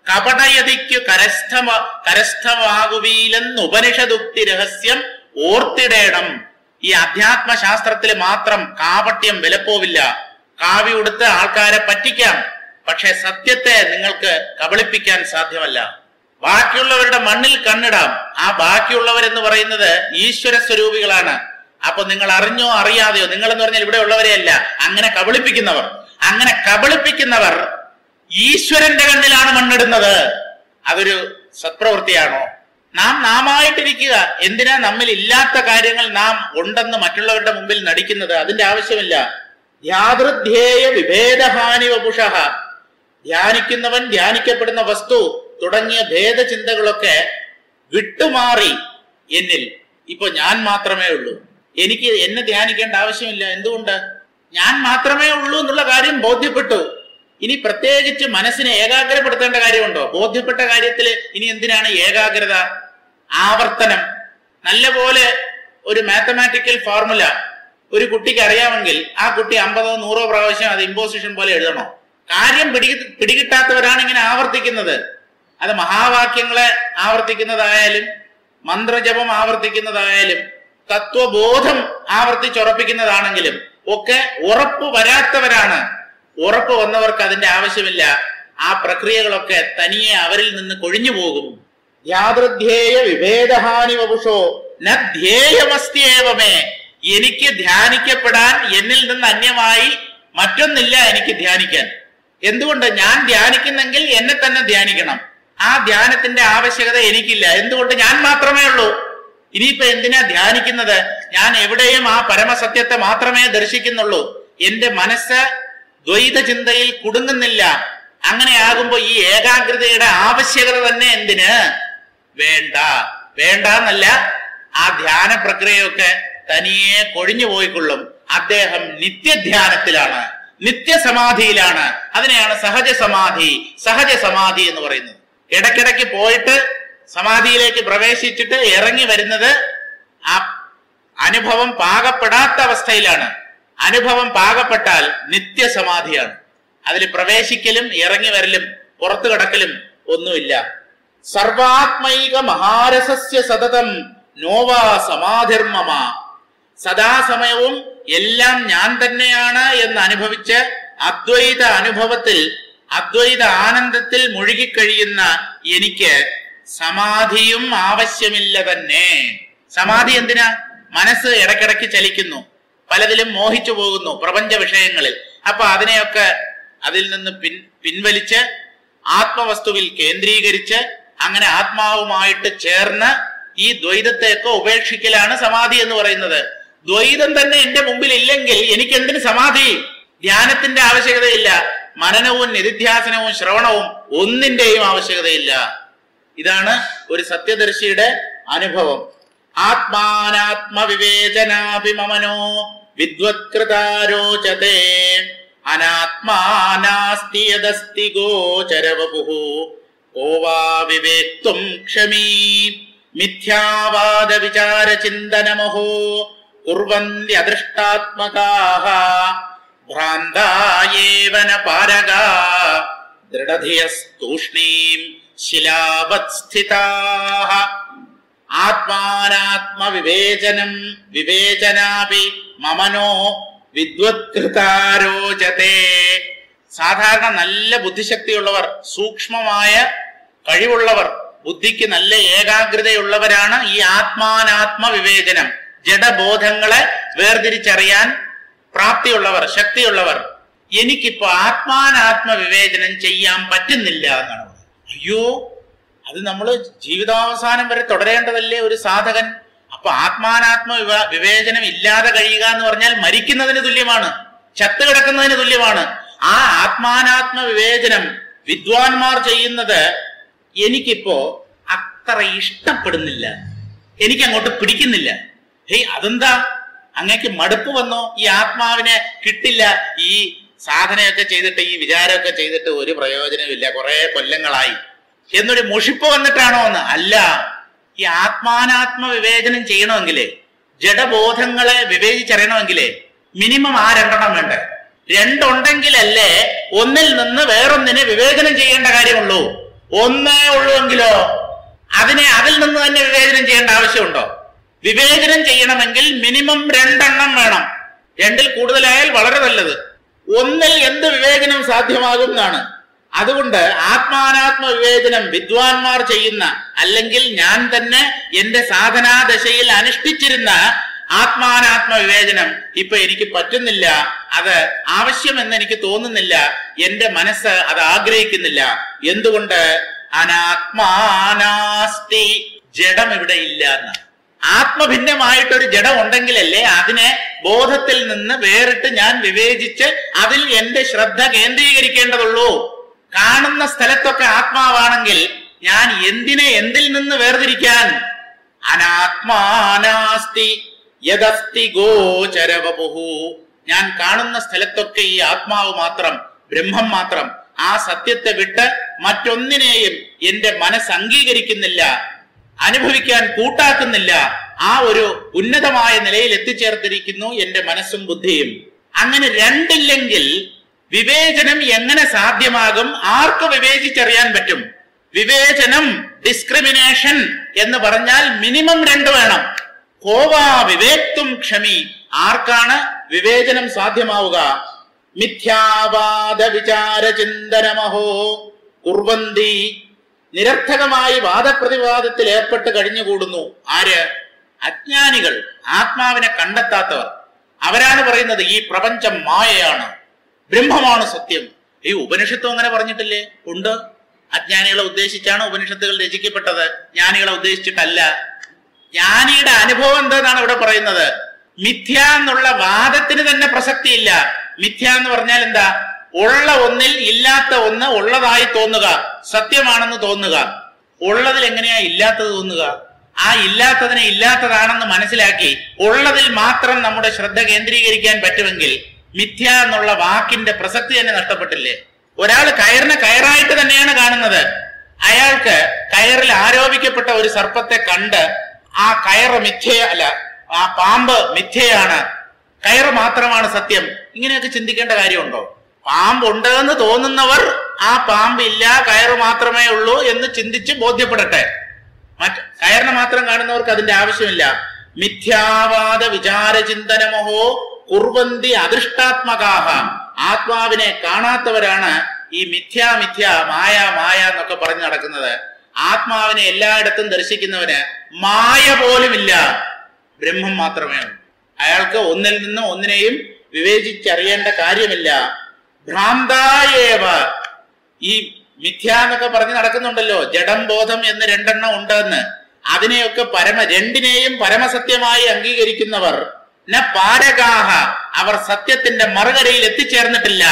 കപടയതിക്കു കരസ്ഥമ കരസ്ഥമാകുവീലെന്ന് ഉപനിഷദുക്തി രഹസ്യം ഓർത്തിടേണം ഈ അധ്യാത്മ ശാസ്ത്രത്തിൽ മാത്രം കാപട്യം വിലപ്പോവില്ല കാവി ഉടുത്ത് ആൾക്കാരെ പറ്റിക്കാം പക്ഷെ സത്യത്തെ നിങ്ങൾക്ക് കബളിപ്പിക്കാൻ സാധ്യമല്ല ബാക്കിയുള്ളവരുടെ മണ്ണിൽ കണ്ണിടാം ആ ബാക്കിയുള്ളവരെന്ന് പറയുന്നത് ഈശ്വര സ്വരൂപികളാണ് അപ്പൊ നിങ്ങൾ അറിഞ്ഞോ അറിയാതെയോ നിങ്ങൾ എന്ന് പറഞ്ഞാൽ ഇവിടെ ഉള്ളവരെയല്ല അങ്ങനെ കബളിപ്പിക്കുന്നവർ അങ്ങനെ കബളിപ്പിക്കുന്നവർ ഈശ്വരന്റെ കണ്ണിലാണ് മണ്ണിടുന്നത് അതൊരു സത്പ്രവൃത്തിയാണോ നാം നാമായിട്ടിരിക്കുക എന്തിനാ നമ്മിൽ ഇല്ലാത്ത കാര്യങ്ങൾ നാം ഉണ്ടെന്ന് മറ്റുള്ളവരുടെ മുമ്പിൽ നടിക്കുന്നത് അതിന്റെ ആവശ്യമില്ല ധ്യാതൃധ്യേയ വിഭേദഹാനി വപുഷ ധ്യാനിക്കുന്നവൻ ധ്യാനിക്കപ്പെടുന്ന വസ്തു തുടങ്ങിയ ഭേദചിന്തകളൊക്കെ വിട്ടുമാറി എന്നിൽ ഇപ്പൊ ഞാൻ മാത്രമേ ഉള്ളൂ എനിക്ക് എന്നെ ധ്യാനിക്കേണ്ട ആവശ്യമില്ല എന്തുകൊണ്ട് ഞാൻ മാത്രമേ ഉള്ളൂ എന്നുള്ള കാര്യം ബോധ്യപ്പെട്ടു ഇനി പ്രത്യേകിച്ച് മനസ്സിനെ ഏകാഗ്രപ്പെടുത്തേണ്ട കാര്യമുണ്ടോ ബോധ്യപ്പെട്ട കാര്യത്തിൽ ഇനി എന്തിനാണ് ഏകാഗ്രത ആവർത്തനം നല്ലപോലെ ഒരു മാത്തമാറ്റിക്കൽ ഫോർമുല ഒരു കുട്ടിക്ക് അറിയാമെങ്കിൽ ആ കുട്ടി അമ്പതോ നൂറോ പ്രാവശ്യം അത് ഇമ്പോസിഷൻ പോലെ എഴുതണോ കാര്യം പിടി പിടികിട്ടാത്തവരാണ് ഇങ്ങനെ ആവർത്തിക്കുന്നത് അത് മഹാവാക്യങ്ങളെ ആവർത്തിക്കുന്നതായാലും മന്ത്രജപം ആവർത്തിക്കുന്നതായാലും തത്വബോധം ആവർത്തിച്ചുറപ്പിക്കുന്നതാണെങ്കിലും ഒക്കെ ഉറപ്പ് വരാത്തവരാണ് ഉറപ്പ് വന്നവർക്ക് അതിന്റെ ആവശ്യമില്ല ആ പ്രക്രിയകളൊക്കെ തനിയെ അവരിൽ നിന്ന് കൊഴിഞ്ഞു പോകും യാതൃധ്യേയ വിഭേദഹാനി വപുഷോ ന ധ്യേയമസ്തിയേവമേ എനിക്ക് ധ്യാനിക്കപ്പെടാൻ എന്നിൽ നിന്ന് അന്യമായി മറ്റൊന്നില്ല എനിക്ക് ധ്യാനിക്കാൻ എന്തുകൊണ്ട് ഞാൻ ധ്യാനിക്കുന്നെങ്കിൽ എന്നെ തന്നെ ധ്യാനിക്കണം ആ ധ്യാനത്തിന്റെ ആവശ്യകത എനിക്കില്ല എന്തുകൊണ്ട് ഞാൻ മാത്രമേ ഉള്ളൂ ഇനിയിപ്പോ എന്തിനാ ധ്യാനിക്കുന്നത് ഞാൻ എവിടെയും ആ പരമസത്യത്തെ മാത്രമേ ദർശിക്കുന്നുള്ളൂ എന്റെ മനസ്സ് ദ്വൈത ചിന്തയിൽ കുടുങ്ങുന്നില്ല അങ്ങനെയാകുമ്പോ ഈ ഏകാഗ്രതയുടെ ആവശ്യകത തന്നെ എന്തിന് വേണ്ട വേണ്ട എന്നല്ല ആ ധ്യാന പ്രക്രിയയൊക്കെ തനിയെ കൊഴിഞ്ഞു പോയിക്കൊള്ളും അദ്ദേഹം നിത്യധ്യാനത്തിലാണ് നിത്യസമാധിയിലാണ് അതിനെയാണ് സഹജ സമാധി സഹജ സമാധി എന്ന് പറയുന്നത് ഇടയ്ക്കിടയ്ക്ക് പോയിട്ട് സമാധിയിലേക്ക് പ്രവേശിച്ചിട്ട് ഇറങ്ങി വരുന്നത് ആ അനുഭവം പാകപ്പെടാത്ത അവസ്ഥയിലാണ് അനുഭവം പാകപ്പെട്ടാൽ നിത്യസമാധിയാണ് അതിൽ പ്രവേശിക്കലും ഇറങ്ങി വരലും പുറത്തു കിടക്കലും ഒന്നുമില്ല സർവാത്മൈക മഹാരസസ്യ സതതം നോവാ സമാധിർമമ സദാസമയവും എല്ലാം ഞാൻ തന്നെയാണ് എന്ന് അനുഭവിച്ച് അദ്വൈത അനുഭവത്തിൽ അദ്വൈത ആനന്ദത്തിൽ മുഴുകിക്കഴിയുന്ന എനിക്ക് സമാധിയും ആവശ്യമില്ല തന്നെ സമാധി എന്തിനാ മനസ്സ് ഇടയ്ക്കിടയ്ക്ക് ചലിക്കുന്നു പലതിലും മോഹിച്ചു പോകുന്നു പ്രപഞ്ച വിഷയങ്ങളിൽ അപ്പൊ അതിനെയൊക്കെ അതിൽ നിന്ന് പിൻ പിൻവലിച്ച് ആത്മവസ്തുവിൽ കേന്ദ്രീകരിച്ച് അങ്ങനെ ആത്മാവുമായിട്ട് ചേർന്ന് ഈ ദ്വൈതത്തെയൊക്കെ ഉപേക്ഷിക്കലാണ് സമാധി എന്ന് പറയുന്നത് ദ്വൈതം തന്നെ എന്റെ മുമ്പിൽ ഇല്ലെങ്കിൽ എനിക്ക് എന്തിന് സമാധി ധ്യാനത്തിന്റെ ആവശ്യകതയില്ല മനനവും നിധിധ്യാസനവും ശ്രവണവും ഒന്നിന്റെയും ആവശ്യകതയില്ല ഇതാണ് ഒരു സത്യദർശിയുടെ അനുഭവം ആത്മാനാത്മ വിവേചനാഭിമമനോ വിദ്വത്കൃതാരോചത്തെ അനാത്മാനാസ്തി യദസ്തി ഗോചരവപുഃ കോ വാ വിവേക്തും ക്ഷമീ മിഥ്യാവാദ വിചാര ചിന്തനമഹോ കുർവന്തി അദൃഷ്ടാത്മകാഃ ഭ്രാന്തായേവന പാരഗാ ദൃഢധിയസ്തൂഷ്ണീം ശിലാവത് സ്ഥിതാഃ ആത്മാനാത്മവിവേചനം വിവേചനാപി മമനോ വിദ്വത്കൃതാരോചത്തെ സാധാരണ നല്ല ബുദ്ധിശക്തിയുള്ളവർ സൂക്ഷ്മമായ കഴിവുള്ളവർ ബുദ്ധിക്ക് നല്ല ഏകാഗ്രതയുള്ളവരാണ് ഈ ആത്മാനാത്മ വിവേചനം ജഡബോധങ്ങളെ വേർതിരിച്ചറിയാൻ പ്രാപ്തിയുള്ളവർ ശക്തിയുള്ളവർ എനിക്കിപ്പോ ആത്മാനാത്മ വിവേചനം ചെയ്യാൻ പറ്റുന്നില്ല എന്നാണ് പറയുന്നത്. അയ്യോ അത് നമ്മൾ ജീവിതാവസാനം വരെ തുടരേണ്ടതല്ലേ ഒരു സാധകൻ അപ്പൊ ആത്മാനാത്മ വിവ- വിവേചനം ഇല്ലാതെ കഴിയുക എന്ന് പറഞ്ഞാൽ മരിക്കുന്നതിന് തുല്യമാണ് ചത്ത് കിടക്കുന്നതിന് തുല്യമാണ് ആ ആത്മാനാത്മ വിവേചനം വിദ്വാൻമാർ ചെയ്യുന്നത് എനിക്കിപ്പോ അത്ര ഇഷ്ടപ്പെടുന്നില്ല എനിക്ക് അങ്ങോട്ട് പിടിക്കുന്നില്ല ഹേയ് അതെന്താ അങ്ങക്ക് മടുപ്പ് വന്നോ ഈ ആത്മാവിനെ കിട്ടില്ല ഈ സാധനയൊക്കെ ചെയ്തിട്ട് ഈ വിചാരമൊക്കെ ചെയ്തിട്ട് ഒരു പ്രയോജനമില്ല കുറെ കൊല്ലങ്ങളായി എന്നൊരു മുഷിപ്പ് വന്നിട്ടാണോ എന്ന് അല്ല ഈ ആത്മാനാത്മ വിവേചനം ചെയ്യണമെങ്കിലേ ജഡബോധങ്ങളെ വിവേചിച്ചറിയണമെങ്കിലേ മിനിമം ആ രണ്ടെണ്ണം വേണ്ടേ രണ്ടുണ്ടെങ്കിലല്ലേ ഒന്നിൽ നിന്ന് വേറൊന്നിനെ വിവേചനം ചെയ്യേണ്ട കാര്യമുള്ളൂ ഒന്നേ ഉള്ളുവെങ്കിലോ അതിനെ അതിൽ നിന്ന് തന്നെ വിവേചനം ചെയ്യേണ്ട ആവശ്യമുണ്ടോ വിവേചനം ചെയ്യണമെങ്കിൽ മിനിമം രണ്ടെണ്ണം വേണം രണ്ടിൽ കൂടുതലായാൽ വളരെ നല്ലത് ഒന്നിൽ എന്ത് വിവേചനം സാധ്യമാകും എന്നാണ് അതുകൊണ്ട് ആത്മാനാത്മ വിവേചനം വിദ്വാൻമാർ ചെയ്യുന്ന അല്ലെങ്കിൽ ഞാൻ തന്നെ എന്റെ സാധനാദശയിൽ അനുഷ്ഠിച്ചിരുന്ന ആത്മാനാത്മ വിവേചനം ഇപ്പൊ എനിക്ക് പറ്റുന്നില്ല അത് ആവശ്യമെന്ന് എനിക്ക് തോന്നുന്നില്ല എന്റെ മനസ്സ് അത് ആഗ്രഹിക്കുന്നില്ല എന്തുകൊണ്ട് അനാത്മാനാസ്തി ജഡം ഇവിടെ ഇല്ല എന്ന് ആത്മഭിന്നമായിട്ടൊരു ജഡം ഉണ്ടെങ്കിലല്ലേ അതിനെ ബോധത്തിൽ നിന്ന് വേറിട്ട് ഞാൻ വിവേചിച്ച് അതിൽ എന്റെ ശ്രദ്ധ കേന്ദ്രീകരിക്കേണ്ടതുള്ളൂ കാണുന്ന സ്ഥലത്തൊക്കെ ആത്മാവാണെങ്കിൽ ഞാൻ എന്തിനെ എന്തിൽ നിന്ന് വേർതിരിക്കാൻ അനാത്മാനാസ്തി യദസ്തി ഗോചരവപുഹു ഞാൻ കാണുന്ന സ്ഥലത്തൊക്കെ ഈ ആത്മാവ് മാത്രം ബ്രഹ്മം മാത്രം ആ സത്യത്തെ വിട്ട് മറ്റൊന്നിനെയും എന്റെ മനസ്സ് അംഗീകരിക്കുന്നില്ല അനുഭവിക്കാൻ കൂട്ടാക്കുന്നില്ല ആ ഒരു ഉന്നതമായ നിലയിൽ എത്തിച്ചേർത്തിരിക്കുന്നു എന്റെ മനസ്സും ബുദ്ധിയും അങ്ങനെ രണ്ടില്ലെങ്കിൽ വിവേചനം എങ്ങനെ സാധ്യമാകും ആർക്ക് വിവേചിച്ചറിയാൻ പറ്റും വിവേചനം ഡിസ്ക്രിമിനേഷൻ എന്ന് പറഞ്ഞാൽ മിനിമം രണ്ട് വേണം കോവാ വിവേക്തും ക്ഷമി ആർക്കാണ് വിവേചനം സാധ്യമാവുക മിഥ്യാവാദ വിചാര ചിന്തനമഹോ കുർവന്തി നിരർത്ഥകമായി വാദപ്രതിവാദത്തിൽ ഏർപ്പെട്ട് കഴിഞ്ഞുകൂടുന്നു ആര് അജ്ഞാനികൾ ആത്മാവിനെ കണ്ടെത്താത്തവർ അവരാണ് പറയുന്നത് ഈ പ്രപഞ്ചം മായയാണ് ബ്രഹ്മമാണ് സത്യം ഈ ഉപനിഷത്തും അങ്ങനെ പറഞ്ഞിട്ടില്ലേ ഉണ്ട് അജ്ഞാനികളെ ഉദ്ദേശിച്ചാണ് ഉപനിഷത്തുകൾ രചിക്കപ്പെട്ടത് ജ്ഞാനികളെ ഉദ്ദേശിച്ചിട്ടല്ല ജ്ഞാനിയുടെ അനുഭവം എന്തെന്നാണ് ഇവിടെ പറയുന്നത് മിഥ്യ എന്നുള്ള വാദത്തിന് തന്നെ പ്രസക്തിയില്ല മിഥ്യ എന്ന് പറഞ്ഞാൽ എന്താ ഉള്ള ഒന്നിൽ ഇല്ലാത്ത ഒന്ന് ഉള്ളതായി തോന്നുക സത്യമാണെന്ന് തോന്നുക ഉള്ളതിൽ എങ്ങനെയാ ഇല്ലാത്തത് തോന്നുക ആ ഇല്ലാത്തതിനെ ഇല്ലാത്തതാണെന്ന് മനസ്സിലാക്കി ഉള്ളതിൽ മാത്രം നമ്മുടെ ശ്രദ്ധ കേന്ദ്രീകരിക്കാൻ പറ്റുമെങ്കിൽ മിഥ്യ എന്നുള്ള വാക്കിന്റെ പ്രസക്തി തന്നെ നഷ്ടപ്പെട്ടില്ലേ ഒരാൾ കയറിനെ കയറായിട്ട് തന്നെയാണ് കാണുന്നത് അയാൾക്ക് കയറിൽ ആരോപിക്കപ്പെട്ട ഒരു സർപ്പത്തെ കണ്ട് ആ കയറ് മിഥ്യ അല്ല ആ പാമ്പ് മിഥ്യയാണ് കയറ് മാത്രമാണ് സത്യം ഇങ്ങനെയൊക്കെ ചിന്തിക്കേണ്ട കാര്യമുണ്ടോ പാമ്പുണ്ട് എന്ന് തോന്നുന്നവർ ആ പാമ്പ് ഇല്ല കയറ് മാത്രമേ ഉള്ളൂ എന്ന് ചിന്തിച്ച് ബോധ്യപ്പെടട്ടെ മറ്റ് കയറിനെ മാത്രം കാണുന്നവർക്ക് അതിന്റെ ആവശ്യമില്ല മിഥ്യാവാദ വിചാര ചിന്തനമോഹോ കുർവന്തി അദൃഷ്ടാത്മകാഹ ആത്മാവിനെ കാണാത്തവരാണ് ഈ മിഥ്യാ മിഥ്യ മായ മായ എന്നൊക്കെ പറഞ്ഞു നടക്കുന്നത് ആത്മാവിനെ എല്ലായിടത്തും ദർശിക്കുന്നവന് മായ പോലുമില്ല ബ്രഹ്മം മാത്രമേ ഉള്ളൂ അയാൾക്ക് ഒന്നിൽ നിന്ന് ഒന്നിനെയും വിവേചിച്ചറിയേണ്ട കാര്യമില്ല ഭ്രാന്തായേവ ഈ മിഥ്യ എന്നൊക്കെ പറഞ്ഞ് നടക്കുന്നുണ്ടല്ലോ ജഡം ബോധം എന്ന് രണ്ടെണ്ണം ഉണ്ടെന്ന് അതിനെയൊക്കെ പരമ രണ്ടിനെയും പരമസത്യമായി അംഗീകരിക്കുന്നവർ ന പാരകാഹ അവർ സത്യത്തിന്റെ മറുകരയിൽ എത്തിച്ചേർന്നിട്ടില്ല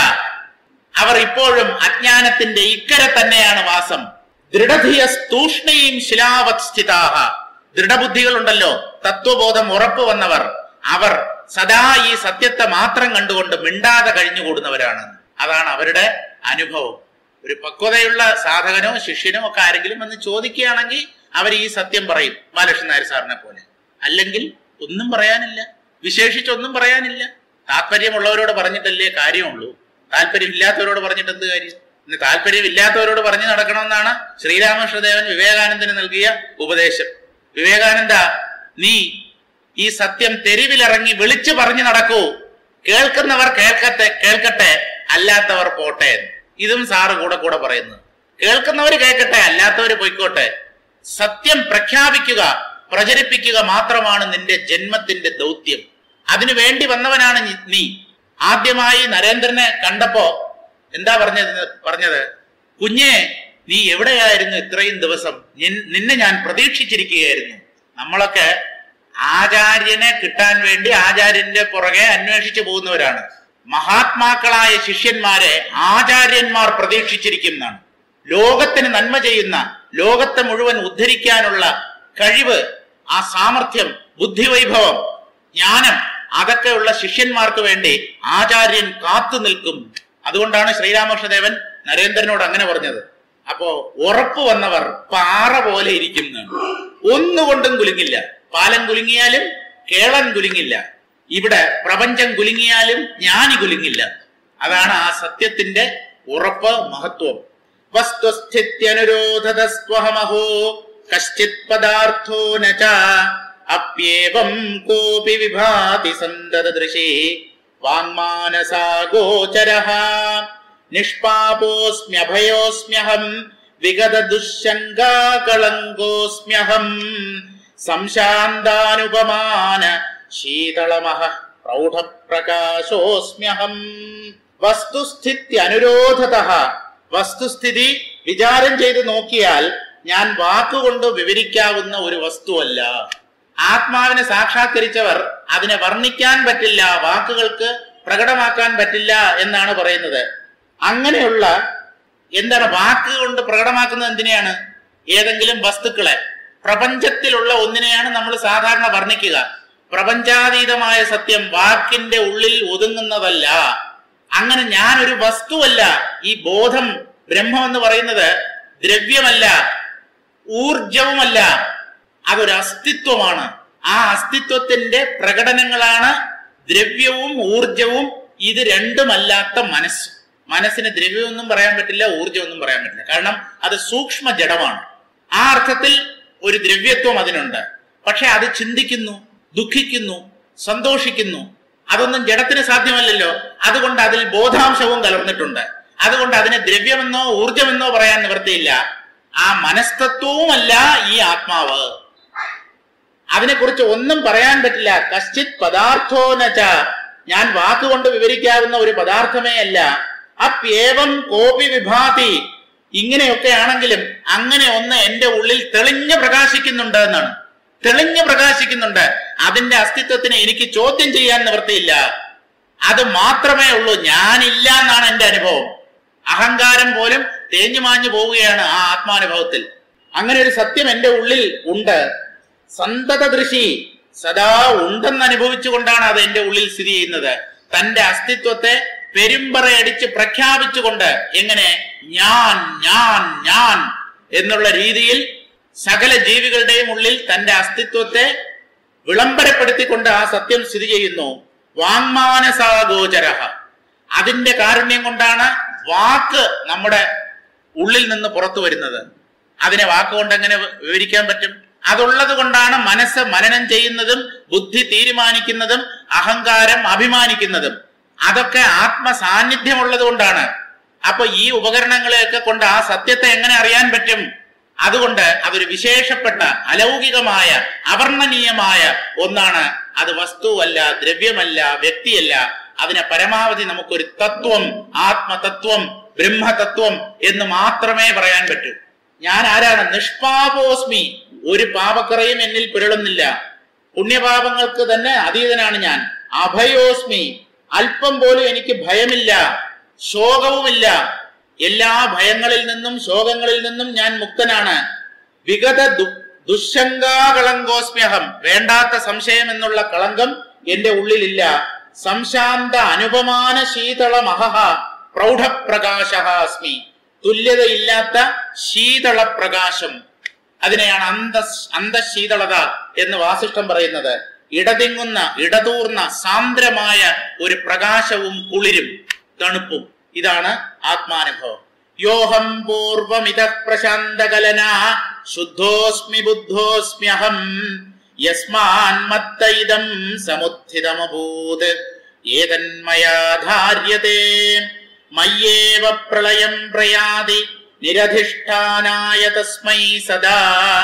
അവർ ഇപ്പോഴും അജ്ഞാനത്തിന്റെ ഇക്കരെ തന്നെയാണ് വാസം ദൃഢധിയ തൂഷ്ണയും ശിലാവത് സ്ഥിതാഹ ദൃഢബുദ്ധികളുണ്ടല്ലോ തത്വബോധം ഉറപ്പു വന്നവർ അവർ സദാ ഈ സത്യത്തെ മാത്രം കണ്ടുകൊണ്ട് മിണ്ടാതെ കഴിഞ്ഞുകൂടുന്നവരാണ് അതാണ് അവരുടെ അനുഭവം ഒരു പക്വതയുള്ള സാധകനോ ശിഷ്യനോ ഒക്കെ ആരെങ്കിലും എന്ന് ചോദിക്കുകയാണെങ്കിൽ അവർ ഈ സത്യം പറയും ബാലകൃഷ്ണൻ നായർ സാറിനെ പോലെ അല്ലെങ്കിൽ ഒന്നും പറയാനില്ല വിശേഷിച്ചൊന്നും പറയാനില്ല താല്പര്യമുള്ളവരോട് പറഞ്ഞിട്ടല്ലേ കാര്യമുള്ളൂ താല്പര്യമില്ലാത്തവരോട് പറഞ്ഞിട്ട് എന്ത് കാര്യം ഇന്ന് താല്പര്യമില്ലാത്തവരോട് പറഞ്ഞു നടക്കണമെന്നാണ് ശ്രീരാമകൃഷ്ണദേവൻ വിവേകാനന്ദന് നൽകിയ ഉപദേശം വിവേകാനന്ദ നീ ഈ സത്യം തെരുവിലിറങ്ങി വിളിച്ചു പറഞ്ഞു നടക്കൂ കേൾക്കുന്നവർ കേൾക്കട്ടെ കേൾക്കട്ടെ അല്ലാത്തവർ പോട്ടെ എന്ന്. ഇതും സാറ് കൂടെ കൂടെ പറയുന്നു കേൾക്കുന്നവർ കേൾക്കട്ടെ അല്ലാത്തവർ പൊയ്ക്കോട്ടെ സത്യം പ്രഖ്യാപിക്കുക പ്രചരിപ്പിക്കുക മാത്രമാണ് നിന്റെ ജന്മത്തിന്റെ ദൗത്യം അതിനു വേണ്ടി വന്നവനാണ് നീ- നീ ആദ്യമായി നരേന്ദ്രനെ കണ്ടപ്പോ എന്താ പറഞ്ഞത് പറഞ്ഞത് കുഞ്ഞെ നീ എവിടെയായിരുന്നു ഇത്രയും ദിവസം നിൻ- നിന്നെ ഞാൻ പ്രതീക്ഷിച്ചിരിക്കുകയായിരുന്നു നമ്മളൊക്കെ ആചാര്യനെ കിട്ടാൻ വേണ്ടി ആചാര്യന്റെ പുറകെ അന്വേഷിച്ചു പോകുന്നവരാണ് മഹാത്മാക്കളായ ശിഷ്യന്മാരെ ആചാര്യന്മാർ പ്രതീക്ഷിച്ചിരിക്കുന്നതാണ് ലോകത്തിന് നന്മ ചെയ്യുന്ന ലോകത്തെ മുഴുവൻ ഉദ്ധരിക്കാനുള്ള കഴിവ് ആ സാമർഥ്യം ബുദ്ധിവൈഭവം ജ്ഞാനം അതൊക്കെയുള്ള ശിഷ്യന്മാർക്ക് വേണ്ടി ആചാര്യൻ കാത്തു നിൽക്കും അതുകൊണ്ടാണ് ശ്രീരാമകൃഷ്ണദേവൻ നരേന്ദ്രനോട് അങ്ങനെ പറഞ്ഞത് അപ്പോ ഉറപ്പ് വന്നവർ പാറ പോലെ ഇരിക്കുന്നു ഒന്നുകൊണ്ടും കുലുങ്ങില്ല പാലം കുലുങ്ങിയാലും കേളൻ കുലുങ്ങില്ല ഇവിടെ പ്രപഞ്ചം കുലുങ്ങിയാലും ജ്ഞാനി കുലുങ്ങില്ല അതാണ് ആ സത്യത്തിന്റെ ഉറപ്പ് മഹത്വം വസ്തുസ്ഥിത്യനുരോധതസ്ത്വഹമഹോ കശ്ചിത് പദാർത്ഥോ ന ച അപ്യേവം കോപി വിഭാതി സന്തതദൃശേ വാങ്മാനസാ ഗോചരഃ നിഷ്പാപോസ്മ്യഭയോസ്മ്യഹം വിഗത ദുശങ്കാകളങ്കോസ്മ്യഹം സംശാന്താനുപമാന ശീതളമഹ പ്രൗഢപ്രകാശോസ്മ്യഹം വസ്തുസ്ഥിത്യനുരോധത വസ്തുസ്ഥിതി വിചാരം ചെയ്ത് നോക്കിയാൽ ഞാൻ വാക്കുകൊണ്ട് വിവരിക്കാവുന്ന ഒരു വസ്തുവല്ല ആത്മാവിനെ സാക്ഷാത്കരിച്ചവർ അതിനെ വർണ്ണിക്കാൻ പറ്റില്ല വാക്കുകൾക്ക് പ്രകടമാക്കാൻ പറ്റില്ല എന്നാണ് പറയുന്നത് അങ്ങനെയുള്ള എന്താണ് വാക്കുകൊണ്ട് പ്രകടമാക്കുന്നത് എന്തിനെയാണ് ഏതെങ്കിലും വസ്തുക്കളെ പ്രപഞ്ചത്തിലുള്ള ഒന്നിനെയാണ് നമ്മൾ സാധാരണ വർണ്ണിക്കുക പ്രപഞ്ചാതീതമായ സത്യം വാക്കിന്റെ ഉള്ളിൽ ഒതുങ്ങുന്നതല്ല അങ്ങനെ ഞാൻ ഒരു വസ്തുവല്ല ഈ ബോധം ബ്രഹ്മം എന്ന് പറയുന്നത് ദ്രവ്യമല്ല ഊർജവുമല്ല അതൊരു അസ്തിത്വമാണ് ആ അസ്തിത്വത്തിന്റെ പ്രകടനങ്ങളാണ് ദ്രവ്യവും ഊർജവും ഇത് രണ്ടുമല്ലാത്ത മനസ്സ് മനസ്സിന് ദ്രവ്യമൊന്നും പറയാൻ പറ്റില്ല ഊർജമൊന്നും പറയാൻ പറ്റില്ല കാരണം അത് സൂക്ഷ്മ ജഡമാണ് ആ അർത്ഥത്തിൽ ഒരു ദ്രവ്യത്വം അതിനുണ്ട് പക്ഷെ അത് ചിന്തിക്കുന്നു ദുഃഖിക്കുന്നു സന്തോഷിക്കുന്നു അതൊന്നും ജഡത്തിന് സാധ്യമല്ലല്ലോ അതുകൊണ്ട് അതിൽ ബോധാംശവും കലർന്നിട്ടുണ്ട് അതുകൊണ്ട് അതിനെ ദ്രവ്യമെന്നോ ഊർജമെന്നോ പറയാൻ നിവൃത്തിയില്ല ആ മനസ്തത്വവുമല്ല ഈ ആത്മാവ് അതിനെക്കുറിച്ച് ഒന്നും പറയാൻ പറ്റില്ല കശ്ചിത് പദാർത്ഥോ നച്ച ഞാൻ വാക്കുകൊണ്ട് വിവരിക്കാവുന്ന ഒരു പദാർത്ഥമേ അല്ല അപ്യേവം കോപി വിഭാതി ഇങ്ങനെയൊക്കെ ആണെങ്കിലും അങ്ങനെ ഒന്ന് എന്റെ ഉള്ളിൽ തെളിഞ്ഞു പ്രകാശിക്കുന്നുണ്ട് എന്നാണ് തെളിഞ്ഞു പ്രകാശിക്കുന്നുണ്ട് അതിന്റെ അസ്തിത്വത്തിനെ എനിക്ക് ചോദ്യം ചെയ്യാൻ നിവൃത്തിയില്ല അത് മാത്രമേ ഉള്ളൂ ഞാനില്ല എന്നാണ് എന്റെ അനുഭവം അഹങ്കാരം പോലും തേഞ്ഞു മാഞ്ഞു പോവുകയാണ് ആ ആത്മാനുഭവത്തിൽ അങ്ങനെ ഒരു സത്യം എന്റെ ഉള്ളിൽ ഉണ്ട് സന്തത ദൃശി സദാ ഉണ്ടെന്ന് അനുഭവിച്ചുകൊണ്ടാണ് അത് എന്റെ ഉള്ളിൽ സ്ഥിതി ചെയ്യുന്നത് തന്റെ അസ്തിത്വത്തെ പെരുമ്പറയടിച്ച് പ്രഖ്യാപിച്ചുകൊണ്ട് എങ്ങനെ ഞാൻ ഞാൻ ഞാൻ എന്നുള്ള രീതിയിൽ സകല ജീവികളുടെയും ഉള്ളിൽ തന്റെ അസ്തിത്വത്തെ വിളംബരപ്പെടുത്തിക്കൊണ്ട് ആ സത്യം സ്ഥിതി ചെയ്യുന്നു വാങ്മാനസാഗോചര അതിന്റെ കാരുണ്യം കൊണ്ടാണ് വാക്ക് നമ്മുടെ ഉള്ളിൽ നിന്ന് പുറത്തു വരുന്നത് അതിനെ വാക്കുകൊണ്ട് എങ്ങനെ വിവരിക്കാൻ പറ്റും അതുള്ളത് കൊണ്ടാണ് മനസ്സ് മനനം ചെയ്യുന്നതും ബുദ്ധി തീരുമാനിക്കുന്നതും അഹങ്കാരം അഭിമാനിക്കുന്നതും അതൊക്കെ ആത്മസാന്നിധ്യമുള്ളത് കൊണ്ടാണ് അപ്പൊ ഈ ഉപകരണങ്ങളെയൊക്കെ കൊണ്ട് ആ സത്യത്തെ എങ്ങനെ അറിയാൻ പറ്റും അതുകൊണ്ട് അതൊരു വിശേഷപ്പെട്ട അലൗകികമായ അവർണ്ണനീയമായ ഒന്നാണ് അത് വസ്തുവല്ല ദ്രവ്യമല്ല വ്യക്തിയല്ല അതിനെ പരമാവധി നമുക്കൊരു തത്വം ആത്മതത്വം ബ്രഹ്മതത്വം എന്ന് മാത്രമേ പറയാൻ പറ്റൂ ഞാൻ ആരാണ് നിഷ്പാപോസ്മി ഒരു പാപക്കറയും എന്നിൽ പുരളുന്നില്ല പുണ്യപാപങ്ങൾക്ക് തന്നെ അതീതനാണ് ഞാൻ അഭയോസ്മി അല്പം പോലും എനിക്ക് ഭയമില്ല ശോകവുമില്ല എല്ലാ ഭയങ്ങളിൽ നിന്നും ശോകങ്ങളിൽ നിന്നും ഞാൻ മുക്തനാണ് വിഗത ദു- ദുശങ്കാകളങ്കോസ്മ്യഹം വേണ്ടാത്ത സംശയം എന്നുള്ള കളങ്കം എന്റെ ഉള്ളിലില്ല സംശാന്ത അനുപമാന ശീതള മഹഹ പ്രൗഢപ്രകാശ അസ്മി തുല്യതയില്ലാത്ത ശീതള പ്രകാശം അതിനെയാണ് അന്ത അന്തശീതളത എന്ന് വാസിഷ്ഠം പറയുന്നത് ഇടതിങ്ങുന്ന ഇടതൂർന്ന സാന്ദ്രമായ ഒരു പ്രകാശവും കുളിരും തണുപ്പും ഇതാണ് ആത്മാനുഭവം യോഹം പൂർവമിത പ്രശാന്തകലന ശുദ്ധോസ്മി ബുദ്ധോസ്മ്യഹം യസ്മാൻ മത്ത ഇതം സമുദ്ധിതമഭൂത് ഏതന്മയാ ധാര്യത്തെ മയ്യേവ പ്രളയം പ്രയാതി നിരധിഷ്ഠാനായ തസ്മൈ സദാ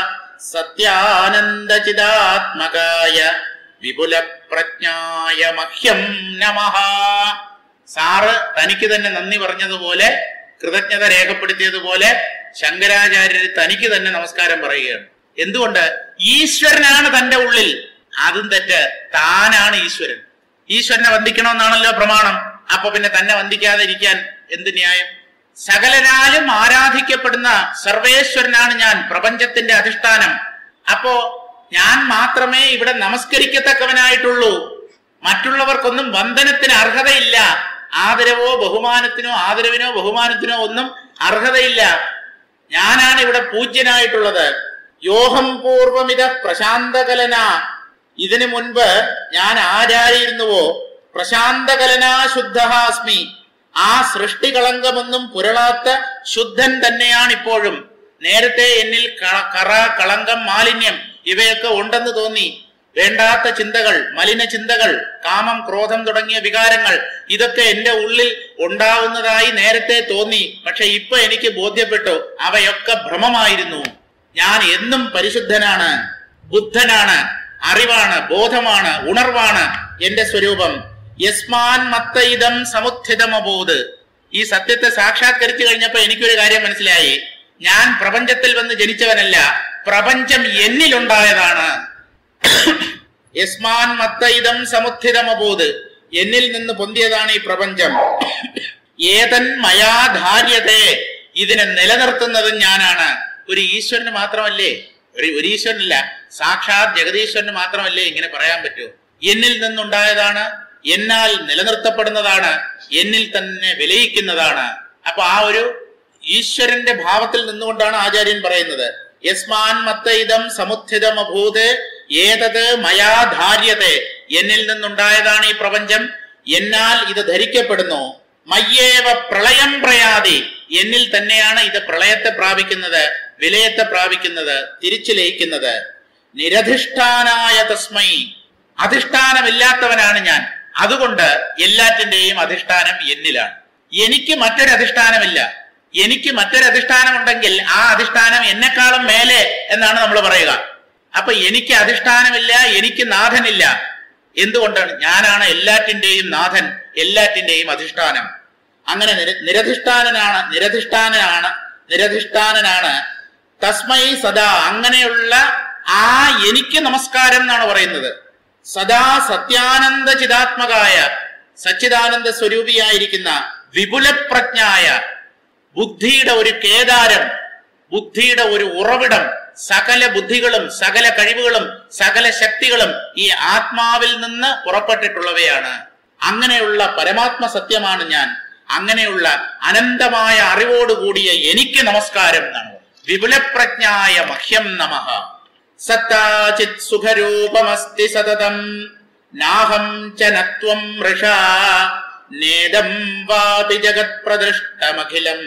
സത്യാനന്ദചിതാത്മകായ വിപുല പ്രജ്ഞായ മഹ്യം നമഃ സാറ് തനിക്ക് തന്നെ നന്ദി പറഞ്ഞതുപോലെ കൃതജ്ഞത രേഖപ്പെടുത്തിയതുപോലെ ശങ്കരാചാര്യർ തനിക്ക് തന്നെ നമസ്കാരം പറയുകയാണ് എന്തുകൊണ്ട് ഈശ്വരനാണ് തന്റെ ഉള്ളിൽ അതും തെറ്റ് താനാണ് ഈശ്വരൻ ഈശ്വരനെ വന്ദിക്കണമെന്നാണല്ലോ പ്രമാണം അപ്പൊ പിന്നെ തന്നെ വന്ദിക്കാതെ ഇരിക്കാൻ എന്ത് ന്യായം സകലരാലും ആരാധിക്കപ്പെടുന്ന സർവേശ്വരനാണ് ഞാൻ പ്രപഞ്ചത്തിന്റെ അധിഷ്ഠാനം അപ്പോ ഞാൻ മാത്രമേ ഇവിടെ നമസ്കരിക്കത്തക്കവനായിട്ടുള്ളൂ മറ്റുള്ളവർക്കൊന്നും വന്ദനത്തിന് അർഹതയില്ല ആദരവോ ബഹുമാനത്തിനോ ആദരവിനോ ബഹുമാനത്തിനോ ഒന്നും അർഹതയില്ല ഞാനാണ് ഇവിടെ പൂജ്യനായിട്ടുള്ളത് യോഹം പൂർവമിത പ്രശാന്തകലന ഇതിനു മുൻപ് ഞാൻ ആരായിരുന്നുവോ പ്രശാന്തകലനാ ശുദ്ധ അസ്മി ആ സൃഷ്ടികളങ്കമൊന്നും പുരളാത്ത ശുദ്ധൻ തന്നെയാണ് ഇപ്പോഴും നേരത്തെ എന്നിൽ ക- കറ കളങ്കം മാലിന്യം ഇവയൊക്കെ ഉണ്ടെന്ന് തോന്നി വേണ്ടാത്ത ചിന്തകൾ മലിന ചിന്തകൾ കാമം ക്രോധം തുടങ്ങിയ വികാരങ്ങൾ ഇതൊക്കെ എന്റെ ഉള്ളിൽ ഉണ്ടാവുന്നതായി നേരത്തെ തോന്നി പക്ഷെ ഇപ്പൊ എനിക്ക് ബോധ്യപ്പെട്ടു അവയൊക്കെ ഭ്രമമായിരുന്നു ഞാൻ എന്നും പരിശുദ്ധനാണ് ബുദ്ധനാണ് അറിവാണ് ബോധമാണ് ഉണർവാണ് എന്റെ സ്വരൂപം യസ്മാൻ മത്തയിതം സമുത്ഥിതമബോധ് ഈ സത്യത്തെ സാക്ഷാത്കരിച്ചു കഴിഞ്ഞപ്പോ എനിക്കൊരു കാര്യം മനസ്സിലായി ഞാൻ പ്രപഞ്ചത്തിൽ വന്ന് ജനിച്ചവനല്ല പ്രപഞ്ചം എന്നിലുണ്ടായതാണ് യസ്മാൻ മത്തയിതം സമുത്ഥിതമബോധ് എന്നിൽ നിന്ന് പൊന്തിയതാണ് ഈ പ്രപഞ്ചം ഏതൻ മയാ ധാര്യതേ ഇതിനെ നിലനിർത്തുന്നതും ഞാനാണ് ഒരു ഈശ്വരന് മാത്രമല്ലേ ഒരു ഒരു ഈശ്വരനല്ല സാക്ഷാത് ജഗതീശ്വരന് മാത്രമല്ലേ ഇങ്ങനെ പറയാൻ പറ്റൂ എന്നിൽ നിന്നുണ്ടായതാണ് എന്നാൽ നിലനിർത്തപ്പെടുന്നതാണ് എന്നിൽ തന്നെ വിലയിക്കുന്നതാണ് അപ്പൊ ആ ഒരു ഈശ്വരന്റെ ഭാവത്തിൽ നിന്നുകൊണ്ടാണ് ആചാര്യൻ പറയുന്നത് യസ്മാൻ മത്തയിതം സമുത്ഥിതം അഭൂത് ഏതത് മയാ ധാര്യത്തെ എന്നിൽ നിന്നുണ്ടായതാണ് ഈ പ്രപഞ്ചം എന്നാൽ ഇത് ധരിക്കപ്പെടുന്നു മയ്യേവ പ്രളയം പ്രയാതി എന്നിൽ തന്നെയാണ് ഇത് പ്രളയത്തെ പ്രാപിക്കുന്നത് വിലയത്തെ പ്രാപിക്കുന്നത് തിരിച്ചു ലയിക്കുന്നത് നിരധിഷ്ഠാനായ തസ്മൈ അധിഷ്ഠാനമില്ലാത്തവനാണ് ഞാൻ അതുകൊണ്ട് എല്ലാറ്റിന്റെയും അധിഷ്ഠാനം എന്നിലാണ് എനിക്ക് മറ്റൊരു അധിഷ്ഠാനമില്ല എനിക്ക് മറ്റൊരു അധിഷ്ഠാനം ഉണ്ടെങ്കിൽ ആ അധിഷ്ഠാനം എന്നെക്കാളും മേലെ എന്നാണ് നമ്മൾ പറയുക അപ്പൊ എനിക്ക് അധിഷ്ഠാനമില്ല എനിക്ക് നാഥനില്ല എന്തുകൊണ്ടാണ് ഞാനാണ് എല്ലാറ്റിന്റെയും നാഥൻ എല്ലാറ്റിന്റെയും അധിഷ്ഠാനം അങ്ങനെ നിര- നിരധിഷ്ഠാനനാണ് നിരധിഷ്ഠാനനാണ് നിരധിഷ്ഠാനനാണ് തസ്മൈ സദാ അങ്ങനെയുള്ള ആ എനിക്ക് നമസ്കാരം എന്നാണ് പറയുന്നത് സദാ സത്യാനന്ദ ചിതാത്മകായ സച്ചിദാനന്ദ സ്വരൂപിയായിരിക്കുന്ന വിപുലപ്രജ്ഞായ ബുദ്ധിയുടെ ഒരു കേദാരം ബുദ്ധിയുടെ ഒരു ഉറവിടം സകല ബുദ്ധികളും സകല കഴിവുകളും സകല ശക്തികളും ഈ ആത്മാവിൽ നിന്ന് പുറപ്പെട്ടിട്ടുള്ളവയാണ് അങ്ങനെയുള്ള പരമാത്മ സത്യമാണ് ഞാൻ അങ്ങനെയുള്ള അനന്തമായ അറിവോടുകൂടിയ എനിക്ക് നമസ്കാരം എന്നാണ് വിപുലപ്രജ്ഞായ മഹ്യം നമഃ സത്താചിത് സുഖരൂപമസ്തി സതതം നാഹം ച നത്വം മൃഷാ നേദം വാപി ജഗത് പ്രദൃഷ്ടമഖിലം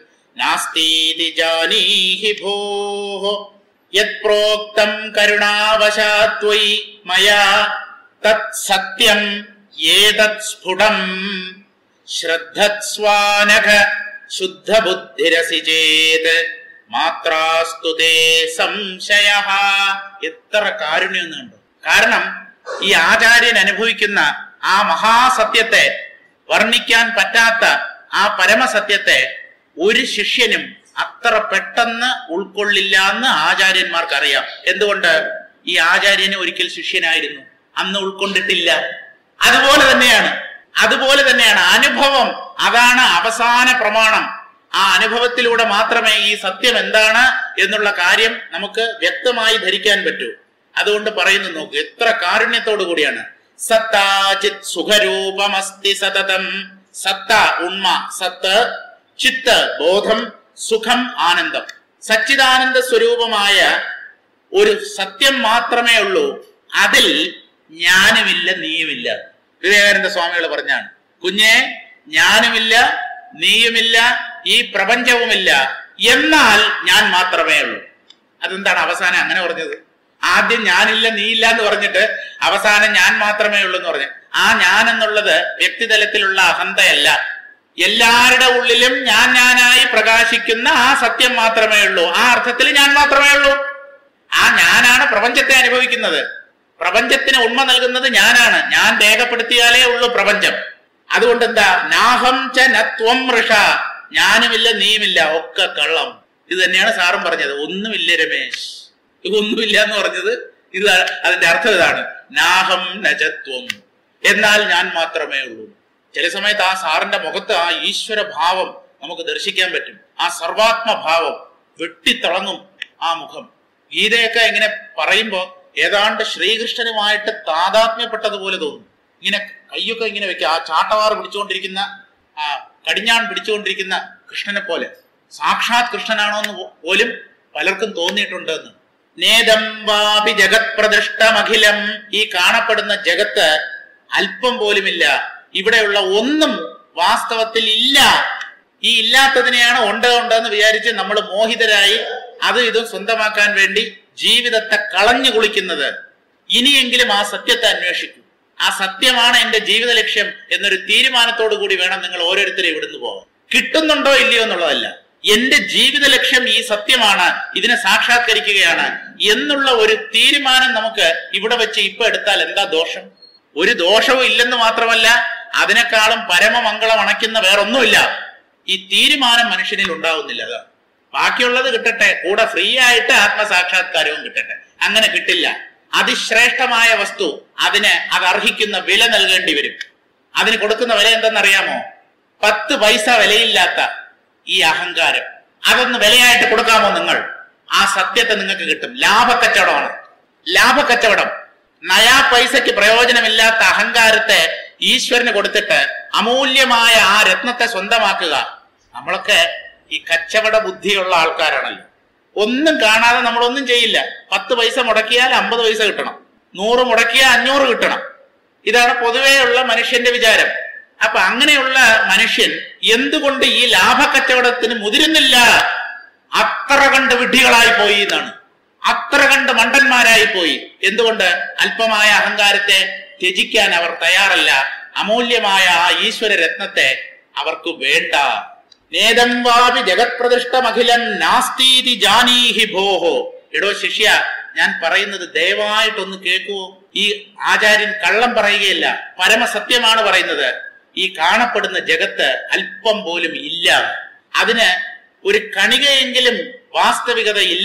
നാസ്തീതി ജാനീഹി ഭോः യത്പ്രോക്തം കരുണാവശാത്വയി മയാ തത് സത്യം ഏതത് സ്ഫുടം ശ്രദ്ധത്സ്വാനഘ ശുദ്ധബുദ്ധിരസി ചേത് മാത്രാസ്തു തേ സംശയ എത്ര കാരുണ്യം എന്നുണ്ട് കാരണം ഈ ആചാര്യൻ അനുഭവിക്കുന്ന ആ മഹാസത്യത്തെ വർണ്ണിക്കാൻ പറ്റാത്ത ആ പരമസത്യത്തെ ഒരു ശിഷ്യനും അത്ര പെട്ടെന്ന് ഉൾക്കൊള്ളില്ല എന്ന് ആചാര്യന്മാർക്ക് അറിയാം എന്തുകൊണ്ട് ഈ ആചാര്യന് ഒരിക്കൽ ശിഷ്യനായിരുന്നു അന്ന് ഉൾക്കൊണ്ടിട്ടില്ല അതുപോലെ തന്നെയാണ് അതുപോലെ തന്നെയാണ് അനുഭവം അതാണ് അവസാന പ്രമാണം ആ അനുഭവത്തിലൂടെ മാത്രമേ ഈ സത്യം എന്താണ് എന്നുള്ള കാര്യം നമുക്ക് വ്യക്തമായി ധരിക്കാൻ പറ്റൂ അതുകൊണ്ട് പറയുന്നു നോക്കൂ എത്ര കാരുണ്യത്തോടു കൂടിയാണ് സത്താചിത് സുഖരൂപമസ്തി സതതം സത്ത ഉണ്മ സത്ത് ചിത്ത് ബോധം സുഖം ആനന്ദം സച്ചിദാനന്ദ സ്വരൂപമായ ഒരു സത്യം മാത്രമേ ഉള്ളൂ അതിൽ ഞാനുമില്ല നീയുമില്ല വിവേകാനന്ദ സ്വാമികൾ പറഞ്ഞാണ് കുഞ്ഞെ ഞാനുമില്ല നീയുമില്ല ഈ പ്രപഞ്ചവുമില്ല എന്നാൽ ഞാൻ മാത്രമേ ഉള്ളൂ അതെന്താണ് അവസാനം അങ്ങനെ പറഞ്ഞത് ആദ്യം ഞാനില്ല നീയില്ല എന്ന് പറഞ്ഞിട്ട് അവസാനം ഞാൻ മാത്രമേ ഉള്ളൂ എന്ന് പറഞ്ഞു ആ ഞാൻ എന്നുള്ളത് വ്യക്തിതലത്തിലുള്ള അഹന്തയല്ല എല്ലാവരുടെ ഉള്ളിലും ഞാൻ ഞാനായി പ്രകാശിക്കുന്ന ആ സത്യം മാത്രമേ ഉള്ളൂ ആ അർത്ഥത്തിൽ ഞാൻ മാത്രമേ ഉള്ളൂ ആ ഞാനാണ് പ്രപഞ്ചത്തെ അനുഭവിക്കുന്നത് പ്രപഞ്ചത്തിന് ഉണ്മ നൽകുന്നത് ഞാനാണ് ഞാൻ രേഖപ്പെടുത്തിയാലേ ഉള്ളൂ പ്രപഞ്ചം അതുകൊണ്ട് എന്താ നാഹം ച നത്വം ഋഷ ഞാനുമില്ല നീയുമില്ല ഒക്കെ കള്ളം ഇത് തന്നെയാണ് സാറും പറഞ്ഞത് ഒന്നുമില്ല രമേശ് ഇതൊന്നുമില്ല എന്ന് പറഞ്ഞത് ഇത് അതിന്റെ അർത്ഥം ഇതാണ് നാഹം നജത്വം എന്നാൽ ഞാൻ മാത്രമേ ഉള്ളൂ ചില സമയത്ത് ആ സാറിന്റെ മുഖത്ത് ആ ഈശ്വര ഭാവം നമുക്ക് ദർശിക്കാൻ പറ്റും ആ സർവാത്മഭാവം വെട്ടിത്തിളങ്ങും ആ മുഖം ഗീതയൊക്കെ ഇങ്ങനെ പറയുമ്പോ ഏതാണ്ട് ശ്രീകൃഷ്ണനുമായിട്ട് താതാത്മ്യപ്പെട്ടതുപോലെ തോന്നും ഇങ്ങനെ കയ്യൊക്കെ ഇങ്ങനെ വെക്കുക ആ ചാട്ടവാറ് പിടിച്ചുകൊണ്ടിരിക്കുന്ന ആ കടിഞ്ഞാൺ പിടിച്ചുകൊണ്ടിരിക്കുന്ന കൃഷ്ണനെ പോലെ സാക്ഷാത് കൃഷ്ണനാണോ എന്ന് പോ- പോലും പലർക്കും തോന്നിയിട്ടുണ്ട് എന്ന് നേദം വാപി ജഗത് പ്രദൃഷ്ടമഖിലം ഈ കാണപ്പെടുന്ന ജഗത്ത് അല്പം പോലുമില്ല ഇവിടെയുള്ള ഒന്നും വാസ്തവത്തിൽ ഇല്ല ഈ ഇല്ലാത്തതിനെയാണ് ഉണ്ട് ഉണ്ട് എന്ന് വിചാരിച്ച് നമ്മൾ മോഹിതരായി അതും ഇതും സ്വന്തമാക്കാൻ വേണ്ടി ജീവിതത്തെ കളഞ്ഞു കുളിക്കുന്നത് ഇനിയെങ്കിലും ആ സത്യത്തെ അന്വേഷിക്കൂ ആ സത്യമാണ് എന്റെ ജീവിത ലക്ഷ്യം എന്നൊരു തീരുമാനത്തോടു കൂടി വേണം നിങ്ങൾ ഓരോരുത്തരും ഇവിടുന്ന് പോകാൻ കിട്ടുന്നുണ്ടോ ഇല്ലയോ എന്നുള്ളതല്ല എന്റെ ജീവിത ലക്ഷ്യം ഈ സത്യമാണ് ഇതിനെ സാക്ഷാത്കരിക്കുകയാണ് എന്നുള്ള ഒരു തീരുമാനം നമുക്ക് ഇവിടെ വെച്ച് ഇപ്പൊ എടുത്താൽ എന്താ ദോഷം ഒരു ദോഷവും ഇല്ലെന്ന് മാത്രമല്ല അതിനേക്കാളും പരമമംഗളം അണയ്ക്കുന്ന വേറൊന്നുമില്ല ഈ തീരുമാനം മനുഷ്യനിൽ ഉണ്ടാവുന്നില്ല അതാണ് ബാക്കിയുള്ളത് കിട്ടട്ടെ കൂടെ ഫ്രീ ആയിട്ട് ആത്മസാക്ഷാത്കാരവും കിട്ടട്ടെ അങ്ങനെ കിട്ടില്ല അതിശ്രേഷ്ഠമായ വസ്തു അതിന് അത് അർഹിക്കുന്ന വില നൽകേണ്ടി വരും അതിന് കൊടുക്കുന്ന വില എന്തെന്നറിയാമോ പത്ത് പൈസ വിലയില്ലാത്ത ഈ അഹങ്കാരം അതൊന്ന് വിലയായിട്ട് കൊടുക്കാമോ നിങ്ങൾ ആ സത്യത്തെ നിങ്ങൾക്ക് കിട്ടും ലാഭക്കച്ചവടമാണ് ലാഭക്കച്ചവടം നയാ പൈസയ്ക്ക് പ്രയോജനമില്ലാത്ത അഹങ്കാരത്തെ ഈശ്വരന് കൊടുത്തിട്ട് അമൂല്യമായ ആ രത്നത്തെ സ്വന്തമാക്കുക നമ്മളൊക്കെ ഈ കച്ചവട ബുദ്ധിയുള്ള ആൾക്കാരാണല്ലോ ഒന്നും കാണാതെ നമ്മളൊന്നും ചെയ്യില്ല പത്ത് പൈസ മുടക്കിയാൽ അമ്പത് പൈസ കിട്ടണം നൂറ് മുടക്കിയാൽ അഞ്ഞൂറ് കിട്ടണം ഇതാണ് പൊതുവെയുള്ള മനുഷ്യന്റെ വിചാരം അപ്പൊ അങ്ങനെയുള്ള മനുഷ്യൻ എന്തുകൊണ്ട് ഈ ലാഭക്കച്ചവടത്തിന് മുതിരുന്നില്ല അത്ര കണ്ട് വിഡ്ഢികളായി പോയി എന്നാണ് അത്ര കണ്ട് മണ്ടന്മാരായി പോയി എന്തുകൊണ്ട് അല്പമായ അഹങ്കാരത്തെ ത്യജിക്കാൻ അവർ തയ്യാറല്ല അമൂല്യമായ ആ ഈശ്വര രത്നത്തെ അവർക്ക് വേണ്ട നേദം വാപി ജഗത്പ്രതിഷ്ഠമഖിലം നാസ്തീതി ജാനീഹി ഭോഹോ എടോ ശിഷ്യ ഞാൻ പറയുന്നത് ദയവായിട്ടൊന്ന് കേൾക്കുവോ ഈ ആചാര്യൻ കള്ളം പറയുകയില്ല പരമസത്യമാണ് പറയുന്നത് ഈ കാണപ്പെടുന്ന ജഗത്ത് അല്പം പോലും ഇല്ല അതിന് ഒരു കണികയെങ്കിലും വാസ്തവികത ഇല്ല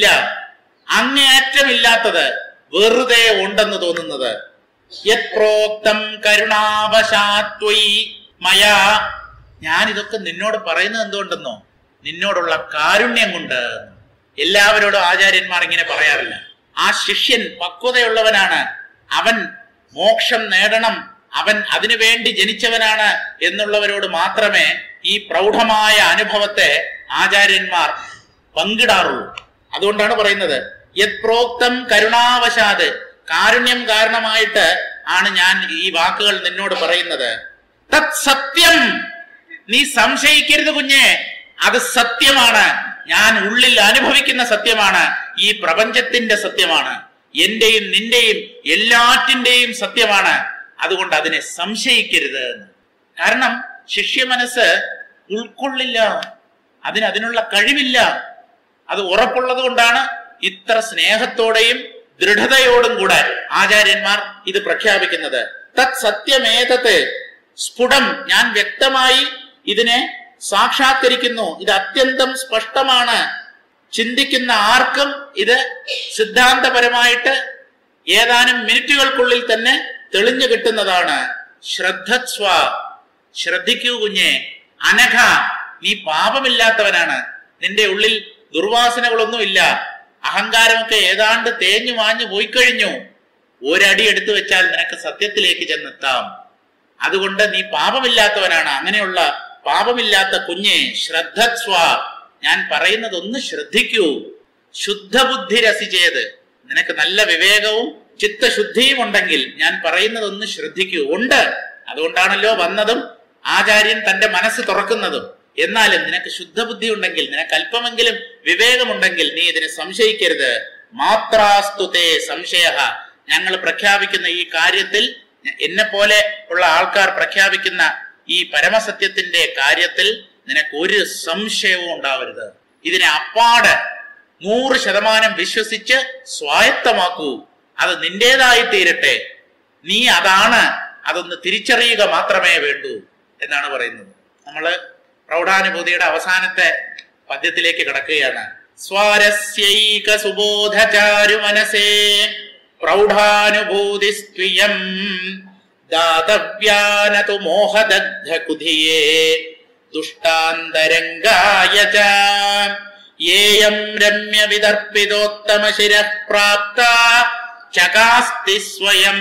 അങ്ങേയറ്റമില്ലാത്തത് വെറുതെ ഉണ്ടെന്ന് തോന്നുന്നത് യത്രോക്തം കരുണാവശാത്വയി മയാ ഞാൻ ഇതൊക്കെ നിന്നോട് പറയുന്നത് എന്തുകൊണ്ടെന്നോ നിന്നോടുള്ള കാരുണ്യം കൊണ്ട് എല്ലാവരോടും ആചാര്യന്മാർ ഇങ്ങനെ പറയാറില്ല ആ ശിഷ്യൻ പക്വതയുള്ളവനാണ് അവൻ മോക്ഷം നേടണം അവൻ അതിനു വേണ്ടി ജനിച്ചവനാണ് എന്നുള്ളവരോട് മാത്രമേ ഈ പ്രൗഢമായ അനുഭവത്തെ ആചാര്യന്മാർ പങ്കിടാറുള്ളൂ അതുകൊണ്ടാണ് പറയുന്നത് യത് പ്രോക്തം കരുണാവശാത് കാരുണ്യം കാരണമായിട്ട് ആണ് ഞാൻ ഈ വാക്കുകൾ നിന്നോട് പറയുന്നത് തത് സത്യം നീ സംശയിക്കരുത് കുഞ്ഞെ അത് സത്യമാണ് ഞാൻ ഉള്ളിൽ അനുഭവിക്കുന്ന സത്യമാണ് ഈ പ്രപഞ്ചത്തിന്റെ സത്യമാണ് എന്റെയും നിന്റെയും എല്ലാറ്റിന്റെയും സത്യമാണ് അതുകൊണ്ട് അതിനെ സംശയിക്കരുത് എന്ന്. കാരണം ശിഷ്യ മനസ്സ് ഉൾക്കൊള്ളില്ല അതിന് അതിനുള്ള കഴിവില്ല അത് ഉറപ്പുള്ളത് കൊണ്ടാണ് ഇത്ര സ്നേഹത്തോടെയും ദൃഢതയോടും കൂടെ ആചാര്യന്മാർ ഇത് പ്രഖ്യാപിക്കുന്നത് തത് സത്യമേതത് സ്ഫുടം ഞാൻ വ്യക്തമായി ഇതിനെ സാക്ഷാത്കരിക്കുന്നു ഇത് അത്യന്തം സ്പഷ്ടമാണ് ചിന്തിക്കുന്ന ആർക്കും ഇത് സിദ്ധാന്തപരമായിട്ട് ഏതാനും മിനിറ്റുകൾക്കുള്ളിൽ തന്നെ തെളിഞ്ഞു കിട്ടുന്നതാണ് ശ്രദ്ധസ്വ ശ്രദ്ധിക്കൂ കുഞ്ഞെ അനഘ നീ പാപമില്ലാത്തവനാണ് നിന്റെ ഉള്ളിൽ ദുർവാസനകളൊന്നുമില്ല അഹങ്കാരമൊക്കെ ഏതാണ്ട് തേഞ്ഞു മാഞ്ഞു പോയി കഴിഞ്ഞു ഒരടി എടുത്തു വെച്ചാൽ നിനക്ക് സത്യത്തിലേക്ക് ചെന്നെത്താം അതുകൊണ്ട് നീ പാപമില്ലാത്തവനാണ് അങ്ങനെയുള്ള പാപമില്ലാത്ത കുഞ്ഞെ ശ്രദ്ധസ്വ ഞാൻ പറയുന്നത് ഒന്ന് ശ്രദ്ധിക്കൂ ശുദ്ധബുദ്ധി രസിച്ചത് നിനക്ക് നല്ല വിവേകവും ചിത്തശുദ്ധിയും ഉണ്ടെങ്കിൽ ഞാൻ പറയുന്നത് ഒന്ന് ശ്രദ്ധിക്കൂ ഉണ്ട് അതുകൊണ്ടാണല്ലോ വന്നതും ആചാര്യൻ തന്റെ മനസ്സ് തുറക്കുന്നതും എന്നാലും നിനക്ക് ശുദ്ധബുദ്ധി ഉണ്ടെങ്കിൽ നിനക്ക് അല്പമെങ്കിലും വിവേകമുണ്ടെങ്കിൽ നീ ഇതിനെ സംശയിക്കരുത് മാത്രാസ്തുതേ സംശയ ഞങ്ങൾ പ്രഖ്യാപിക്കുന്ന ഈ കാര്യത്തിൽ എന്നെ പോലെ ഉള്ള ആൾക്കാർ പ്രഖ്യാപിക്കുന്ന ഈ പരമസത്യത്തിന്റെ കാര്യത്തിൽ നിനക്ക് ഒരു സംശയവും ഉണ്ടാവരുത് ഇതിനെ അപ്പാട് നൂറ് ശതമാനം വിശ്വസിച്ച് സ്വായത്തമാക്കൂ അത് നിന്റേതായി തീരട്ടെ നീ അതാണ് അതൊന്ന് തിരിച്ചറിയുക മാത്രമേ വേണ്ടൂ എന്നാണ് പറയുന്നത് നമ്മള് പ്രൗഢാനുഭൂതിയുടെ അവസാനത്തെ പദ്യത്തിലേക്ക് കിടക്കുകയാണ് സ്വാരസ്യൈക സുബോധചാരു മനസേ പ്രൗഢാനുഭൂതി സ്ത്രിയം ദാതവ്യാനതു മോഹദഗ്ധ കുധിയേ ദുഷ്ടാന്തരംഗായ ച യേയം രമ്യ വിദർപ്പിതോത്തമ ശിരഃ പ്രാപ്ത ചകാസ്തി സ്വയം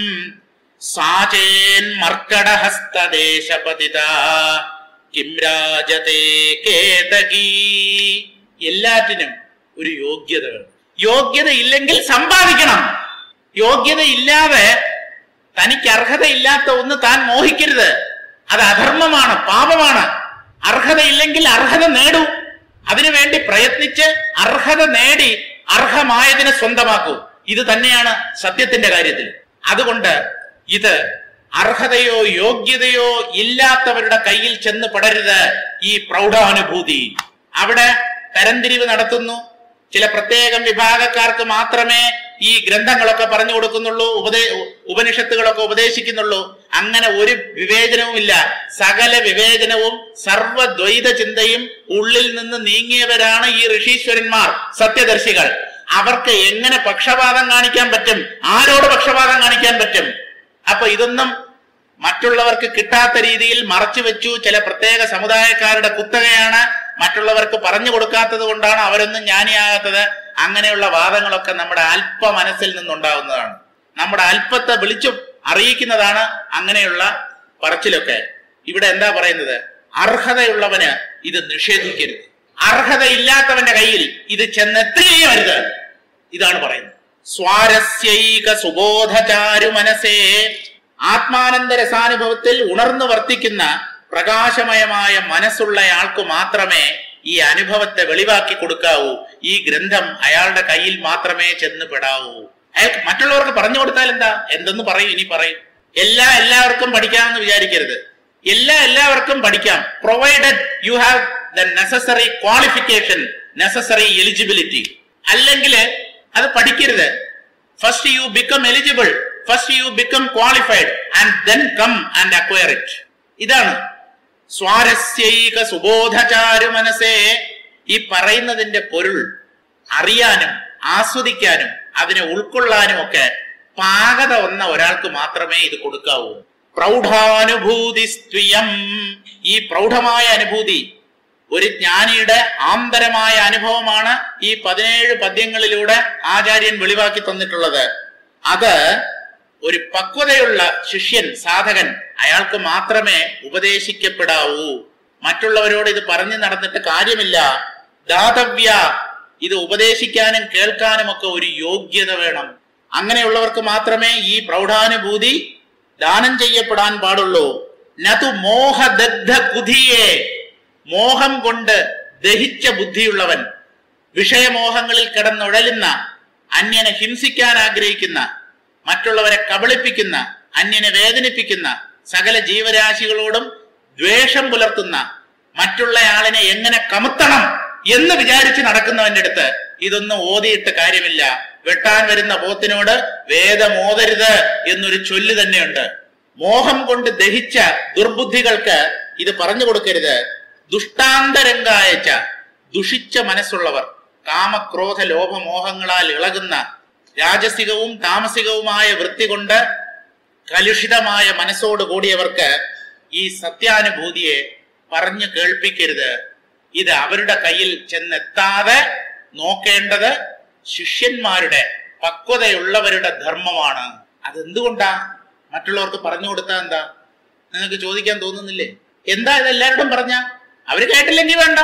സാചേന്മർക്കടഹസ്തദേശപതിത കിം രാജതേ കേതകീ എല്ലാറ്റിനും ഒരു യോഗ്യത വേണം യോഗ്യത ഇല്ലെങ്കിൽ സമ്പാദിക്കണം യോഗ്യത ഇല്ലാതെ തനിക്ക് അർഹതയില്ലാത്ത ഒന്ന് താൻ മോഹിക്കരുത് അത് അധർമ്മമാണ് പാപമാണ് അർഹതയില്ലെങ്കിൽ അർഹത നേടൂ അതിനുവേണ്ടി പ്രയത്നിച്ച് അർഹത നേടി അർഹമായതിനെ സ്വന്തമാക്കൂ ഇത് തന്നെയാണ് സത്യത്തിന്റെ കാര്യത്തിൽ അതുകൊണ്ട് ഇത് അർഹതയോ യോഗ്യതയോ ഇല്ലാത്തവരുടെ കയ്യിൽ ചെന്ന് പെടരുത് ഈ പ്രൗഢാനുഭൂതി അവിടെ തരംതിരിവ് നടത്തുന്നു ചില പ്രത്യേകം വിഭാഗക്കാർക്ക് മാത്രമേ ഈ ഗ്രന്ഥങ്ങളൊക്കെ പറഞ്ഞു കൊടുക്കുന്നുള്ളൂ ഉപദേ ഉപനിഷത്തുകളൊക്കെ ഉപദേശിക്കുന്നുള്ളൂ അങ്ങനെ ഒരു വിവേചനവുമില്ല സകല വിവേചനവും സർവദ്വൈത ചിന്തയും ഉള്ളിൽ നിന്ന് നീങ്ങിയവരാണ് ഈ ഋഷീശ്വരന്മാർ സത്യദർശികൾ അവർക്ക് എങ്ങനെ പക്ഷപാതം കാണിക്കാൻ പറ്റും ആരോട് പക്ഷപാതം കാണിക്കാൻ പറ്റും അപ്പൊ ഇതൊന്നും മറ്റുള്ളവർക്ക് കിട്ടാത്ത രീതിയിൽ മറച്ചു വെച്ചു ചില പ്രത്യേക സമുദായക്കാരുടെ കുത്തകയാണ് മറ്റുള്ളവർക്ക് പറഞ്ഞു കൊടുക്കാത്തത് കൊണ്ടാണ് അവരൊന്നും ജ്ഞാനിയാകാത്തത് അങ്ങനെയുള്ള വാദങ്ങളൊക്കെ നമ്മുടെ അല്പ മനസ്സിൽ നിന്നുണ്ടാവുന്നതാണ് നമ്മുടെ അല്പത്തെ വിളിച്ചു അറിയിക്കുന്നതാണ് അങ്ങനെയുള്ള പറച്ചിലൊക്കെ ഇവിടെ എന്താ പറയുന്നത് അർഹതയുള്ളവന് ഇത് നിഷേധിക്കരുത് അർഹതയില്ലാത്തവന്റെ കയ്യിൽ ഇത് ചെന്നെത്തുകയും അരുത് ഇതാണ് പറയുന്നത് സ്വാരസ്യൈക സുബോധചാരു മനസ്സേ ആത്മാനന്ദ രസാനുഭവത്തിൽ ഉണർന്നു വർത്തിക്കുന്ന പ്രകാശമയമായ മനസ്സുള്ളയാൾക്ക് മാത്രമേ ഈ അനുഭവത്തെ വെളിവാക്കി കൊടുക്കാവൂ ഈ ഗ്രന്ഥം അയാളുടെ കയ്യിൽ മാത്രമേ ചെന്ന് പെടാവൂ അയാൾക്ക് മറ്റുള്ളവർക്ക് പറഞ്ഞു കൊടുത്താൽ എന്താ എന്തെന്ന് പറയും ഇനി പറയും എല്ലാ എല്ലാവർക്കും പഠിക്കാമെന്ന് വിചാരിക്കരുത് എല്ലാ എല്ലാവർക്കും പഠിക്കാം provided you have the necessary qualification necessary eligibility അല്ലെങ്കിൽ അത് പഠിക്കരുത് first you become eligible first you become qualified and then come and acquire it ഇതാണ് സ്വാരസ്യൈക സുബോധചാരു മനസ്സേ ഈ പറയുന്നതിന്റെ പൊരുൾ അറിയാനും ആസ്വദിക്കാനും അതിനെ ഉൾക്കൊള്ളാനും ഒക്കെ പാകത വന്ന ഒരാൾക്ക് മാത്രമേ ഇത് കൊടുക്കാവൂ പ്രൗഢാനുഭൂതി സ്ത്രീയം ഈ പ്രൗഢമായ അനുഭൂതി ഒരു ജ്ഞാനിയുടെ ആന്തരമായ അനുഭവമാണ് ഈ പതിനേഴ് പദ്യങ്ങളിലൂടെ ആചാര്യൻ വെളിവാക്കി തന്നിട്ടുള്ളത് അത് ഒരു പക്വതയുള്ള ശിഷ്യൻ സാധകൻ അയാൾക്ക് മാത്രമേ ഉപദേശിക്കപ്പെടാവൂ മറ്റുള്ളവരോട് ഇത് പറഞ്ഞു നടന്നിട്ട് കാര്യമില്ല ദാതവ്യ ഇത് ഉപദേശിക്കാനും കേൾക്കാനും ഒക്കെ ഒരു യോഗ്യത വേണം അങ്ങനെയുള്ളവർക്ക് മാത്രമേ ഈ പ്രൗഢാനുഭൂതി ദാനം ചെയ്യപ്പെടാൻ പാടുള്ളൂ നതു മോഹദഗ്ധ കുധിയെ മോഹം കൊണ്ട് ദഹിച്ച ബുദ്ധിയുള്ളവൻ വിഷയമോഹങ്ങളിൽ കിടന്നുഴലുന്ന അന്യനെ ഹിംസിക്കാൻ ആഗ്രഹിക്കുന്ന മറ്റുള്ളവരെ കബളിപ്പിക്കുന്ന അന്യനെ വേദനിപ്പിക്കുന്ന സകല ജീവരാശികളോടും ദ്വേഷം പുലർത്തുന്ന മറ്റുള്ളയാളിനെ എങ്ങനെ കമത്തണം എന്ന് വിചാരിച്ച് നടക്കുന്നവന്റെ അടുത്ത് ഇതൊന്നും ഓതിയിട്ട് കാര്യമില്ല വെട്ടാൻ വരുന്ന പോത്തിനോട് വേദം ഓതരുത് എന്നൊരു ചൊല്ല് തന്നെയുണ്ട് മോഹം കൊണ്ട് ദഹിച്ച ദുർബുദ്ധികൾക്ക് ഇത് പറഞ്ഞു കൊടുക്കരുത് ദുഷ്ടാന്തരംഗായച്ച ദുഷിച്ച മനസ്സുള്ളവർ കാമക്രോധ ലോഭമോഹങ്ങളാൽ ഇളകുന്ന രാജസികവും താമസികവുമായ വൃത്തി കൊണ്ട് കലുഷിതമായ മനസ്സോട് കൂടിയവർക്ക് ഈ സത്യാനുഭൂതിയെ പറഞ്ഞു കേൾപ്പിക്കരുത് ഇത് അവരുടെ കയ്യിൽ ചെന്നെത്താതെ നോക്കേണ്ടത് ശിഷ്യന്മാരുടെ പക്വതയുള്ളവരുടെ ധർമ്മമാണ് അതെന്തുകൊണ്ടാ മറ്റുള്ളവർക്ക് പറഞ്ഞു കൊടുത്താൽ എന്താ നിങ്ങൾക്ക് ചോദിക്കാൻ തോന്നുന്നില്ലേ എന്താ ഇത് എല്ലാവരോടും പറഞ്ഞ അവര് കേട്ടില്ലെങ്കിൽ വേണ്ട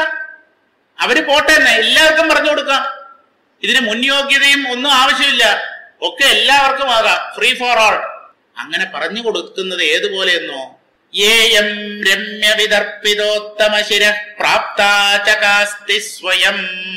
അവര് പോട്ടെ തന്നെ എല്ലാവർക്കും പറഞ്ഞു കൊടുക്കാം ഇതിന് മുൻയോഗ്യതയും ഒന്നും ആവശ്യമില്ല ഒക്കെ എല്ലാവർക്കും ആകാം ഫ്രീ ഫോർ ആൾ അങ്ങനെ പറഞ്ഞു കൊടുക്കുന്നത് ഏതുപോലെയെന്നോ ഏയം രമ്യ വിതർപ്പിതോത്തമശിര പ്രാപ്താചകാസ്തി സ്വയം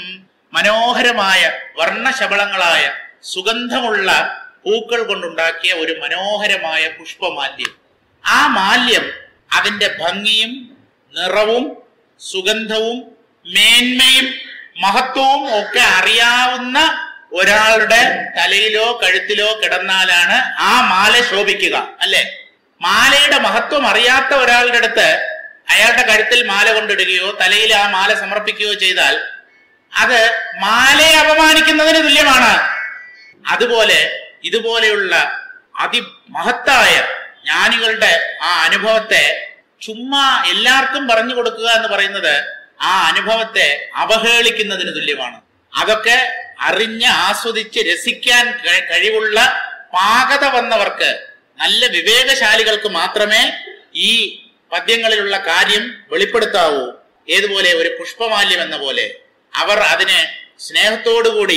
മനോഹരമായ വർണ്ണശബളങ്ങളായ സുഗന്ധമുള്ള പൂക്കൾ കൊണ്ടുണ്ടാക്കിയ ഒരു മനോഹരമായ പുഷ്പമാല്യം ആ മാല്യം അതിന്റെ ഭംഗിയും നിറവും സുഗന്ധവും മേന്മയും മഹത്വവും ഒക്കെ അറിയാവുന്ന ഒരാളുടെ തലയിലോ കഴുത്തിലോ കിടന്നാലാണ് ആ മാല ശോഭിക്കുക അല്ലെ മാലയുടെ മഹത്വം അറിയാത്ത ഒരാളുടെ അടുത്ത് അയാളുടെ കഴുത്തിൽ മാല കൊണ്ടിടുകയോ തലയിൽ ആ മാല സമർപ്പിക്കുകയോ ചെയ്താൽ അത് മാലയെ അപമാനിക്കുന്നതിന് തുല്യമാണ് അതുപോലെ ഇതുപോലെയുള്ള അതിമഹത്തായ ജ്ഞാനികളുടെ ആ അനുഭവത്തെ ചുമ്മാ എല്ലാവർക്കും പറഞ്ഞു കൊടുക്കുക എന്ന് പറയുന്നത് ആ അനുഭവത്തെ അവഹേളിക്കുന്നതിന് തുല്യമാണ് അതൊക്കെ അറിഞ്ഞ് ആസ്വദിച്ച് രസിക്കാൻ കഴി- കഴിവുള്ള പാകത വന്നവർക്ക് നല്ല വിവേകശാലികൾക്ക് മാത്രമേ ഈ പദ്യങ്ങളിലുള്ള കാര്യം വെളിപ്പെടുത്താവൂ ഏതുപോലെ ഒരു പുഷ്പമാല്യം എന്ന പോലെ അവർ അതിനെ സ്നേഹത്തോടുകൂടി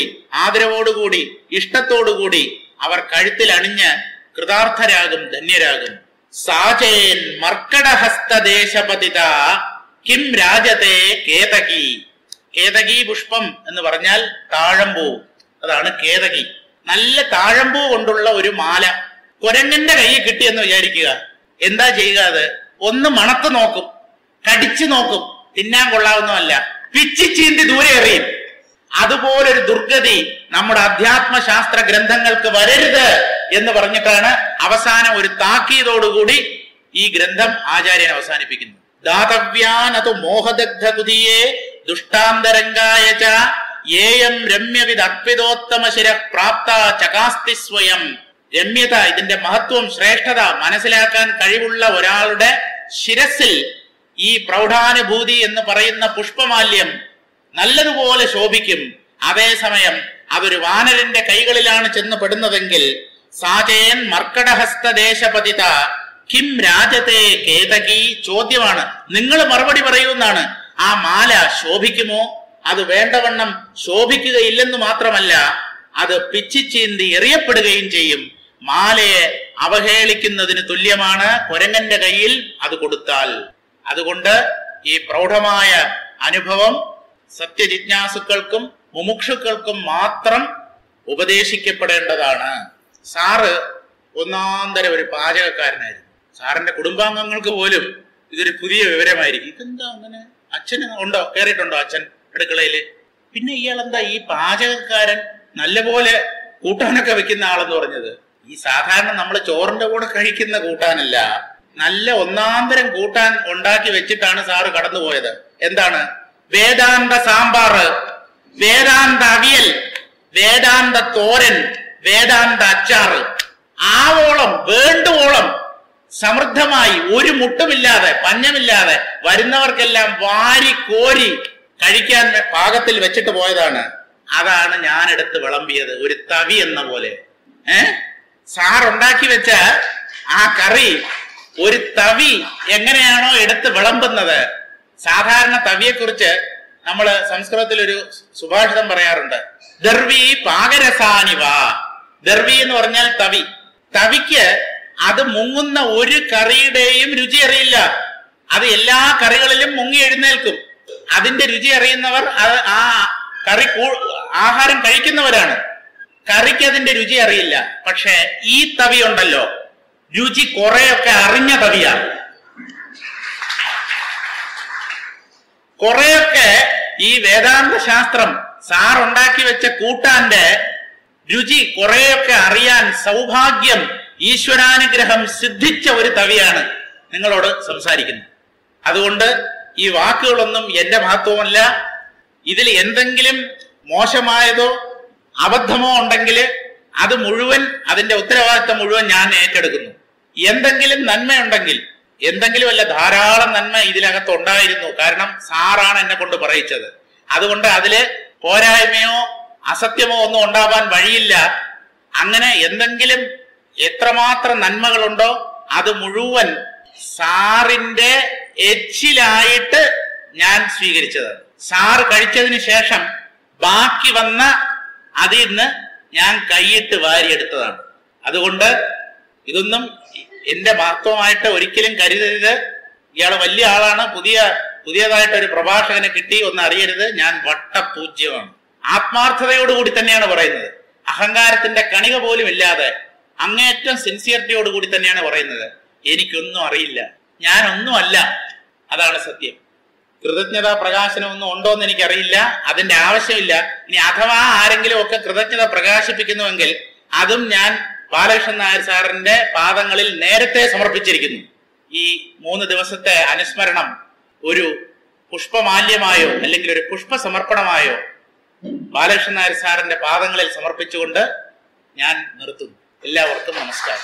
ആദരവോടുകൂടി ഇഷ്ടത്തോടുകൂടി അവർ കഴുത്തിൽ അണിഞ്ഞ് കൃതാർത്ഥരാകും ധന്യരാകും സാചേൻ മർക്കടഹസ്തദേശപതിത കിം രാജത്തെ കേതകി കേതകി പുഷ്പം എന്ന് പറഞ്ഞാൽ താഴമ്പൂ അതാണ് കേതകി നല്ല താഴമ്പൂ കൊണ്ടുള്ള ഒരു മാല കുരങ്ങന്റെ കയ്യിൽ കിട്ടിയെന്ന് വിചാരിക്കുക എന്താ ചെയ്യുക അത് ഒന്ന് മണത്ത് നോക്കും കടിച്ചു നോക്കും തിന്നാൻ കൊള്ളാവുന്നതല്ല പിച്ചി ചീന്തി ദൂരെ എറിയും അതുപോലൊരു ദുർഗതി നമ്മുടെ അധ്യാത്മശാസ്ത്ര ഗ്രന്ഥങ്ങൾക്ക് വരരുത് എന്ന് പറഞ്ഞിട്ടാണ് അവസാനം ഒരു താക്കീതോടുകൂടി ഈ ഗ്രന്ഥം ആചാര്യൻ അവസാനിപ്പിക്കുന്നു ദാതവ്യാനതു മോഹദഗ്ധ കുതിയെ ദുഷ്ടാന്തരംഗായ ച ഏയം രമ്യവിദ് അർപ്പിതോത്തമ ശിര പ്രാപ്ത ചകാസ്തി സ്വയം രമ്യത ഇതിന്റെ മഹത്വം ശ്രേഷ്ഠത മനസ്സിലാക്കാൻ കഴിവുള്ള ഒരാളുടെ ശിരസിൽ ഈ പ്രൗഢാനുഭൂതി എന്ന് പറയുന്ന പുഷ്പമാല്യം നല്ലതുപോലെ ശോഭിക്കും അതേസമയം അതൊരു വാനരന്റെ കൈകളിലാണ് ചെന്ന് പെടുന്നതെങ്കിൽ സാചേൻ മർക്കടഹസ്തദേശപതിത കിം രാജത്തെ കേതകി ചോദ്യമാണ് നിങ്ങൾ മറുപടി പറയുമെന്നാണ് ആ മാല ശോഭിക്കുമോ അത് വേണ്ടവണ്ണം ശോഭിക്കുകയില്ലെന്ന് മാത്രമല്ല അത് പിച്ചിച്ചീന്തി എറിയപ്പെടുകയും ചെയ്യും മാലയെ അവഹേളിക്കുന്നതിന് തുല്യമാണ് കുരങ്ങന്റെ കയ്യിൽ അത് കൊടുത്താൽ അതുകൊണ്ട് ഈ പ്രൗഢമായ അനുഭവം സത്യജിജ്ഞാസുക്കൾക്കും മുമുക്ഷുക്കൾക്കും മാത്രം ഉപദേശിക്കപ്പെടേണ്ടതാണ് സാറ് ഒന്നാന്തരം ഒരു പാചകക്കാരനായിരുന്നു സാറിന്റെ കുടുംബാംഗങ്ങൾക്ക് പോലും ഇതൊരു പുതിയ വിവരമായിരിക്കും ഇതെന്താ അങ്ങനെ അച്ഛന് ഉണ്ടോ കയറിയിട്ടുണ്ടോ അച്ഛൻ അടുക്കളയില് പിന്നെ ഇയാൾ എന്താ ഈ പാചകക്കാരൻ നല്ലപോലെ കൂട്ടാനൊക്കെ വെക്കുന്ന ആളെന്ന് പറഞ്ഞത് ഈ സാധാരണ നമ്മൾ ചോറിന്റെ കൂടെ കഴിക്കുന്ന കൂട്ടാനല്ല നല്ല ഒന്നാന്തരം കൂട്ടാൻ ഉണ്ടാക്കി വെച്ചിട്ടാണ് സാറ് കടന്നുപോയത് എന്താണ് വേദാന്ത സാമ്പാറ് വേദാന്ത അവിയൽ വേദാന്ത തോരൻ വേദാന്ത അച്ചാറ് ആവോളം വേണ്ടുവോളം സമൃദ്ധമായി ഒരു മുട്ടുമില്ലാതെ പഞ്ഞമില്ലാതെ വരുന്നവർക്കെല്ലാം വാരി കോരി കഴിക്കാൻ പാകത്തിൽ വെച്ചിട്ട് പോയതാണ് അതാണ് ഞാൻ എടുത്ത് വിളമ്പിയത് ഒരു തവി എന്ന പോലെ ഏ സാർ ഉണ്ടാക്കി വെച്ച ആ കറി ഒരു തവി എങ്ങനെയാണോ എടുത്ത് വിളമ്പുന്നത് സാധാരണ തവിയെ കുറിച്ച് നമ്മൾ സംസ്കൃതത്തിൽ ഒരു സുഭാഷിതം പറയാറുണ്ട് ദർവി പാകരസാനിവ ദർവി എന്ന് പറഞ്ഞാൽ തവി തവിക്ക് അത് മുങ്ങുന്ന ഒരു കറിയുടെയും രുചി അറിയില്ല അത് എല്ലാ കറികളിലും മുങ്ങി എഴുന്നേൽക്കും അതിന്റെ രുചി അറിയുന്നവർ അത് ആ കറി കൂ- ആഹാരം കഴിക്കുന്നവരാണ് കറിക്ക് അതിന്റെ രുചി അറിയില്ല പക്ഷെ ഈ തവി ഉണ്ടല്ലോ രുചി കുറെയൊക്കെ അറിഞ്ഞ തവിയാണ് കുറെയൊക്കെ ഈ വേദാന്ത ശാസ്ത്രം സാർ ഉണ്ടാക്കി വെച്ച കൂട്ടാന്റെ രുചി കുറെയൊക്കെ അറിയാൻ സൗഭാഗ്യം ഈശ്വരാനുഗ്രഹം സിദ്ധിച്ച ഒരു തവിയാണ് നിങ്ങളോട് സംസാരിക്കുന്നത് അതുകൊണ്ട് ഈ വാക്കുകളൊന്നും എന്റെ മഹത്വമല്ല ഇതിൽ എന്തെങ്കിലും മോശമായതോ അബദ്ധമോ ഉണ്ടെങ്കിൽ അത് മുഴുവൻ അതിന്റെ ഉത്തരവാദിത്തം മുഴുവൻ ഞാൻ ഏറ്റെടുക്കുന്നു എന്തെങ്കിലും നന്മയുണ്ടെങ്കിൽ എന്തെങ്കിലും അല്ല ധാരാളം നന്മ ഇതിനകത്ത് ഉണ്ടായിരുന്നു കാരണം സാറാണ് എന്നെ കൊണ്ട് പറയിച്ചത് അതുകൊണ്ട് അതില് പോരായ്മയോ അസത്യമോ ഒന്നും ഉണ്ടാവാൻ വഴിയില്ല അങ്ങനെ എന്തെങ്കിലും എത്രമാത്രം നന്മകളുണ്ടോ അത് മുഴുവൻ സാറിന്റെ എച്ചിലായിട്ട് ഞാൻ സ്വീകരിച്ചത് സാറ് കഴിച്ചതിന് ശേഷം ബാക്കി വന്ന അതിൽ നിന്ന് ഞാൻ കൈയിട്ട് വാരിയെടുത്തതാണ് അതുകൊണ്ട് ഇതൊന്നും എന്റെ മഹത്വമായിട്ട് ഒരിക്കലും കരുതരുത് ഇയാൾ വലിയ ആളാണ് പുതിയ പുതിയതായിട്ട് ഒരു പ്രഭാഷകനെ കിട്ടി ഒന്ന് അറിയരുത് ഞാൻ വട്ടപൂജ്യമാണ് ആത്മാർത്ഥതയോടുകൂടി തന്നെയാണ് പറയുന്നത് അഹങ്കാരത്തിന്റെ കണിക പോലും ഇല്ലാതെ അങ്ങേയറ്റം സിൻസിയറിറ്റിയോട് കൂടി തന്നെയാണ് പറയുന്നത് എനിക്കൊന്നും അറിയില്ല ഞാനൊന്നുമല്ല അതാണ് സത്യം കൃതജ്ഞതാ പ്രകാശനം ഒന്നും ഉണ്ടോ എന്ന് എനിക്കറിയില്ല അതിന്റെ ആവശ്യമില്ല ഇനി അഥവാ ആരെങ്കിലും ഒക്കെ കൃതജ്ഞത പ്രകാശിപ്പിക്കുന്നുവെങ്കിൽ അതും ഞാൻ ബാലകൃഷ്ണൻ നായർ സാറിന്റെ പാദങ്ങളിൽ നേരത്തെ സമർപ്പിച്ചിരിക്കുന്നു ഈ മൂന്ന് ദിവസത്തെ അനുസ്മരണം ഒരു പുഷ്പമാല്യമായോ അല്ലെങ്കിൽ ഒരു പുഷ്പ സമർപ്പണമായോ ബാലകൃഷ്ണൻ നായർ സാറിന്റെ പാദങ്ങളിൽ സമർപ്പിച്ചുകൊണ്ട് ഞാൻ നിർത്തുന്നു എല്ലാവർക്കും നമസ്കാരം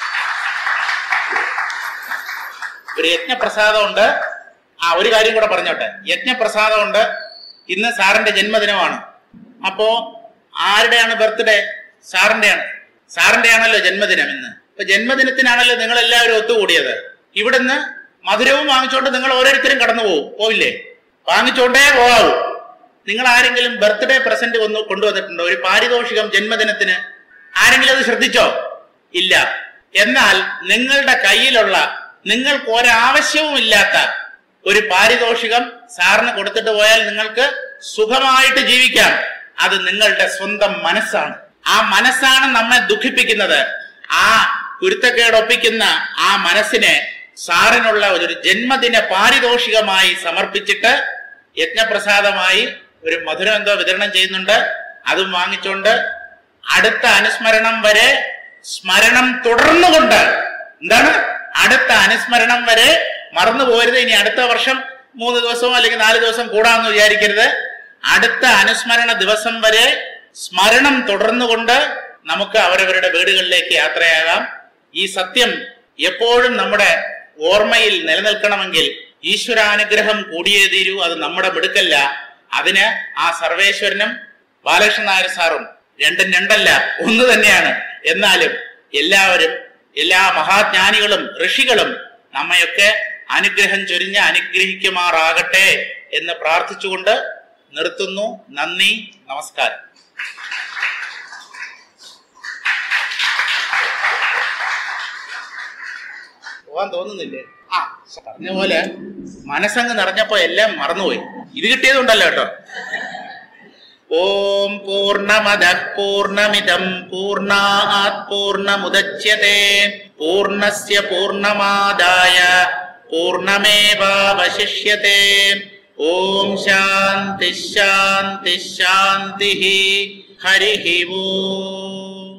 ഒരു യജ്ഞപ്രസാദമുണ്ട് ആ ഒരു കാര്യം കൂടെ പറഞ്ഞോട്ടെ യജ്ഞപ്രസാദമുണ്ട് ഇന്ന് സാറിന്റെ ജന്മദിനമാണ് അപ്പോ ആരുടെയാണ് ബർത്ത്ഡേ സാറിന്റെയാണ് സാറിന്റെ ആണല്ലോ ജന്മദിനം ഇന്ന് അപ്പൊ ജന്മദിനത്തിനാണല്ലോ നിങ്ങൾ എല്ലാവരും ഒത്തുകൂടിയത് ഇവിടുന്ന് മധുരവും വാങ്ങിച്ചുകൊണ്ട് നിങ്ങൾ ഓരോരുത്തരും കടന്നു പോകും പോയില്ലേ വാങ്ങിച്ചോണ്ടേ പോകാവൂ നിങ്ങൾ ആരെങ്കിലും ബർത്ത്ഡേ പ്രസന്റ് ഒന്ന് കൊണ്ടുവന്നിട്ടുണ്ടോ ഒരു പാരിതോഷികം ജന്മദിനത്തിന് ആരെങ്കിലും അത് ശ്രദ്ധിച്ചോ ഇല്ല എന്നാൽ നിങ്ങളുടെ കയ്യിലുള്ള നിങ്ങൾക്ക് ഒരാവശ്യവും ഇല്ലാത്ത ഒരു പാരിതോഷികം സാറിന് കൊടുത്തിട്ട് പോയാൽ നിങ്ങൾക്ക് സുഖമായിട്ട് ജീവിക്കാം അത് നിങ്ങളുടെ സ്വന്തം മനസ്സാണ് ആ മനസ്സാണ് നമ്മെ ദുഃഖിപ്പിക്കുന്നത് ആ കുരുത്തക്കേടൊപ്പിക്കുന്ന ആ മനസ്സിനെ സാറിനുള്ള ഒരു ജന്മദിന പാരിതോഷികമായി സമർപ്പിച്ചിട്ട് യജ്ഞപ്രസാദമായി ഒരു മധുരം എന്തോ വിതരണം ചെയ്യുന്നുണ്ട് അതും വാങ്ങിച്ചുകൊണ്ട് അടുത്ത അനുസ്മരണം വരെ സ്മരണം തുടർന്നുകൊണ്ട് എന്താണ് അടുത്ത അനുസ്മരണം വരെ മറന്നു പോരുത് ഇനി അടുത്ത വർഷം മൂന്ന് ദിവസമോ അല്ലെങ്കിൽ നാല് ദിവസം കൂടാമെന്ന് വിചാരിക്കരുത് അടുത്ത അനുസ്മരണ ദിവസം വരെ സ്മരണം തുടർന്നുകൊണ്ട് നമുക്ക് അവരവരുടെ വീടുകളിലേക്ക് യാത്രയാകാം ഈ സത്യം എപ്പോഴും നമ്മുടെ ഓർമ്മയിൽ നിലനിൽക്കണമെങ്കിൽ ഈശ്വരാനുഗ്രഹം കൂടിയേ തീരൂ അത് നമ്മുടെ മിടുക്കല്ല അതിന് ആ സർവേശ്വരനും ബാലകൃഷ്ണൻ നായർ സാറും രണ്ടും രണ്ടല്ല ഒന്ന് തന്നെയാണ് എന്നാലും എല്ലാവരും എല്ലാ മഹാജ്ഞാനികളും ഋഷികളും നമ്മയൊക്കെ അനുഗ്രഹം ചൊരിഞ്ഞ് അനുഗ്രഹിക്കുമാറാകട്ടെ എന്ന് പ്രാർത്ഥിച്ചുകൊണ്ട് നിർത്തുന്നു നന്ദി നമസ്കാരം പോവാൻ തോന്നുന്നില്ലേ ആ പറഞ്ഞ പോലെ മനസ്സങ്ങ് നിറഞ്ഞപ്പോ എല്ലാം മറന്നുപോയി ഇത് കിട്ടിയതുണ്ടല്ലോ കേട്ടോ ഓം പൂർണ്ണമദ പൂർണ്ണമിദം പൂർണ്ണാത് പൂർണ്ണമുദച്യത്തെ പൂർണ്ണസ്യ പൂർണ്ണമാദായ പൂർണ്ണമേവാവശിഷ്യത്തെ ഓം ശാന്തി ശാന്തി ശാന്തി ഹരി ഓം